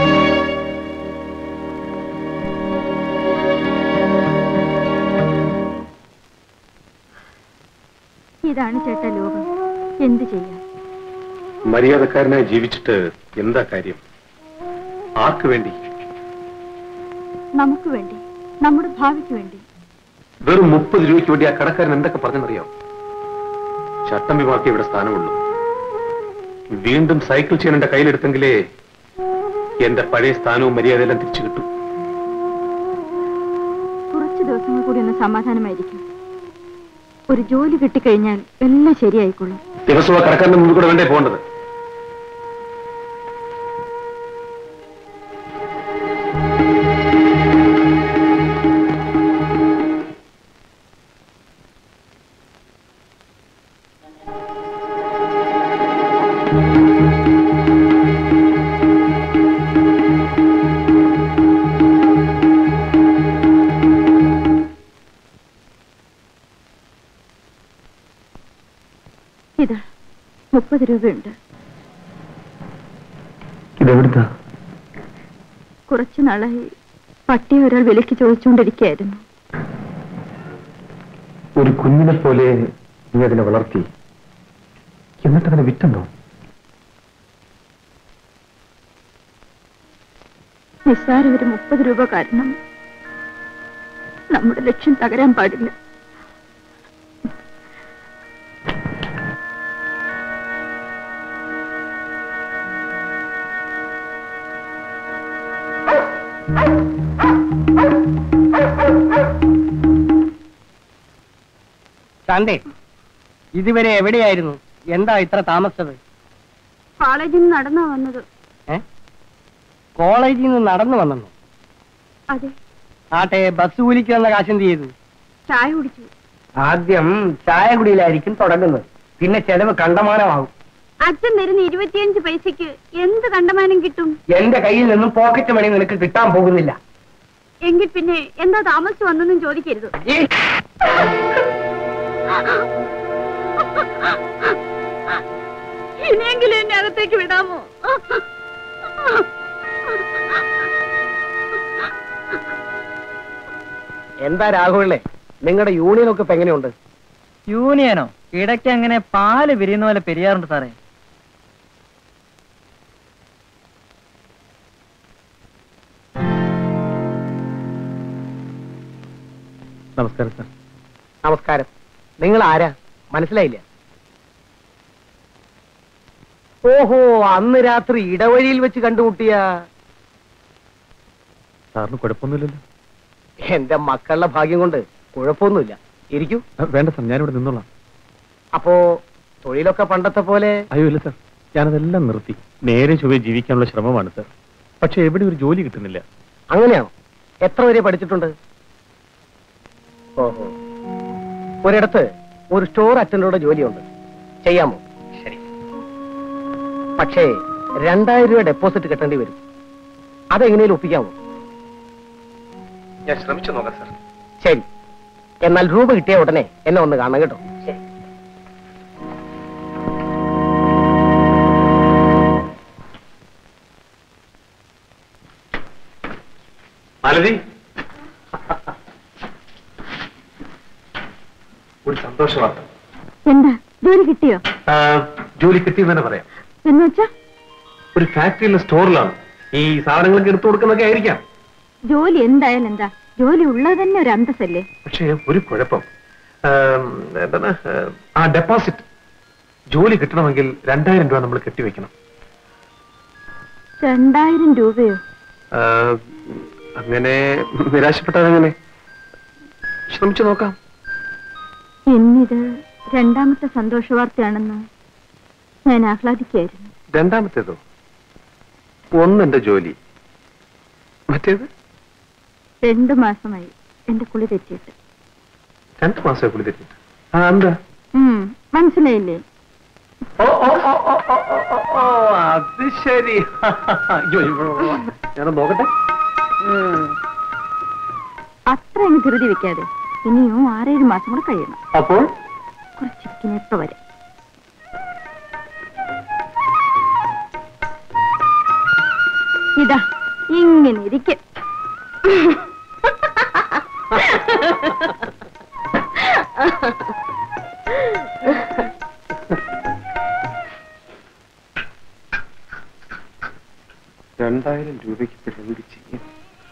ഇതാണ് ചേട്ടാ ലോകം എന്ത് ചെയ്യാം മര്യാദക്കാരനായി ജീവിച്ചിട്ട് എന്താ കാര്യം ആർക്ക് വേണ്ടി നമുക്ക് വേണ്ടി നമ്മുടെ ഭാവിക്ക് വേണ്ടി വെറും മുപ്പത് രൂപയ്ക്ക് വേണ്ടി ആ കടക്കാരൻ എന്തൊക്കെ പറഞ്ഞെന്നറിയാം ചട്ടമ്പിമാർക്ക് ഇവിടെ സ്ഥാനമുള്ളൂ വീണ്ടും സൈക്കിൾ ചെയ്യാൻ എന്റെ കയ്യിലെടുത്തെങ്കിലേ എന്റെ പഴയ സ്ഥാനവും മര്യാദയെല്ലാം തിരിച്ചു കിട്ടും കുറച്ച് ദിവസങ്ങൾ കൂടി ഒന്ന് സമാധാനമായിരിക്കും ഒരു ജോലി കിട്ടിക്കഴിഞ്ഞാൽ എല്ലാം ശരിയായിക്കൊള്ളും ദിവസവും ആ കടക്കാരന്റെ മുമ്പിൽ കൂടെ വേണ്ടേ പോകേണ്ടത് ഇതാ മുപ്പത് രൂപയുണ്ട് ഇതെവിടുത്താ കുറച്ചു നാളായി പട്ടിയെ ഒരാൾ വിലക്ക് ചോദിച്ചുകൊണ്ടിരിക്കുകയായിരുന്നു ഒരു കുഞ്ഞിനെ പോലെ നീ അതിനെ വളർത്തി എന്നിട്ട് അതിനെ വിറ്റുണ്ടോ നിസ്സാര ഒരു മുപ്പത് രൂപ കാരണം നമ്മുടെ ലക്ഷ്യം തകരാൻ പാടില്ല ശാന്തേ ഇതുവരെ എവിടെയായിരുന്നു എന്താ ഇത്ര താമസിച്ചത് കോളേജിൽ നിന്ന് നടന്നാ വന്നത് ഏ കോളേജിൽ നിന്ന് നടന്നു വന്നു അതെ ആട്ടെ ബസ് കൂലിക്ക് വന്ന കാശ് എന്ത് ചെയ്തു ചായ കുടിച്ചു ആദ്യം ചായ കുടിയിലായിരിക്കും തുടങ്ങുന്നത് പിന്നെ ചെലവ് കണ്ടമാനമാകും അച്ഛൻ തരുന്ന ഇരുപത്തിയഞ്ച് പൈസക്ക് എന്ത് കണ്ടമാനം കിട്ടും എന്റെ കയ്യിൽ നിന്നും പോക്കറ്റ് മണി നിനക്ക് കിട്ടാൻ പോകുന്നില്ല എങ്കിൽ പിന്നെ എന്താ താമസിച്ചു വന്നെന്നും ചോദിക്കരുത് ഇനിയെങ്കിലും എന്നെ അകത്തേക്ക് വിടാമോ എന്താ രാഘവല്ലേ നിങ്ങളുടെ യൂണിയനൊക്കെ ഇപ്പൊ എങ്ങനെയുണ്ട് യൂണിയനോ ഇടയ്ക്ക് അങ്ങനെ പാല് പിരിയുന്ന പോലെ പിരിയാറുണ്ട് സാറേ നമസ്കാരം സാർ നമസ്കാരം നിങ്ങൾ ആരാ മനസ്സിലായില്ല ഓഹോ അന്ന് രാത്രി ഇടവഴിയിൽ വെച്ച് കണ്ടുമുട്ടിയ സാറിന് കുഴപ്പമൊന്നുമില്ലല്ലോ എന്റെ മക്കളുടെ ഭാഗ്യം കൊണ്ട് കുഴപ്പമൊന്നുമില്ല ഇരിക്കൂ ആ, വേണ്ട സാർ ഞാനിവിടെ നിന്നോളാം അപ്പോ തൊഴിലൊക്കെ പണ്ടത്തെ പോലെ അയ്യോ ഇല്ല സാർ ഞാനതെല്ലാം നിർത്തി നേരെ ചൊവ്വേ ജീവിക്കാനുള്ള ശ്രമമാണ് സാർ പക്ഷെ എവിടെ ഒരു ജോലി കിട്ടുന്നില്ല അങ്ങനെയാണോ എത്ര വരെ പഠിച്ചിട്ടുണ്ട് ഓഹോ ഒരിടത്ത് ഒരു സ്റ്റോർ അറ്റൻഡറുടെ ജോലിയുണ്ട് ചെയ്യാമോ ശരി പക്ഷേ രണ്ടായിരം രൂപ ഡെപ്പോസിറ്റ് കെട്ടേണ്ടി വരും അതെങ്ങനെയും ഒപ്പിക്കാമോ ഞാൻ ശ്രമിച്ചു നോക്കാം സാർ ശരി എന്നാൽ രൂപ കിട്ടിയ ഉടനെ എന്നെ ഒന്ന് കാണണം കേട്ടോ ശരി മാലതി ഒരു സന്തോഷ വാർത്ത എന്താ ജോലി കിട്ടിയോ ആ, ജോലി കിട്ടിയെന്ന് തന്നെ പറയാം എന്ന് വെച്ചാ ഒരു ഫാക്ടറിയിലെ സ്റ്റോറിലാണ് ഈ സാധനങ്ങളൊക്കെ എടുത്തു കൊടുക്കുന്നൊക്കെ ആയിരിക്കാം ജോലി എന്തായാലും എന്താ ജോലി ഉള്ളത് തന്നെ ഒരു അന്തസ്സല്ലേ പക്ഷേ ഒരു കുഴപ്പം ആം, എന്താണ് ആ ഡെപ്പോസിറ്റ് ജോലി കിട്ടണമെങ്കിൽ രണ്ടായിരം രൂപ നമ്മൾ കെട്ടിവെക്കണം രണ്ടായിരം രൂപയോ ആ, അങ്ങനെ നിരാശപ്പെട്ടതെങ്ങനെ ശ്രമിച്ചു നോക്കാം ഇന്നിത് രണ്ടാമത്തെ സന്തോഷ വാർത്തയാണെന്ന് ഞാൻ ആഹ്ലാദിക്കായിരുന്നു രണ്ടാമത്തേതോ ഒന്നെന്റെ ജോലി മറ്റേത് രണ്ടു മാസമായി എന്റെ കുളി തെറ്റിയിട്ട് രണ്ടു മാസമായി പുള്ളി തെറ്റിട്ട് ആ എന്താ ഉം, മനസ്സിലായില്ലേ ഓ ഓ ഓ ഓ ഓ ഓ, ഓ, ഓ അത് ശരി അയ്യോ, ഇവിടെ വാ. ഞാനൊന്ന് നോക്കട്ടെ ഉം. അത്ര അങ്ങ് ധൃതി വെക്കാതെ ഇനിയും ആറേഴ് മാസം കൂടെ കഴിയണം അപ്പോൾ കുറച്ചിരിക്കുന്ന ഇപ്പൊ വരെ ഇതാ ഇങ്ങനെ ഇരിക്കും രണ്ടായിരം രൂപയ്ക്ക് ഇപ്പൊ എന്ത് ചെയ്യും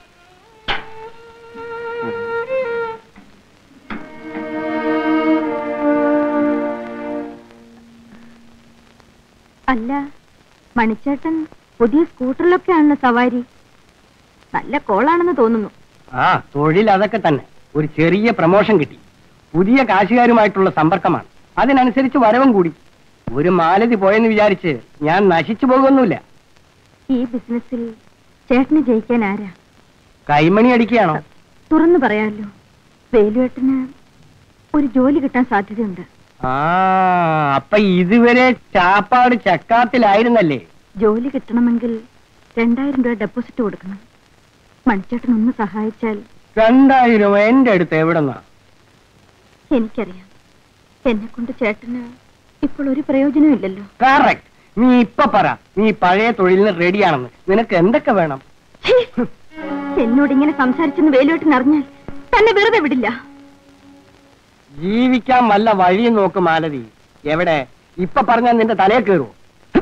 അല്ല മണിച്ചേട്ടൻ പുതിയ സ്കൂട്ടറിലൊക്കെയാണല്ലോ സവാരി നല്ല കോളാണെന്ന് തോന്നുന്നു ആ തൊഴിൽ അതൊക്കെ തന്നെ ഒരു ചെറിയ പ്രമോഷൻ കിട്ടി പുതിയ കാശുകാരുമായിട്ടുള്ള സമ്പർക്കമാണ് അതിനനുസരിച്ച് വരവും കൂടി ഒരു മാലതി പോയെന്ന് വിചാരിച്ച് ഞാൻ നശിച്ചു പോകുന്നില്ല ഈ ബിസിനസ്സിൽ ചേട്ടന് ജയിക്കാൻ ആരാ കൈമണി അടിക്കുകയാണോ തുറന്നു പറയാമല്ലോ വേലുവേട്ടന് ഒരു ജോലി കിട്ടാൻ സാധ്യതയുണ്ട് ആ അപ്പൊ ഇതുവരെ ചാപ്പാട് ചക്കാത്തിലായിരുന്നല്ലേ ജോലി കിട്ടണമെങ്കിൽ രണ്ടായിരം രൂപ ഡെപ്പോസിറ്റ് കൊടുക്കണം മണിച്ചേട്ടൻ ഒന്ന് സഹായിച്ചാൽ രണ്ടായിരം എന്റെ അടുത്ത് എവിടെന്നാ എനിക്കറിയാം എന്നെ കൊണ്ട് ചേട്ടന് ഇപ്പോൾ ഒരു പ്രയോജനവും ഇല്ലല്ലോ കറക്റ്റ് നീ ഇപ്പൊ പറ നീ പഴയ തൊഴിലിന് റെഡിയാണെന്ന് നിനക്ക് എന്തൊക്കെ വേണം ഛീ! എന്നോട് ഇങ്ങനെ സംസാരിച്ചെന്ന് വേലുവേട്ടൻ അറിഞ്ഞാൽ തന്നെ വെറുതെ വിടില്ല ജീവിക്കാൻ വല്ല വഴിയും നോക്ക് മാലതി എവിടെ ഇപ്പൊ പറഞ്ഞാൽ നിന്റെ തലയെ കയറുമോ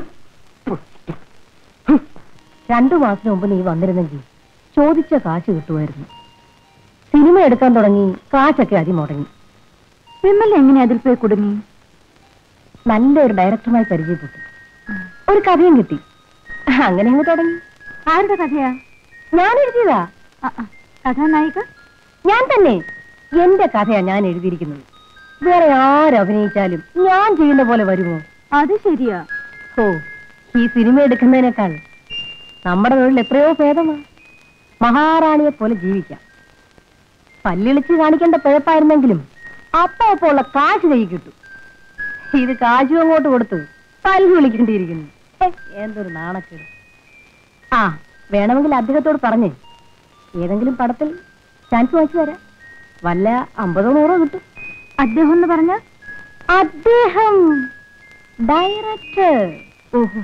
രണ്ടു മാസം മുമ്പ് നീ വന്നിരുന്നെങ്കിൽ ചോദിച്ച കാശ് കിട്ടുമായിരുന്നു സിനിമ എടുക്കാൻ തുടങ്ങി കാശൊക്കെ അതി മുടങ്ങി വിമൽ എങ്ങനെ അതിൽ പോയി കുടുങ്ങി നല്ലൊരു ഡയറക്ടറുമായി പരിചയപ്പെട്ടു ഒരു കഥയും കിട്ടി അങ്ങനെ അങ്ങ് തുടങ്ങി ആരുടെ കഥയാ ഞാൻ എഴുതിയതാ ആ, ആ. കഥാനായിക ഞാൻ തന്നെ എന്റെ കഥയാ ഞാൻ എഴുതിയിരിക്കുന്നത് വേറെ ആരഭിനയിച്ചാലും ഞാൻ ചെയ്യുന്ന പോലെ വരുമോ അത് ശരിയാ ഓ ഈ സിനിമ എടുക്കുന്നതിനേക്കാൾ നമ്മുടെ തൊഴിൽ എത്രയോ ഭേദമാ മഹാറാണിയെ പോലെ ജീവിക്കാം പല്ലിളിച്ച് കാണിക്കേണ്ട പിഴപ്പായിരുന്നെങ്കിലും അപ്പോ അപ്പോ ഉള്ള കാശ് കൈ കിട്ടും ഇത് കാശും അങ്ങോട്ട് കൊടുത്ത് പല്ല് വിളിക്കേണ്ടിയിരിക്കുന്നു ഹെ, എന്തൊരു നാണക്കേട് ആ വേണമെങ്കിൽ അദ്ദേഹത്തോട് പറഞ്ഞ് ഏതെങ്കിലും പടത്തിൽ ചാൻസ് വാങ്ങിച്ചു തരാം വല്ല അമ്പതോ നൂറോ കിട്ടും അദ്ദേഹം എന്ന് പറഞ്ഞ അദ്ദേഹം ഡയറക്ടർ ഓഹോ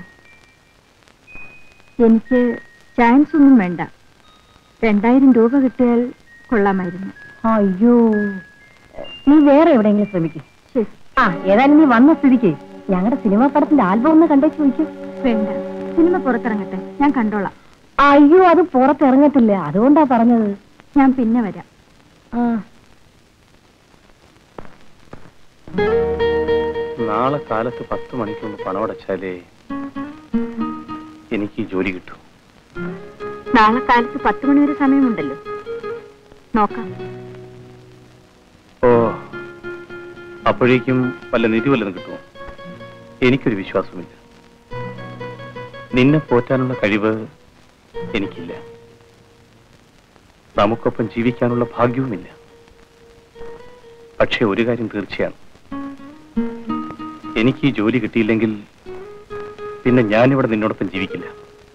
എനിക്ക് ചാൻസ് ഒന്നും വേണ്ട രണ്ടായിരം രൂപ കിട്ടിയാൽ കൊള്ളാമായിരുന്നു അയ്യോ നീ വേറെ എവിടെയെങ്കിലും ശ്രമിക്കും ശരി ആ ഏതായാലും നീ വന്ന സ്ഥിതിക്ക് ഞങ്ങളുടെ സിനിമാ പടത്തിന്റെ ആൽബം ഒന്ന് കണ്ടേച്ച് ചോദിക്കും വേണ്ട സിനിമ പുറത്തിറങ്ങട്ടെ ഞാൻ കണ്ടോളാം അയ്യോ അത് പുറത്തിറങ്ങത്തില്ല അതുകൊണ്ടാ പറഞ്ഞത് ഞാൻ പിന്നെ വരാം ആ നാളെ കാലത്ത് പത്ത് മണിക്കൊന്ന് പണമടച്ചാലേ എനിക്ക് ഈ ജോലി കിട്ടൂ നാളെ കാലത്ത് പത്ത് മണി വരെ സമയമുണ്ടല്ലോ നോക്കാം ഓ അപ്പോഴേക്കും വല്ല നിധി വല്ലതും കിട്ടുമോ എനിക്കൊരു വിശ്വാസമില്ല നിന്നെ പോറ്റാനുള്ള കഴിവ് എനിക്കില്ല നമുക്കൊപ്പം ജീവിക്കാനുള്ള ഭാഗ്യവുമില്ല പക്ഷെ ഒരു കാര്യം തീർച്ചയാണ് എനിക്ക് ഈ ജോലി കിട്ടിയില്ലെങ്കിൽ പിന്നെ ഞാനിവിടെ നിന്നോടൊപ്പം ജീവിക്കില്ല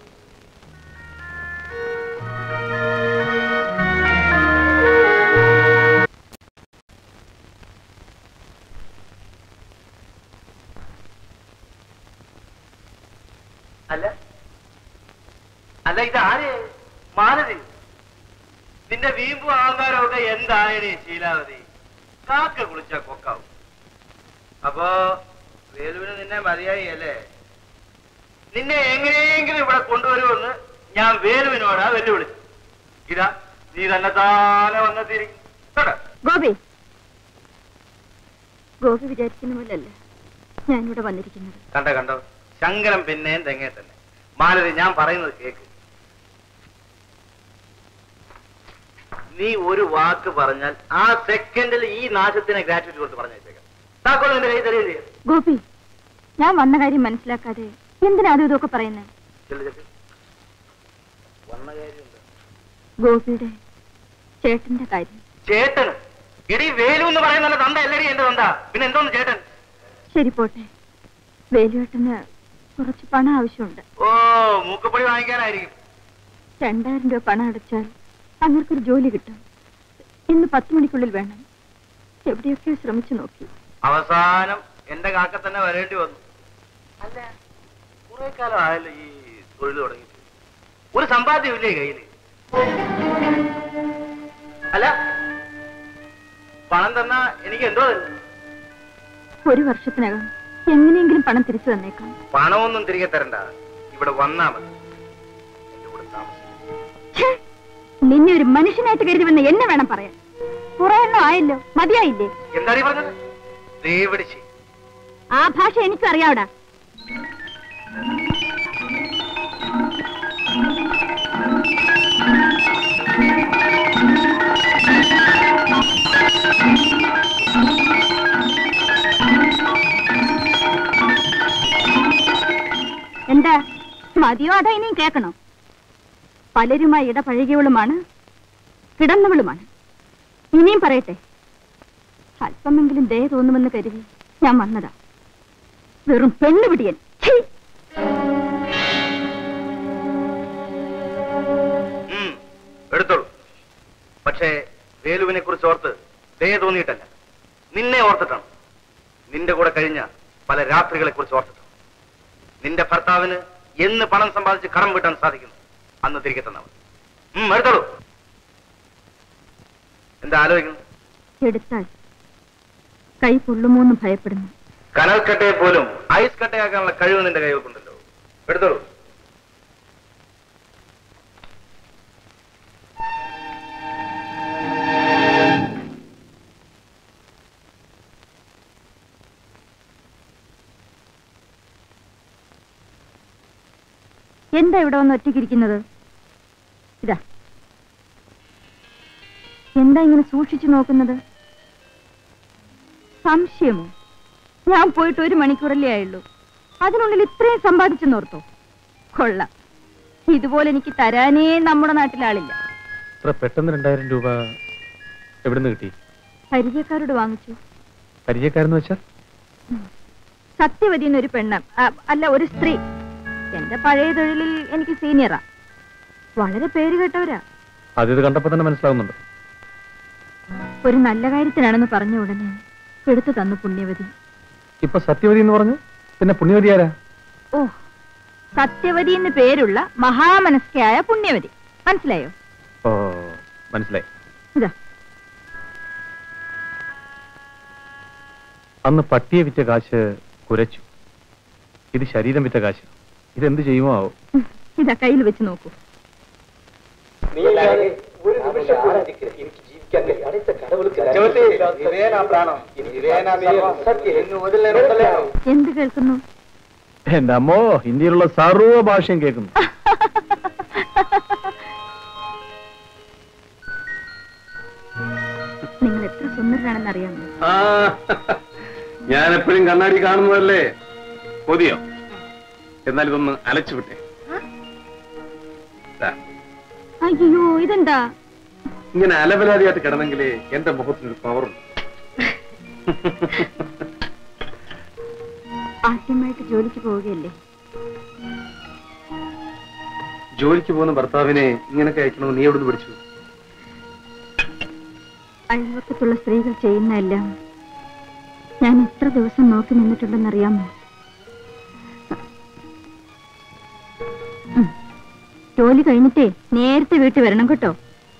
അല്ല അല്ല ഇത് ആര് മാലതി നിന്റെ വീമ്പും ആകാരമൊക്കെ എന്തായണി ശീലാവതി കാക്ക കുളിച്ച കൊക്കാവും അപ്പോ വേലുവിന് നിന്നെ മതിയായി അല്ലേ നിന്നെ എങ്ങനെയെങ്കിലും ഇവിടെ കൊണ്ടുവരുമെന്ന് ഞാൻ വേലുവിനോടാ വെല്ലുവിളിച്ചു ഇതാ നീ തന്നെ താനെ വന്നെത്തിയിരിക്കും കേട്ടോ ഗോപി ഗോപി വിചാരിക്കുന്ന പോലല്ല ഞാനിവിടെ വന്നിരിക്കുന്നത് കണ്ടോ കണ്ടോ ശങ്കരൻ പിന്നെയും തെങ്ങേ തന്നെ മാലതി ഞാൻ പറയുന്നത് കേക്ക് നീ ഒരു വാക്ക് പറഞ്ഞാൽ ആ സെക്കൻഡിൽ ഈ നാശത്തിന് ഗ്രാറ്റുവിറ്റി കൊടുത്ത് പറഞ്ഞേച്ചേക്കാം താക്കോൽ നിന്റെ കൈ തരികയും ചെയ്യാം ഗോപി ഞാൻ വന്ന കാര്യം മനസ്സിലാക്കാതെ എന്തിനാ അതും ഇതൊക്കെ പറയുന്നത് ചെല്ലു ചെല്ലു വന്ന കാര്യം എന്താ? ഗോപിയുടെ ചേട്ടന്റെ കാര്യം ചേട്ടന് എടി വേലു എന്ന് പറയുന്ന തന്ത അല്ലടി എന്റെ തന്ത പിന്നെ എന്തോന്ന് ചേട്ടൻ ശരി പോട്ടെ വേലുവേട്ടന് കുറച്ച് പണം ആവശ്യമുണ്ട് ഓ മൂക്കപ്പൊടി വാങ്ങിക്കാനായിരിക്കും രണ്ടായിരം രൂപ പണം അടച്ചാൽ അങ്ങർക്കൊരു ജോലി കിട്ടും ഇന്ന് പത്ത് മണിക്കുള്ളിൽ വേണം എവിടെയൊക്കെയോ ശ്രമിച്ചു നോക്കി അവസാനം എന്റെ കാക്ക തന്നെ വരേണ്ടി വന്നു അല്ല കുറെ കാലം ആയല്ലോ ഈ തൊഴിൽ തുടങ്ങിയിട്ട് ഒരു സമ്പാദ്യം ഇല്ലേ കയ്യില് അല്ല പണം തന്നാ എനിക്ക് എന്തോ തരും ഒരു വർഷത്തിനകം എങ്ങനെയെങ്കിലും പണം തിരിച്ചു തന്നേക്കാം പണമൊന്നും തിരികെ തരണ്ട ഇവിടെ വന്നാ മതി എന്റെ കൂടെ താമസിക്കും ഛേ, നിന്നെ ഒരു മനുഷ്യനായിട്ട് കരുതി വന്ന് എന്നെ വേണം പറയാൻ കുറെ എണ്ണം ആയല്ലോ മതിയായില്ലേ എന്താണ് ഈ പറഞ്ഞത് ദേവടിച്ച് ആ ഭാഷ എനിക്കും അറിയാവടാ എന്താ മതിയോ അതോ ഇനിയും കേൾക്കണോ പലരുമായി ഇടപഴകിയവളുമാണ് കിടന്നവളുമാണ് ഇനിയും പറയട്ടെ അല്പമെങ്കിലും ദയ തോന്നുമെന്ന് കരുതി ഞാൻ വന്നതാ വെറും പെണ്ണുപിടിയൻ ഛീ! ഉം, എടുത്തോളൂ പക്ഷേ വേലുവിനെ കുറിച്ച് ഓർത്ത് ദയ തോന്നിയിട്ടല്ല നിന്നെ ഓർത്തിട്ടാണ് നിന്റെ കൂടെ കഴിഞ്ഞ പല രാത്രികളെ കുറിച്ച് ഓർത്തിട്ടാണ് നിന്റെ ഭർത്താവിന് എന്ന് പണം സമ്പാദിച്ച് കടം വീട്ടാൻ സാധിക്കുന്നു അന്ന് തിരികെ തന്നവൻ ഉം, എടുത്തോളൂ എന്താ ആലോചിക്കുന്നു എടുത്താൽ കൈ പൊള്ളുമോന്ന് ഭയപ്പെടുന്നു കനൽക്കട്ടയെ പോലും ഐസ് കട്ടയാക്കാനുള്ള കഴിവ് നിന്റെ കൈവക്കുണ്ടല്ലോ എടുത്തോളൂ എന്താ ഇവിടെ വന്ന് ഒറ്റയ്ക്കിരിക്കുന്നത് ഇതാ എന്താ ഇങ്ങനെ സൂക്ഷിച്ചു നോക്കുന്നത് സംശയമോ ഞാൻ പോയിട്ട് ഒരു മണിക്കൂറല്ലേ ആയുള്ളൂ അതിനുള്ളിൽ ഇത്രയും സമ്പാദിച്ചെന്നോർത്തോ കൊള്ളാം ഇതുപോലെ എനിക്ക് തരാനേ നമ്മുടെ നാട്ടിലാളില്ല ഇത്ര പെട്ടെന്ന് രണ്ടായിരം രൂപ എവിടുന്ന് കിട്ടി പരിചയക്കാരോട് വാങ്ങിച്ചു പരിചയക്കാരെന്ന് വെച്ചാൽ സത്യവതി എന്നൊരു പെണ്ണ് ആ, അല്ല ഒരു സ്ത്രീ എന്റെ പഴയ തൊഴിലിൽ എനിക്ക് സീനിയറാ വളരെ പേര് കേട്ടവരാ അത് കണ്ടപ്പോ തന്നെ മനസ്സിലാവുന്നുണ്ട് ഒരു നല്ല കാര്യത്തിനാണെന്ന് പറഞ്ഞ ഉടനെ എടുത്തു തന്നു പുണ്യവതി ഇപ്പൊ സത്യവതി എന്ന് പറഞ്ഞു പിന്നെ പുണ്യവതി ആരാ ഓ സത്യവതി എന്ന് പേരുള്ള മഹാമനസ്കയായ പുണ്യവതി മനസ്സിലായോ ഓ മനസ്സിലായി ഇതാ അന്ന് പട്ടിയെ വിറ്റ കാശ് കുരച്ചു ഇത് ശരീരം വിറ്റ കാശ് ഇതെന്ത് ചെയ്യുമോ ആവോ ഇതാ കയ്യിൽ വെച്ച് നോക്കൂ ഒരു നിമിഷം പോലും എനിക്ക് ജീവിക്കാൻ കഴിയും അടുത്ത കടവുൾക്ക് എന്ത് കേൾക്കുന്നു എന്റെ അമ്മോ ഇന്ത്യയിലുള്ള സർവ്വ ഭാഷയും കേൾക്കുന്നു നിങ്ങൾ എത്ര സുന്ദരനാണെന്ന് അറിയാമോ ഞാൻ എപ്പോഴും കണ്ണാടി കാണുന്നതല്ലേ കൊതിയോ എന്നാൽ ഇതൊന്ന് അലച്ചു വിട്ടെ ദാ, അയ്യോ ഇതെന്താ ഇങ്ങനെ അലവലാതിയായിട്ട് കിടന്നെങ്കിലേ എന്റെ മുഖത്തിന് പവറുണ്ട് ആദ്യമായിട്ട് ജോലിക്ക് പോവുകയല്ലേ ജോലിക്ക് പോകുന്ന ഭർത്താവിനെ ഇങ്ങനൊക്കെ അയക്കണമെന്ന് നീ എവിടുന്ന് പഠിച്ചു അയൽവക്കത്തുള്ള സ്ത്രീകൾ ചെയ്യുന്നതെല്ലാം ഞാൻ എത്ര ദിവസം നോക്കി നിന്നിട്ടുണ്ടെന്നറിയാമോ ഉം. ജോലി കഴിഞ്ഞിട്ടേ നേരത്തെ വീട്ടിൽ വരണം കേട്ടോ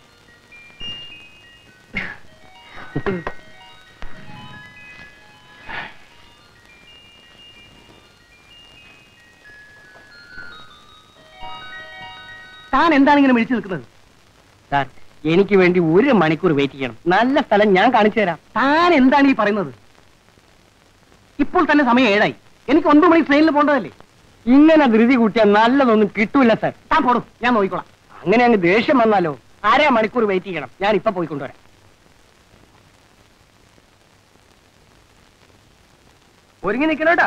താൻ എന്താണ് ഇങ്ങനെ വിളിച്ചു നിൽക്കുന്നത് സാർ എനിക്ക് വേണ്ടി ഒരു മണിക്കൂർ വെയിറ്റ് ചെയ്യണം നല്ല സ്ഥലം ഞാൻ കാണിച്ചു തരാം താൻ എന്താണ് ഈ പറയുന്നത് ഇപ്പോൾ തന്നെ സമയം ഏഴായി എനിക്ക് ഒൻപത് മണി ട്രെയിനിൽ പോകേണ്ടതല്ലേ ഇങ്ങനെ ധൃതി കൂട്ടിയാൽ നല്ലതൊന്നും കിട്ടൂല സാർ താൻ പോടും ഞാൻ നോക്കിക്കോളാം അങ്ങനെ അങ്ങ് ദേഷ്യം വന്നാലോ അര മണിക്കൂർ വെയിറ്റ് ചെയ്യണം ഞാൻ ഇപ്പൊ പോയിക്കൊണ്ടുവരാം ഒരുങ്ങി നിൽക്കണോട്ടാ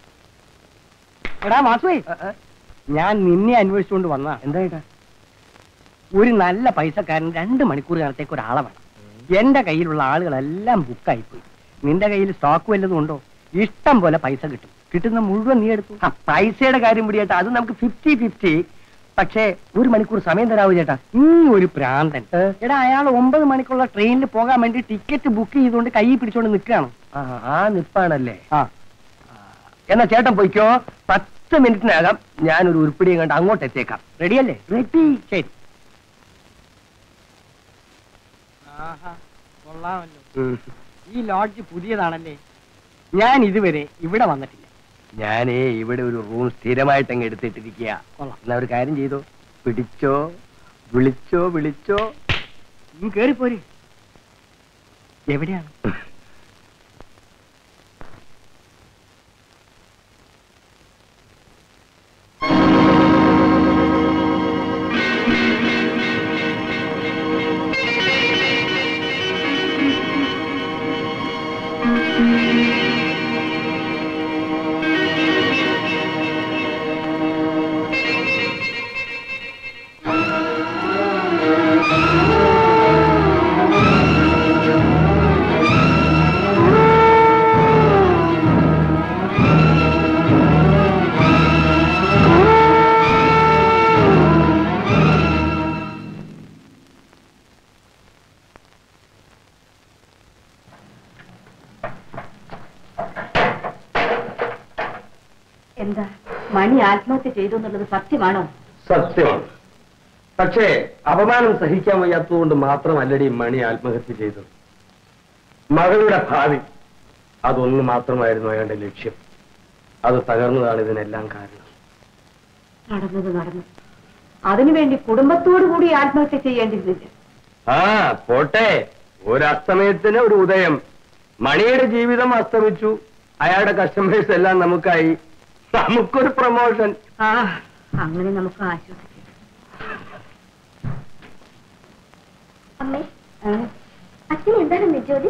എടാ മാസുവേ ഞാൻ നിന്നെ അന്വേഷിച്ചുകൊണ്ട് വന്നാ എന്തായിട്ടാ ഒരു നല്ല പൈസക്കാരൻ രണ്ട് മണിക്കൂർ കാലത്തേക്ക് ഒരാളെ വേണം എന്റെ കയ്യിലുള്ള ആളുകളെല്ലാം ബുക്കായി പോയി നിന്റെ കയ്യിൽ സ്റ്റോക്ക് വല്ലതും ഉണ്ടോ ഇഷ്ടം പോലെ പൈസ കിട്ടും കിട്ടുന്ന മുഴുവൻ നീ എടുത്തു ആ പൈസയുടെ കാര്യം പിടിയേട്ടാ അത് നമുക്ക് ഫിഫ്റ്റി ഫിഫ്റ്റി പക്ഷേ ഒരു മണിക്കൂർ സമയം തരാവൂ ചേട്ടാ ഈ ഒരു പ്രാന്തൻ എടാ അയാൾ ഒമ്പത് മണിക്കുള്ള ട്രെയിനിൽ പോകാൻ വേണ്ടി ടിക്കറ്റ് ബുക്ക് ചെയ്തുകൊണ്ട് കൈ പിടിച്ചോണ്ട് നിൽക്കുകയാണ് ആ ആ നിപ്പാണല്ലേ ആ ആ. എന്നാ ചേട്ടൻ പോയിക്കോ പത്ത് പത്ത് മിനിറ്റിനകം ഞാൻ ഒരു ഉരുപ്പിടിയും കണ്ട് അങ്ങോട്ട് എത്തിയേക്കാം റെഡിയല്ലേ റെഡി ശരി ആഹാ കൊള്ളാമല്ലോ ഉം. ഈ ലോഡ്ജ് പുതിയതാണല്ലേ ഞാൻ ഇതുവരെ ഇവിടെ വന്നിട്ടില്ല ഞാനേ ഇവിടെ ഒരു റൂം സ്ഥിരമായിട്ട് അങ്ങ് എടുത്തിട്ടിരിക്കുക കൊള്ളാം എന്നാ ഒരു കാര്യം ചെയ്തോ പിടിച്ചോ വിളിച്ചോ വിളിച്ചോ നീ കേറിപ്പോര് എവിടെയാണ് എന്താ മണി ആത്മഹത്യ ചെയ്തു എന്നുള്ളത് സത്യമാണോ സത്യമാണ് പക്ഷേ അപമാനം സഹിക്കാൻ വയ്യാത്തതുകൊണ്ട് മാത്രമല്ലടി മണി ആത്മഹത്യ ചെയ്തത് മകളുടെ ഭാവി അതൊന്നു മാത്രമായിരുന്നു അയാളുടെ ലക്ഷ്യം അത് തകർന്നതാണ് ഇതിനെല്ലാം കാരണം നടന്നത് നടന്നു അതിനുവേണ്ടി കുടുംബത്തോടു കൂടി ആത്മഹത്യ ചെയ്യേണ്ടിയിരുന്നില്ല ആ പോട്ടെ ഒരു അസ്തമയത്തിന് ഒരു ഉദയം മണിയുടെ ജീവിതം അസ്തമിച്ചു അയാളുടെ കസ്റ്റമേഴ്സ് എല്ലാം നമുക്കായി നമുക്കൊരു പ്രൊമോഷൻ ആ അങ്ങനെ നമുക്ക് ആശ്വസിക്കാം അമ്മേ അച്ഛൻ എന്താണ് ജോലി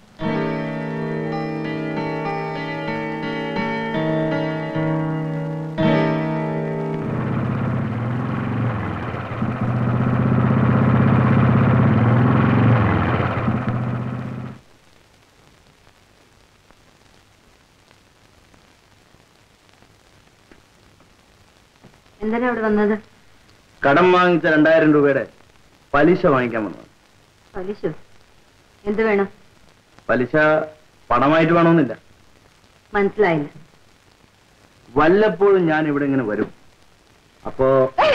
എന്തിനാ അവിടെ വന്നത് കടം വാങ്ങിച്ച രണ്ടായിരം രൂപയുടെ പലിശ വാങ്ങിക്കാൻ വന്നത് പലിശ എന്ത് വേണം പലിശ പണമായിട്ട് വേണമെന്നില്ല മനസ്സിലായില്ല വല്ലപ്പോഴും ഞാൻ ഇവിടെ ഇങ്ങനെ വരും അപ്പോ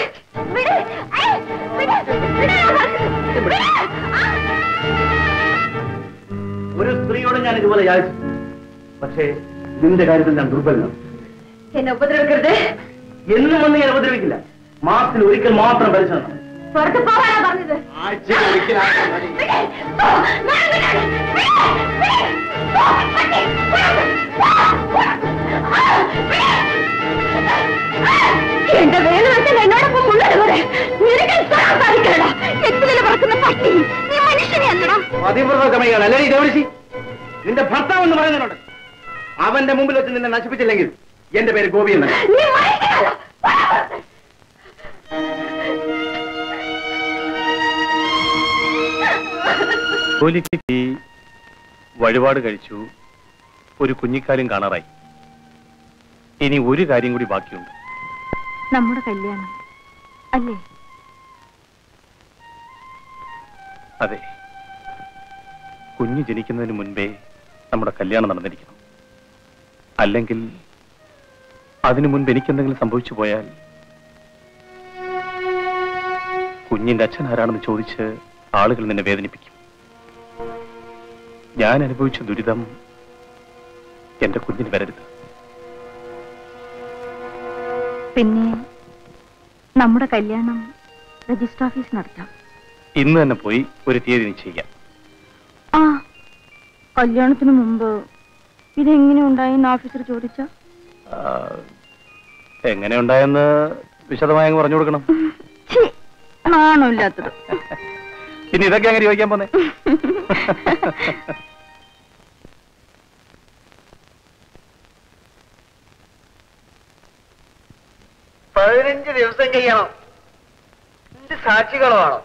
ഒരു സ്ത്രീയോട് ഞാൻ ഇതുപോലെ യാചിച്ചു പക്ഷേ നിന്റെ കാര്യത്തിൽ ഞാൻ ദുർബലനാണ് എന്നെ ഉപദ്രവിക്കരുത് എന്നും വന്ന് ഞാൻ ഉപദ്രവിക്കില്ല മാസത്തിൽ ഒരിക്കൽ മാത്രം പലിശ തരണം. പുറത്ത് പോകാനാ പറഞ്ഞത് ആഴ്ചയിൽ ഒരിക്കലായാലും മതി. എന്റെ വേലുവെച്ചാൽ എന്നോടൊപ്പം മുന്നോട്ട് നിനക്ക് തൊടാൻ സാധിക്കണ എത്തിലെ പറക്കുന്ന പട്ടി നീ മനുഷ്യനെയല്ലടാ അതിവ്രതമയാണ് അല്ലേ ദേവളിശി നിന്റെ ഭർത്താവ് എന്ന് പറയുന്നതിനോട് അവന്റെ മുമ്പിൽ വെച്ച് നിന്നെ നശിപ്പിച്ചില്ലെങ്കിൽ എന്റെ പേര് ഗോപി എന്ന് നീ മനുഷ്യനല്ല ജോലിക്ക് ഈ വഴിപാട് കഴിച്ചു ഒരു കുഞ്ഞിക്കാലും കാണാറായി ഇനി ഒരു കാര്യം കൂടി ബാക്കിയുണ്ട് നമ്മുടെ കല്യാണം അല്ലേ അതെ കുഞ്ഞ് ജനിക്കുന്നതിന് മുൻപേ നമ്മുടെ കല്യാണം നടന്നിരിക്കണം അല്ലെങ്കിൽ അതിനു മുൻപ് എനിക്കെന്തെങ്കിലും സംഭവിച്ചു പോയാൽ കുഞ്ഞിന്റെ അച്ഛൻ ആരാണെന്ന് ചോദിച്ച് ആളുകൾ നിന്നെ വേദനിപ്പിക്കും ഞാൻ അനുഭവിച്ച ദുരിതം എന്റെ കുഞ്ഞിന് വരരുത് പിന്നെ നമ്മുടെ കല്യാണം രജിസ്റ്റർ ഓഫീസ് നടത്താം ഇന്ന് തന്നെ പോയി ഒരു തീയതി നിശ്ചയിക്കാം ആ കല്യാണത്തിന് മുമ്പ് ഇതെങ്ങനെ ഉണ്ടായെന്ന് ഓഫീസർ ചോദിച്ച ആ, എങ്ങനെ ഉണ്ടായെന്ന് വിശദമായി അങ്ങ് പറഞ്ഞു കൊടുക്കണം നാണമില്ലാത്തത് പിന്നെ ഇതൊക്കെ അങ്ങനെ ചോദിക്കാൻ പോന്നെ പതിനഞ്ച് ദിവസം കഴിയണം എന്ത് സാക്ഷികളോ ആണോ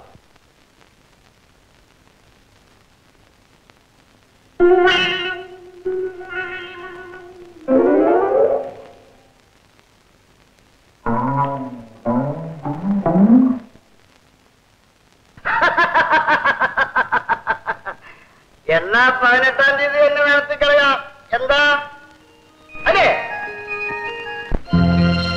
എന്നാ പതിനെട്ടാം തീയതി എന്നെ നടത്തി കളയാം എന്താ അല്ലേ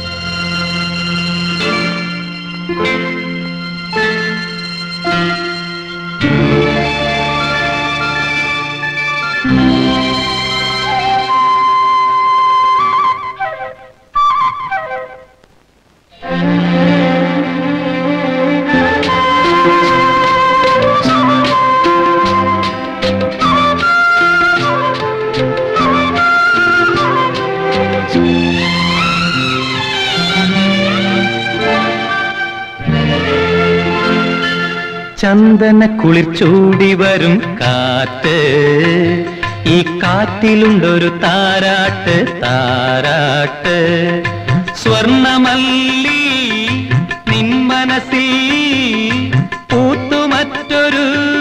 ചന്ദന കുളിർ ചൂടി വരും കാറ്റ് ഈ കാറ്റിലുണ്ടൊരു താരാട്ട് താരാട്ട് സ്വർണമല്ലി നിൻ മനസ്സിൽ പൂത്തു മറ്റൊരു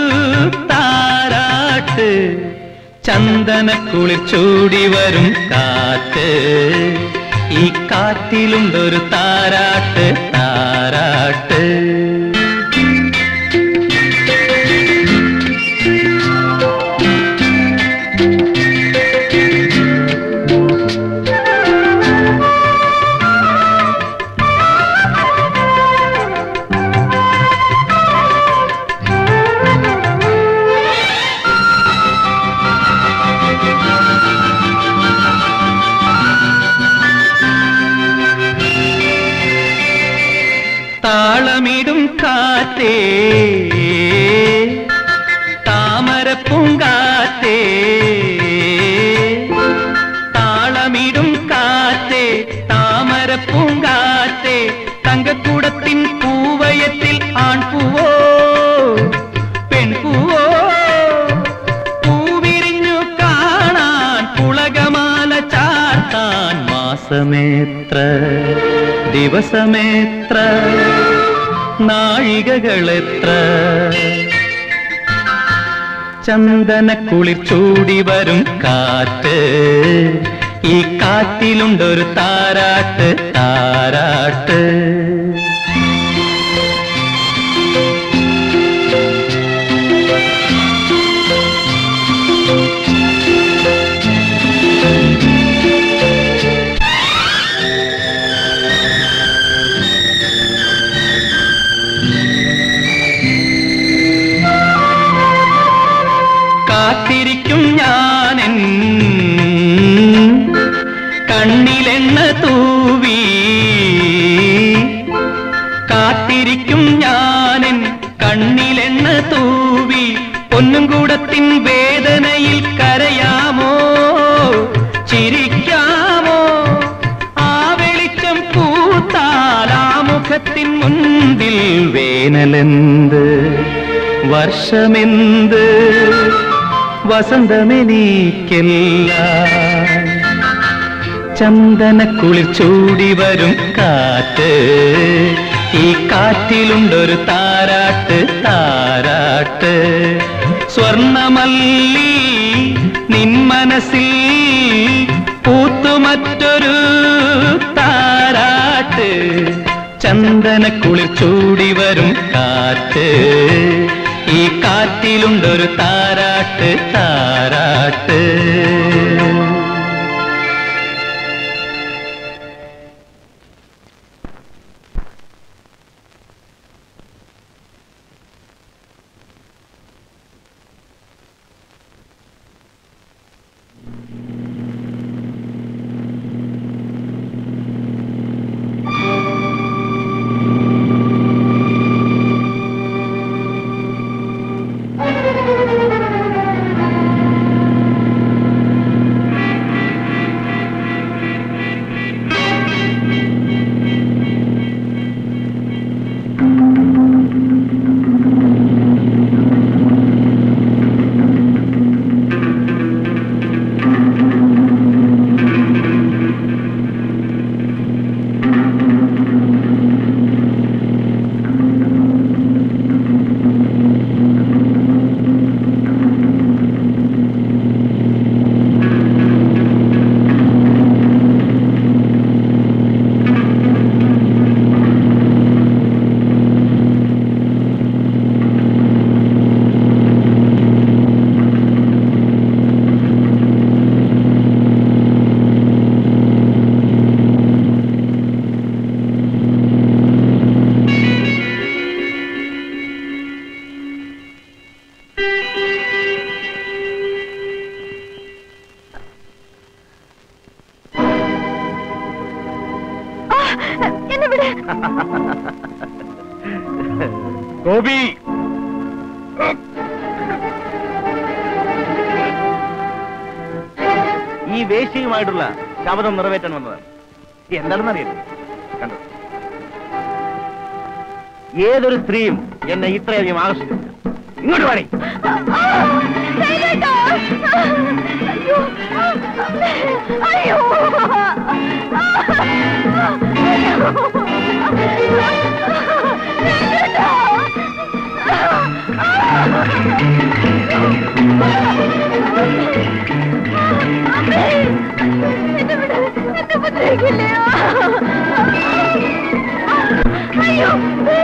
താരാട്ട് ചന്ദന കുളിർ ചൂടി വരും കാറ്റ് ഈ കാറ്റിലുണ്ടൊരു താരാട്ട് താരാട്ട് താളമിടും കാറ്റേ താമര പൂങ്കാറ്റേ താളമിടും കാറ്റേ താമര പൂങ്കാറ്റേ തങ്കക്കൂടത്തിൻ പൂവയത്തിൽ ആൺപൂവോ പെൺപൂവോ പൂവിരിഞ്ഞു കാണാൻ പുളകമാല ചാർത്താൻ മാസമേത്ര ദിവസമേത്ര നാഴികകളെത്ര ചന്ദന കുളിർ ചൂടി വരും കാറ്റ് ഈ കാറ്റിലുണ്ടൊരു താരാട്ട് താരാട്ട് കാത്തിരിക്കും ഞാനെൻ കണ്ണിലെണ്ണ തൂവി കാത്തിരിക്കും ഞാനെൻ കണ്ണിലെണ്ണ തൂവി പൊന്നും കൂടത്തിൻ വേദനയിൽ കരയാമോ ചിരിക്കാമോ ആ വെളിച്ചം പൂത്താൽ ആ മുഖത്തിൻ മുൻപിൽ വേനലെന്ത് വർഷമെന്ത് വസന്തമെനിക്കല്ല ചന്ദന കുളിർ ചൂടി വരും കാറ്റ് ഈ കാറ്റിലുണ്ടൊരു താരാട്ട് താരാട്ട് സ്വർണമല്ലി നിൻ മനസ്സിൽ പൂത്തു മറ്റൊരു താരാട്ട് ചന്ദന കുളിർ ചൂടി വരും കാറ്റ് ഈ കാറ്റിലുണ്ടൊരു താരാട്ട് താരാട്ട് എന്നെ വിടെ ഗോപി ഈ വേശ്യയുമായിട്ടുള്ള ശബ്ദം നിറവേറ്റാൻ വന്നതാണ് എന്താണെന്ന് അറിയില്ല കണ്ടോ ഏതൊരു സ്ത്രീയും എന്നെ ഇത്രയധികം ആകർഷിക്കുന്നു ഇങ്ങോട്ട് വാടി അയ്യോ അയ്യോ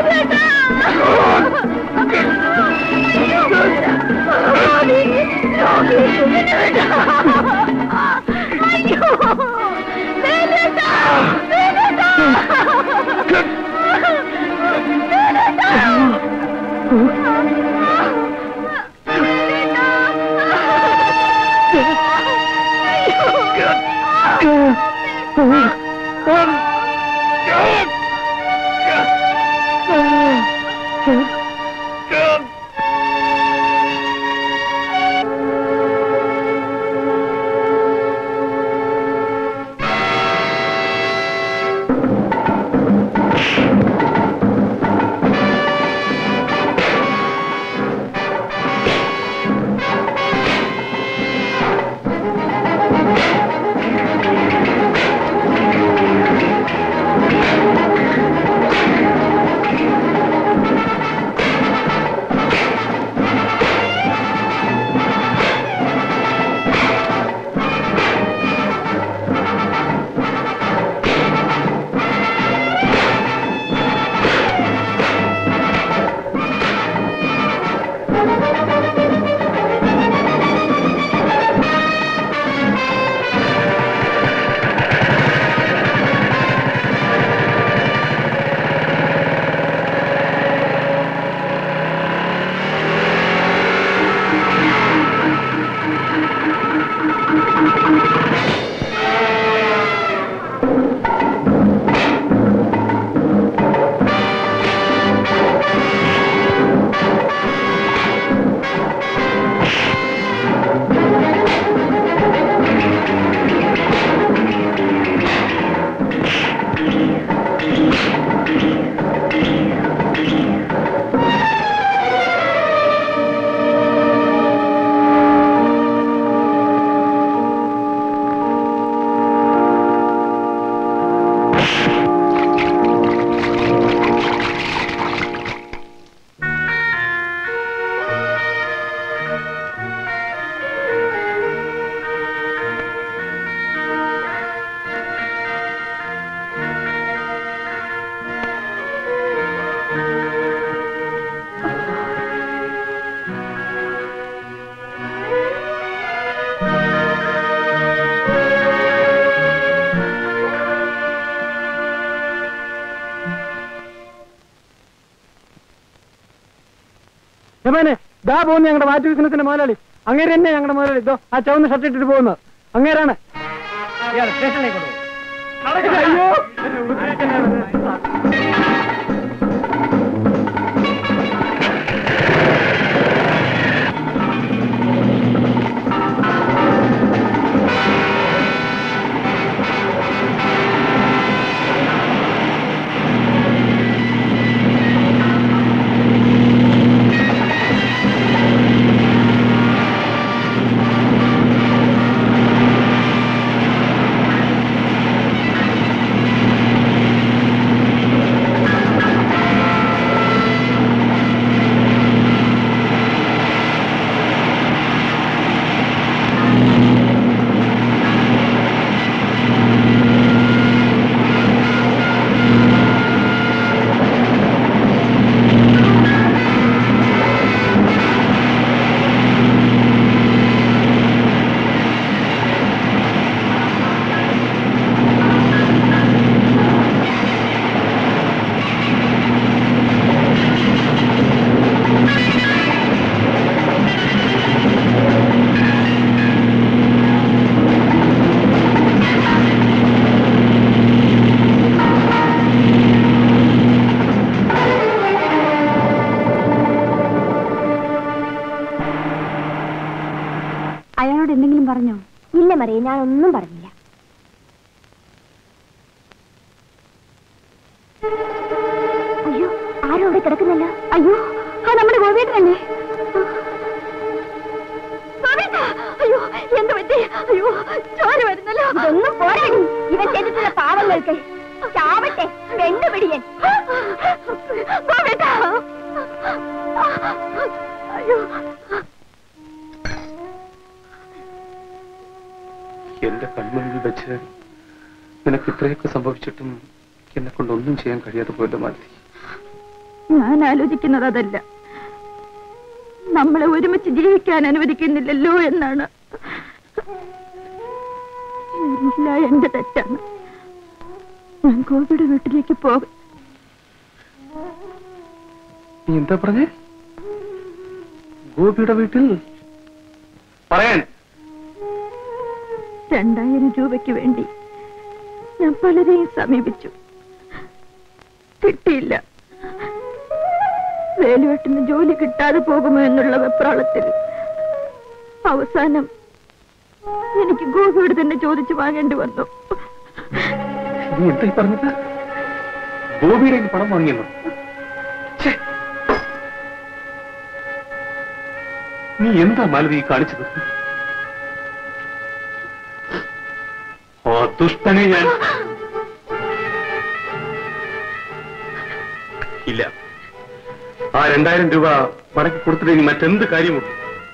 യമാനെ ദാ പോകുന്നു ഞങ്ങളുടെ മാറ്റു ബിസിനസിന്റെ മുതലാളി അങ്ങേര് തന്നെ ഞങ്ങളുടെ മുതലാളി ഇതോ ആ ചുവന്ന ഷർട്ട് ഇട്ടിട്ട് പോകുന്നത് അങ്ങേരാണ് സ്റ്റേഷനിലേക്ക് കൊണ്ടുപോകും അയ്യോ അയാളോട് എന്തെങ്കിലും പറഞ്ഞോ ഇല്ല മറിയ ഞാൻ ഒന്നും പറഞ്ഞില്ല അയ്യോ ആരും അവിടെ കിടക്കുന്നല്ല അയ്യോ ആ നമ്മുടെ ഗോപിയേട്ടനല്ലേ ആ. പറ്റി അയ്യോ ചോര വരുന്നല്ലോ ഇതൊന്നും പോരാടി ഇവൻ ചെയ്തിട്ടുള്ള പാവങ്ങൾക്ക് ചാവട്ടെ വെണ്ടുപിടിയൻ അയ്യോ എന്റെ കൺമുന്നിൽ വെച്ച് നിനക്ക് ഇത്രയൊക്കെ സംഭവിച്ചിട്ടും എന്നെ കൊണ്ട് ഒന്നും ചെയ്യാൻ കഴിയാതെ പോയല്ലോ മാലതി ഞാൻ ആലോചിക്കുന്നത് അതല്ല നമ്മളെ ഒരുമിച്ച് ജീവിക്കാൻ അനുവദിക്കുന്നില്ലല്ലോ എന്നാണ് എല്ലാം എന്റെ തെറ്റാണ് ഞാൻ ഗോപിയുടെ വീട്ടിലേക്ക് പോകും നീ എന്താ പറഞ്ഞേ ഗോപിയുടെ വീട്ടിൽ പറയാൻ രണ്ടായിരം രൂപയ്ക്ക് വേണ്ടി ഞാൻ പലരെയും സമീപിച്ചു കിട്ടിയില്ല വേലുവെട്ടിന് ജോലി കിട്ടാതെ പോകുമോ എന്നുള്ള വെപ്രാളത്തിൽ അവസാനം എനിക്ക് ഗോപിയോട് തന്നെ ചോദിച്ചു വാങ്ങേണ്ടി വന്നു നീ എന്താ ഈ പറഞ്ഞത് ഗോപിയുടെ കയ്യിൽ പണം വാങ്ങിയെന്നോ ഛേ. നീ എന്താ മാലതി ഈ കാണിച്ചത് ഓ ദുഷ്ടനെ ഞാൻ ഇല്ല ആ രണ്ടായിരം രൂപ മടക്കി കൊടുത്തിട്ട് ഇനി മറ്റെന്ത് കാര്യമുണ്ട്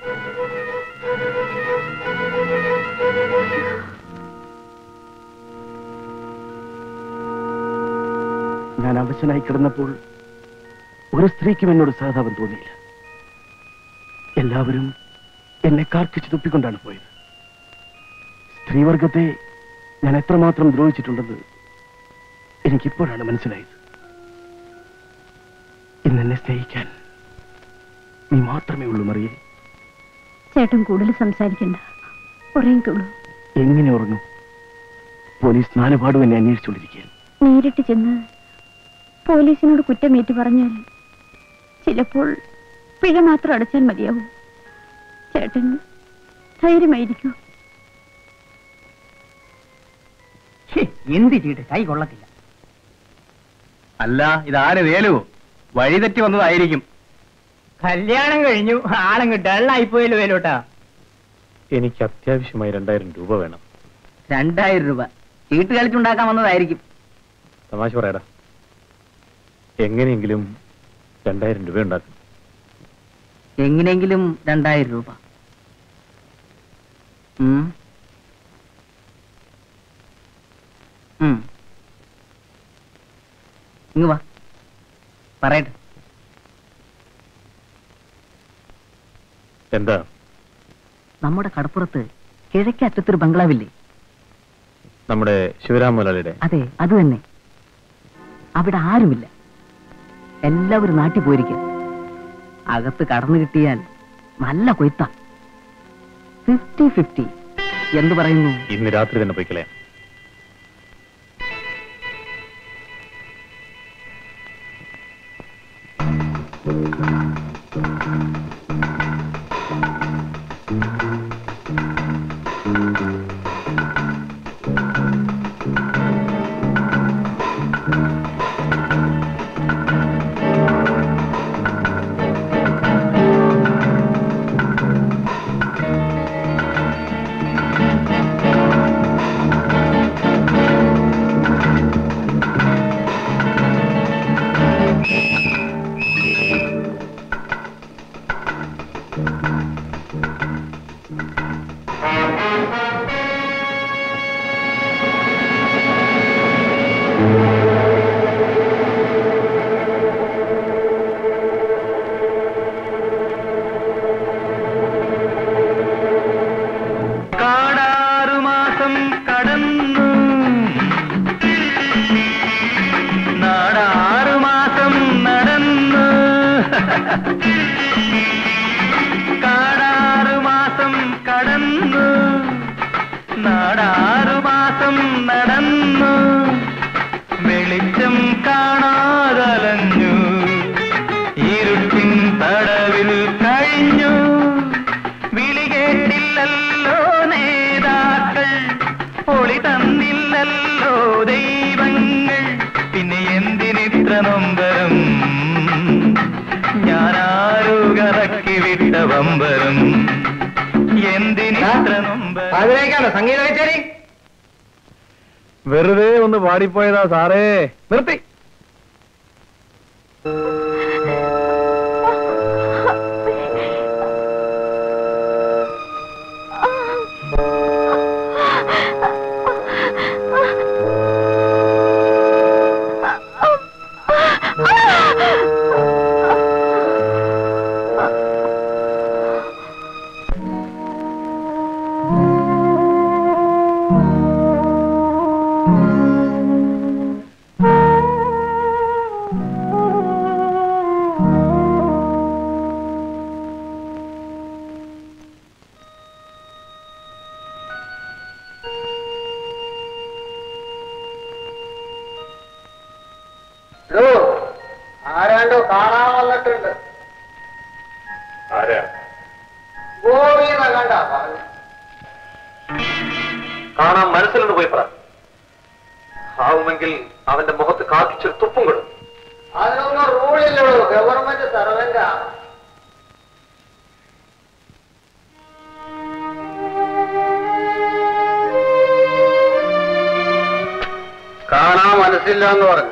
ഞാൻ അവശനായി കിടന്നപ്പോൾ ഒരു സ്ത്രീക്കും എന്നോട് സഹതാപം തോന്നിയില്ല എല്ലാവരും എന്നെ കാർക്കിച്ചു തുപ്പിക്കൊണ്ടാണ് പോയത് സ്ത്രീവർഗത്തെ ഞാൻ എത്രമാത്രം ദ്രോഹിച്ചിട്ടുണ്ടെന്ന് എനിക്കിപ്പോഴാണ് മനസ്സിലായത് ഇന്ന് എന്നെ സ്നേഹിക്കാൻ നീ മാത്രമേ ഉള്ളൂ മറിയേ ചേട്ടൻ കൂടുതൽ സംസാരിക്കണ്ട ഉറങ്ങിക്കോളൂ എങ്ങനെ ഉറങ്ങും പോലീസ് നാലുപാടും എന്നെ അന്വേഷിച്ചുകൊണ്ടിരിക്കുകയാണ് നേരിട്ട് ചെന്ന് പോലീസിനോട് കുറ്റമേറ്റു പറഞ്ഞാൽ ചിലപ്പോൾ പിഴ മാത്രം അടച്ചാൽ മതിയാവും ചേട്ടൻ ധൈര്യമായിരിക്കൂ എന്ത് ചെയ്തിട്ട് കൈ കൊള്ളത്തില്ല അല്ല ഇതാരെ വേലു വഴിതെറ്റി വന്നതായിരിക്കും കല്യാണം കഴിഞ്ഞു ആളങ്ങ് ഡള്ളായിപ്പോയല്ലോ വേലോട്ടാ എനിക്ക് അത്യാവശ്യമായി രണ്ടായിരം രൂപ വേണം രണ്ടായിരം രൂപ ചീട്ട് കളിച്ചുണ്ടാക്കാൻ വന്നതായിരിക്കും തമാശ പറയടാ എങ്ങനെയെങ്കിലും രണ്ടായിരം രൂപ ഉണ്ടാക്കും എങ്ങനെയെങ്കിലും രണ്ടായിരം രൂപ ഉം. ഉം. ഇങ്ങ് വാ പറയട്ടെ എന്താ നമ്മുടെ കടപ്പുറത്ത് കിഴക്കേ അറ്റത്തൊരു ബംഗ്ലാവില്ലേ നമ്മുടെ ശിവരാം മുതലാളിയുടെ അതെ അത് തന്നെ അവിടെ ആരുമില്ല എല്ലാവരും നാട്ടിൽ പോയിരിക്കുക അകത്ത് കടന്നു കിട്ടിയാൽ നല്ല കൊയ്ത്ത ഫിഫ്റ്റി ഫിഫ്റ്റി എന്തു പറയുന്നു ഇന്ന് രാത്രി തന്നെ പോയിക്കളയാം കാടാറു മാസം കടന്നു നാടാറു മാസം നടന്നു കാടാറു മാസം കടന്നു നാടാറു മാസം നടന്നു വെളിച്ചം കാണാതലഞ്ഞു ഇരുട്ടിൻ തടവിൽ കഴിഞ്ഞു വിളി കേട്ടില്ലല്ലോ നേതാക്കൾ ഒളി തന്നില്ലല്ലോ ദൈവങ്ങൾ പിന്നെ എന്തിനിത്ര നൊമ്പരം ഞാനാരു കറക്കി വിട്ട വമ്പരം എന്തിനിത്ര നൊമ്പ് അതിലേക്കാണോ സംഗീത കച്ചേരി വെറുതെ ഒന്ന് പാടിപ്പോയതാ സാറേ നിർത്തി ആരാണ്ടോ കാണാൻ വന്നിട്ടുണ്ട് ആരാ ഗോപീന്ന കണ്ട പറഞ്ഞു കാണാൻ മനസ്സിലൊന്ന് പോയി പറ ആവുമെങ്കിൽ അവന്റെ മുഖത്ത് കാക്കിച്ചൊരു തുപ്പും കൊടു അതിനൊന്നും റൂളില്ലല്ലോ ഗവൺമെന്റ് സർവന്റാ കാണാൻ മനസ്സില്ല എന്ന് പറഞ്ഞു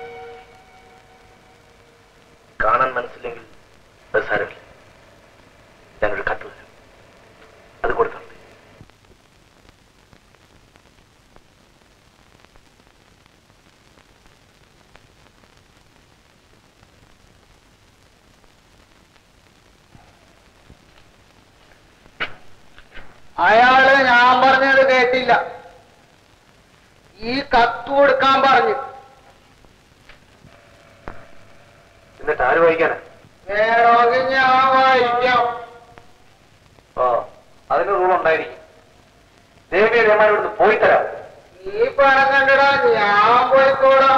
കാണാൻ മനസ്സില്ലെങ്കിൽ അത് സാരമില്ല ഞാനൊരു കത്ത് തരാം അത് കൊടുത്തു അയാള് ഞാൻ പറഞ്ഞത് കേട്ടില്ല ഈ കത്ത് കൊടുക്കാൻ പറഞ്ഞു എന്നിട്ട് ആര് വായിക്കാനാ വേണമെങ്കിൽ ഞാൻ വായിക്കാം ഓ അതിന് റൂൾ ഉണ്ടായിരിക്കും ദേവിയെ രമാൻ ഇവിടുന്ന് പോയി തരാം ഈ പണം കണ്ടിടാ ഞാൻ പോയിക്കോളാം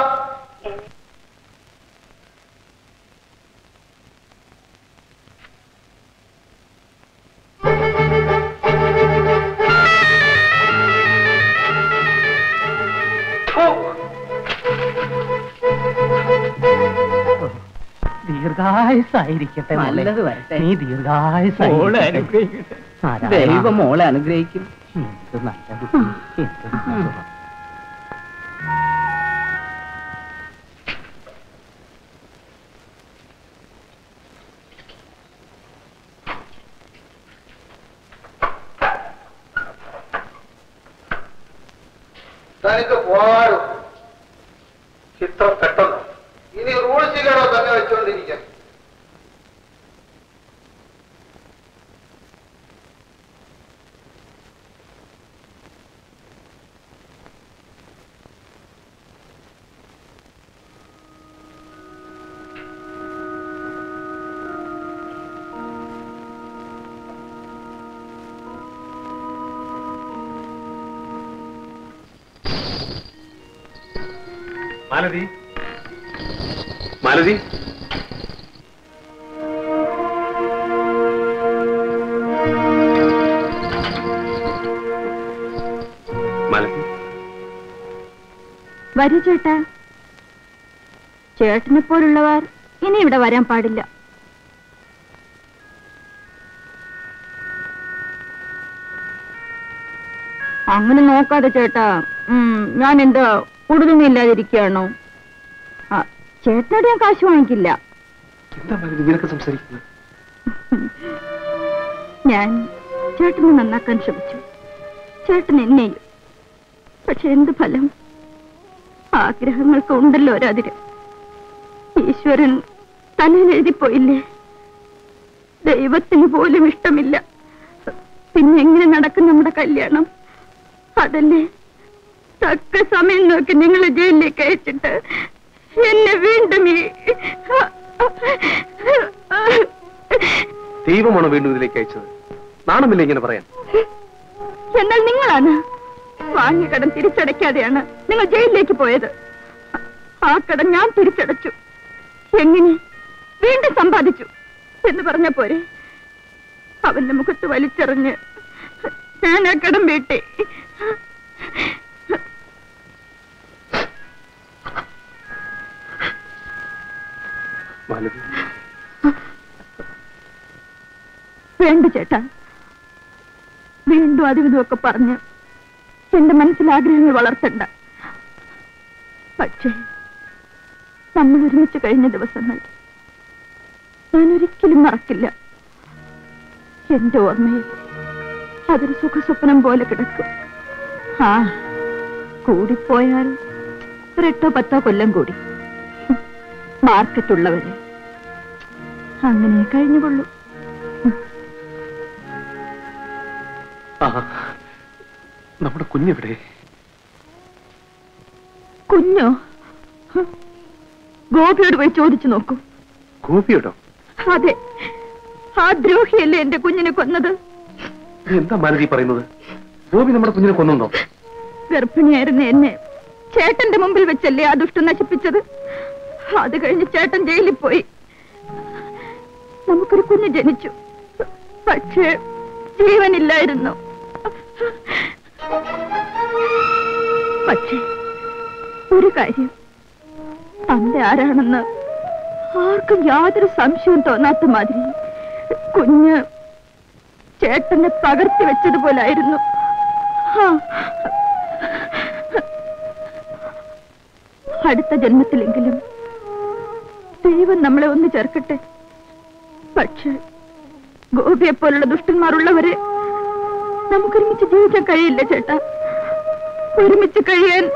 ദീർഘായുസായിരിക്കട്ടെ മോളെ. നല്ലത് വരട്ടെ. നീ ദീർഘായുസായിരിക്കട്ടെ. മോളെ അനുഗ്രഹിക്കട്ടെ. നാരായണ. ദൈവം മോളെ അനുഗ്രഹിക്കും എന്ത് നല്ല കുട്ടി. എന്ത് സുഖം. തനിക്ക് പോകാടും ഇത്ര പെട്ടെന്ന് ഇനി റൂൾസിലോ തന്നെ വെച്ചോണ്ടിരിക്കാം മാലതി മാലതി മാലതി വരൂ ചേട്ടാ ചേട്ടനെ പോലുള്ളവർ ഇനി ഇവിടെ വരാൻ പാടില്ല അങ്ങനെ നോക്കാതെ ചേട്ടാ ഉം, ഞാൻ എന്താ ഉടുതുമില്ലാതിരിക്കുകയാണോ ആ, ചേട്ടനോട് ഞാൻ കാശ് വാങ്ങിക്കില്ല എന്താ മാലതി ഇങ്ങനൊക്കെ സംസാരിക്കുന്നത് ഞാൻ ചേട്ടനെ നന്നാക്കാൻ ശ്രമിച്ചു ചേട്ടൻ എന്നെയും പക്ഷെ എന്ത് ഫലം ആഗ്രഹങ്ങൾക്ക് ഉണ്ടല്ലോ ഒരതിര് ഈശ്വരൻ തലയിൽ എഴുതിപ്പോയില്ലേ ദൈവത്തിന് പോലും ഇഷ്ടമില്ല പിന്നെ എങ്ങനെ നടക്കും നമ്മുടെ കല്യാണം അതല്ലേ തക്ക സമയം നോക്കി നിങ്ങൾ ജയിലിലേക്ക് അയച്ചിട്ട് എന്നെ വീണ്ടും ഈ ദൈവമാണോ വീണ്ടും ഇതിലേക്ക് അയച്ചത് നാണമില്ല ഇങ്ങനെ പറയാൻ എന്നാൽ നിങ്ങളാണ് വാങ്ങിയ കടം തിരിച്ചടയ്ക്കാതെയാണ് നിങ്ങൾ ജയിലിലേക്ക് പോയത് ആ കടം ഞാൻ തിരിച്ചടച്ചു എങ്ങനെ വീണ്ടും സമ്പാദിച്ചു എന്ന് പറഞ്ഞ പോരെ അവന്റെ മുഖത്ത് വലിച്ചെറിഞ്ഞ് ഞാൻ ആ കടം വീട്ടി മാലതി വേണ്ട ചേട്ടാ വീണ്ടും അതും ഇതുമൊക്കെ പറഞ്ഞ് എന്റെ മനസ്സിൽ ആഗ്രഹങ്ങൾ വളർത്തണ്ട പക്ഷേ നമ്മൾ ഒരുമിച്ച് കഴിഞ്ഞ ദിവസങ്ങൾ ഞാൻ ഒരിക്കലും മറക്കില്ല എന്റെ ഓർമ്മയിൽ അതൊരു സുഖസ്വപ്നം പോലെ കിടക്കും ആ കൂടിപ്പോയാൽ ഒരെട്ടോ പത്തോ കൊല്ലം കൂടി മാർക്കറ്റുള്ളവര് അങ്ങനെ കഴിഞ്ഞുകൊള്ളൂ ആ നമ്മുടെ കുഞ്ഞെവിടെ കുഞ്ഞോ ഹ്. ഗോപിയോട് പോയി ചോദിച്ചു നോക്കൂ ഗോപിയോടോ അതെ ആ ദ്രോഹിയല്ലേ എന്റെ കുഞ്ഞിനെ കൊന്നത് നീ എന്താ മാലതി പറയുന്നത് ഗോപി നമ്മുടെ കുഞ്ഞിനെ കൊന്നുണ്ടോ ഗർഭിണിയായിരുന്ന എന്നെ ചേട്ടന്റെ മുമ്പിൽ വെച്ചല്ലേ ആ ദുഷ്ടം നശിപ്പിച്ചത് അത് കഴിഞ്ഞ് ചേട്ടൻ ജയിലിൽ പോയി നമുക്കൊരു കുഞ്ഞ് ജനിച്ചു പക്ഷേ ജീവനില്ലായിരുന്നു പക്ഷേ ഒരു കാര്യം തന്റെ ആരാണെന്ന് ആർക്കും യാതൊരു സംശയവും തോന്നാത്ത മാതിരി കുഞ്ഞ് ചേട്ടനെ പകർത്തി വെച്ചതുപോലായിരുന്നു ആ. അടുത്ത ജന്മത്തിലെങ്കിലും ദൈവം നമ്മളെ ഒന്ന് ചേർക്കട്ടെ പക്ഷെ ഗോപിയെ പോലുള്ള ദുഷ്ടന്മാരുള്ളവരെ നമുക്കൊരുമിച്ച് ജീവിക്കാൻ കഴിയില്ല ചേട്ടാ ഒരുമിച്ച് കഴിയാൻ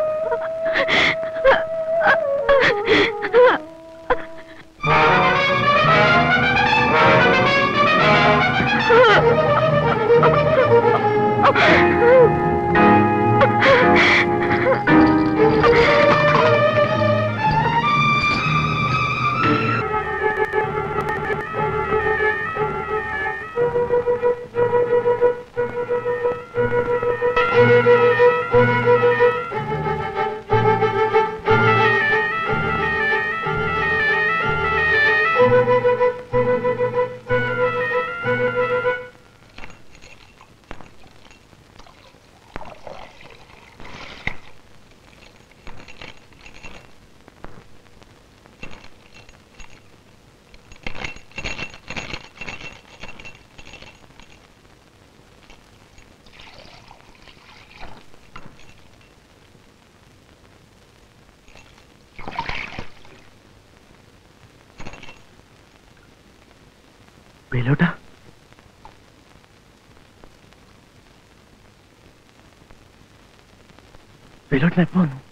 വേലോട്ടാ വേലോട്ടിന് എപ്പോ വന്നു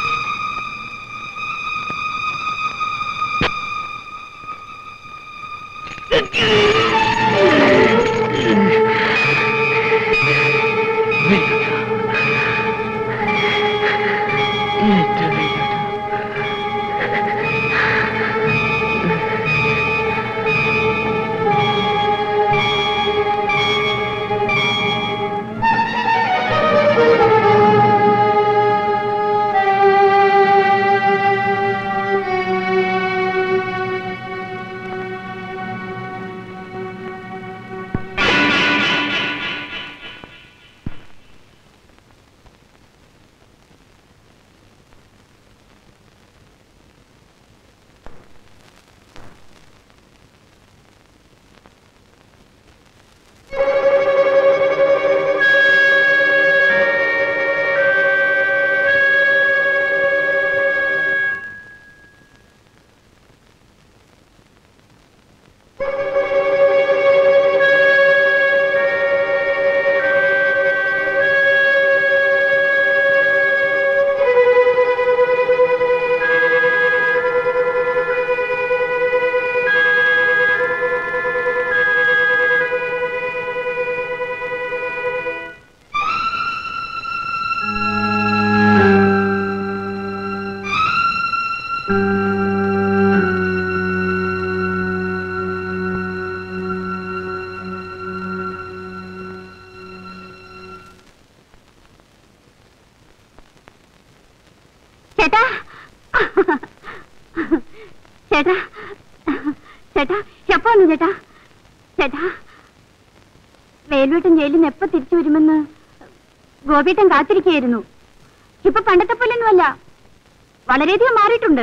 ചേട്ടാ ചേട്ടാ ചേട്ടാ എപ്പോ വന്നു ചേട്ടാ ചേട്ടാ വേലുവേട്ടൻ ജയിലിൽ നിന്ന് എപ്പോ തിരിച്ചു വരുമെന്ന് ഗോപിയേട്ടൻ കാത്തിരിക്കുകയായിരുന്നു ഇപ്പൊ പണ്ടത്തെ പോലെയൊന്നുമല്ല വളരെയധികം മാറിയിട്ടുണ്ട്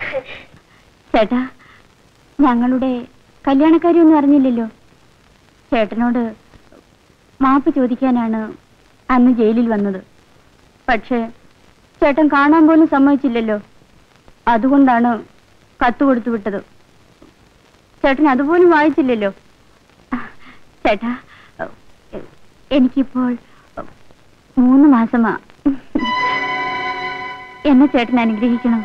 ചേട്ടാ ഞങ്ങളുടെ കല്യാണക്കാരിയൊന്നും അറിഞ്ഞില്ലല്ലോ ചേട്ടനോട് മാപ്പ് ചോദിക്കാനാണ് അന്ന് ജയിലിൽ വന്നത് പക്ഷേ ചേട്ടൻ കാണാൻ പോലും സമ്മതിച്ചില്ലല്ലോ അതുകൊണ്ടാണ് കത്ത് കൊടുത്തു വിട്ടത് ചേട്ടൻ അതുപോലും വായിച്ചില്ലല്ലോ ചേട്ടാ എനിക്കിപ്പോൾ മൂന്ന് മാസമാ എന്നെ ചേട്ടൻ അനുഗ്രഹിക്കണം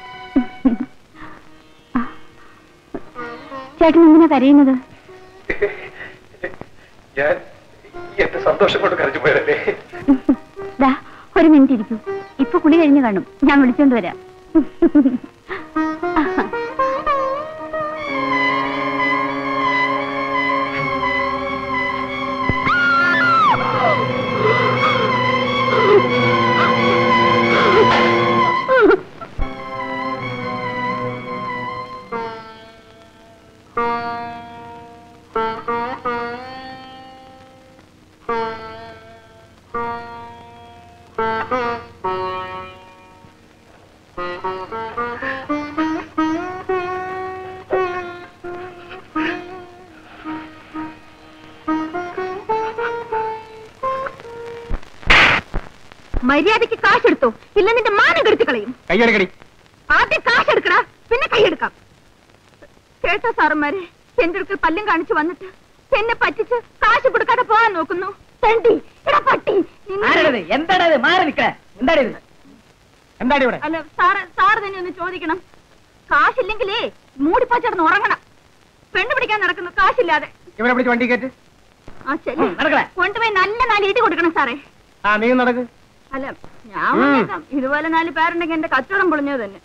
ചേട്ടൻ എന്തിനാ കരയുന്നത് ഞാൻ എന്റെ സന്തോഷം കൊണ്ട് കരഞ്ഞു പോയതല്ലേ ദാ ഒരു മിനിറ്റ് ഇരിക്കൂ ഇപ്പൊ കുളി കഴിഞ്ഞു കാണും ഞാൻ വിളിച്ചോണ്ട് വരാം മര്യാദയ്ക്ക് കാശെടുത്തോ ഇല്ല നിന്റെ മാനം കെടുത്തി കളയും കയ്യടക്കടി ആദ്യം കാശെടുക്കടാ പിന്നെ കൈയെടുക്കാം കേട്ടോ സാറന്മാരെ എന്റെ അടുക്കൽ പല്ലും കാണിച്ചു വന്നിട്ട് എന്നെ പറ്റിച്ച് കാശ് കൊടുക്കാതെ പോകാൻ നോക്കുന്നു തണ്ടി എടാ പട്ടി നിന്നെ- എന്താണത് മാറി നിക്ക എന്താടി ഇത് എന്താടി ഇവിടെ അല്ല സാറ് സാറ് തന്നെ ഒന്ന് ചോദിക്കണം കാശില്ലെങ്കിലേ മൂടിപ്പച്ചടന്ന് ഉറങ്ങണം പെണ്ണു പിടിക്കാൻ നടക്കുന്നു കാശില്ലാതെ ഇവരെ പിടിച്ച് വണ്ടി കയറ്റ് ആ ശരി നടക്കണേ. കൊണ്ടുപോയി നല്ല നാല് ഇടി കൊടുക്കണം സാറേ ആ നീ നടക്ക് അല്ല ഞാൻ വന്നേക്കാം. ഇതുപോലെ നാല് പേരുണ്ടെങ്കിൽ എന്റെ കച്ചവടം പൊളിഞ്ഞത് തന്നെ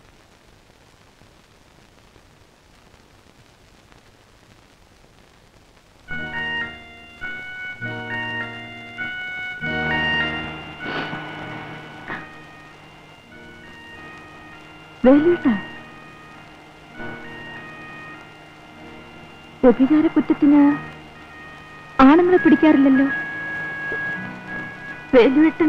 വ്യഭിചാര കുറ്റത്തിന് ആണുങ്ങളെ പിടിക്കാറില്ലല്ലോ വേലുവേട്ടൻ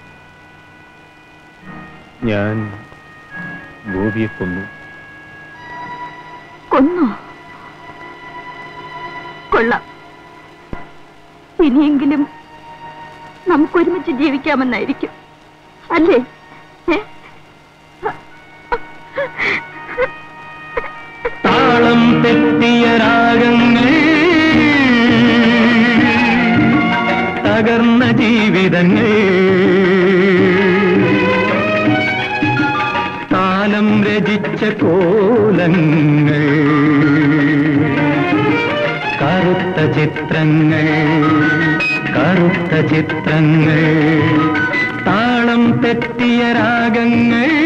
ഞാൻ ഗോപിയെ കൊന്നു കൊന്നോ കൊള്ളാം ഇനിയെങ്കിലും നമുക്കൊരുമിച്ച് ജീവിക്കാമെന്നായിരിക്കും അല്ലേ ഏ? താളം തെറ്റിയ രാഗങ്ങൾ തകർന്ന ജീവിതങ്ങൾ കാലം രചിച്ച കോലങ്ങൾ കറുത്ത ചിത്രങ്ങൾ കറുത്ത ചിത്രങ്ങൾ താളം തെറ്റിയ രാഗങ്ങൾ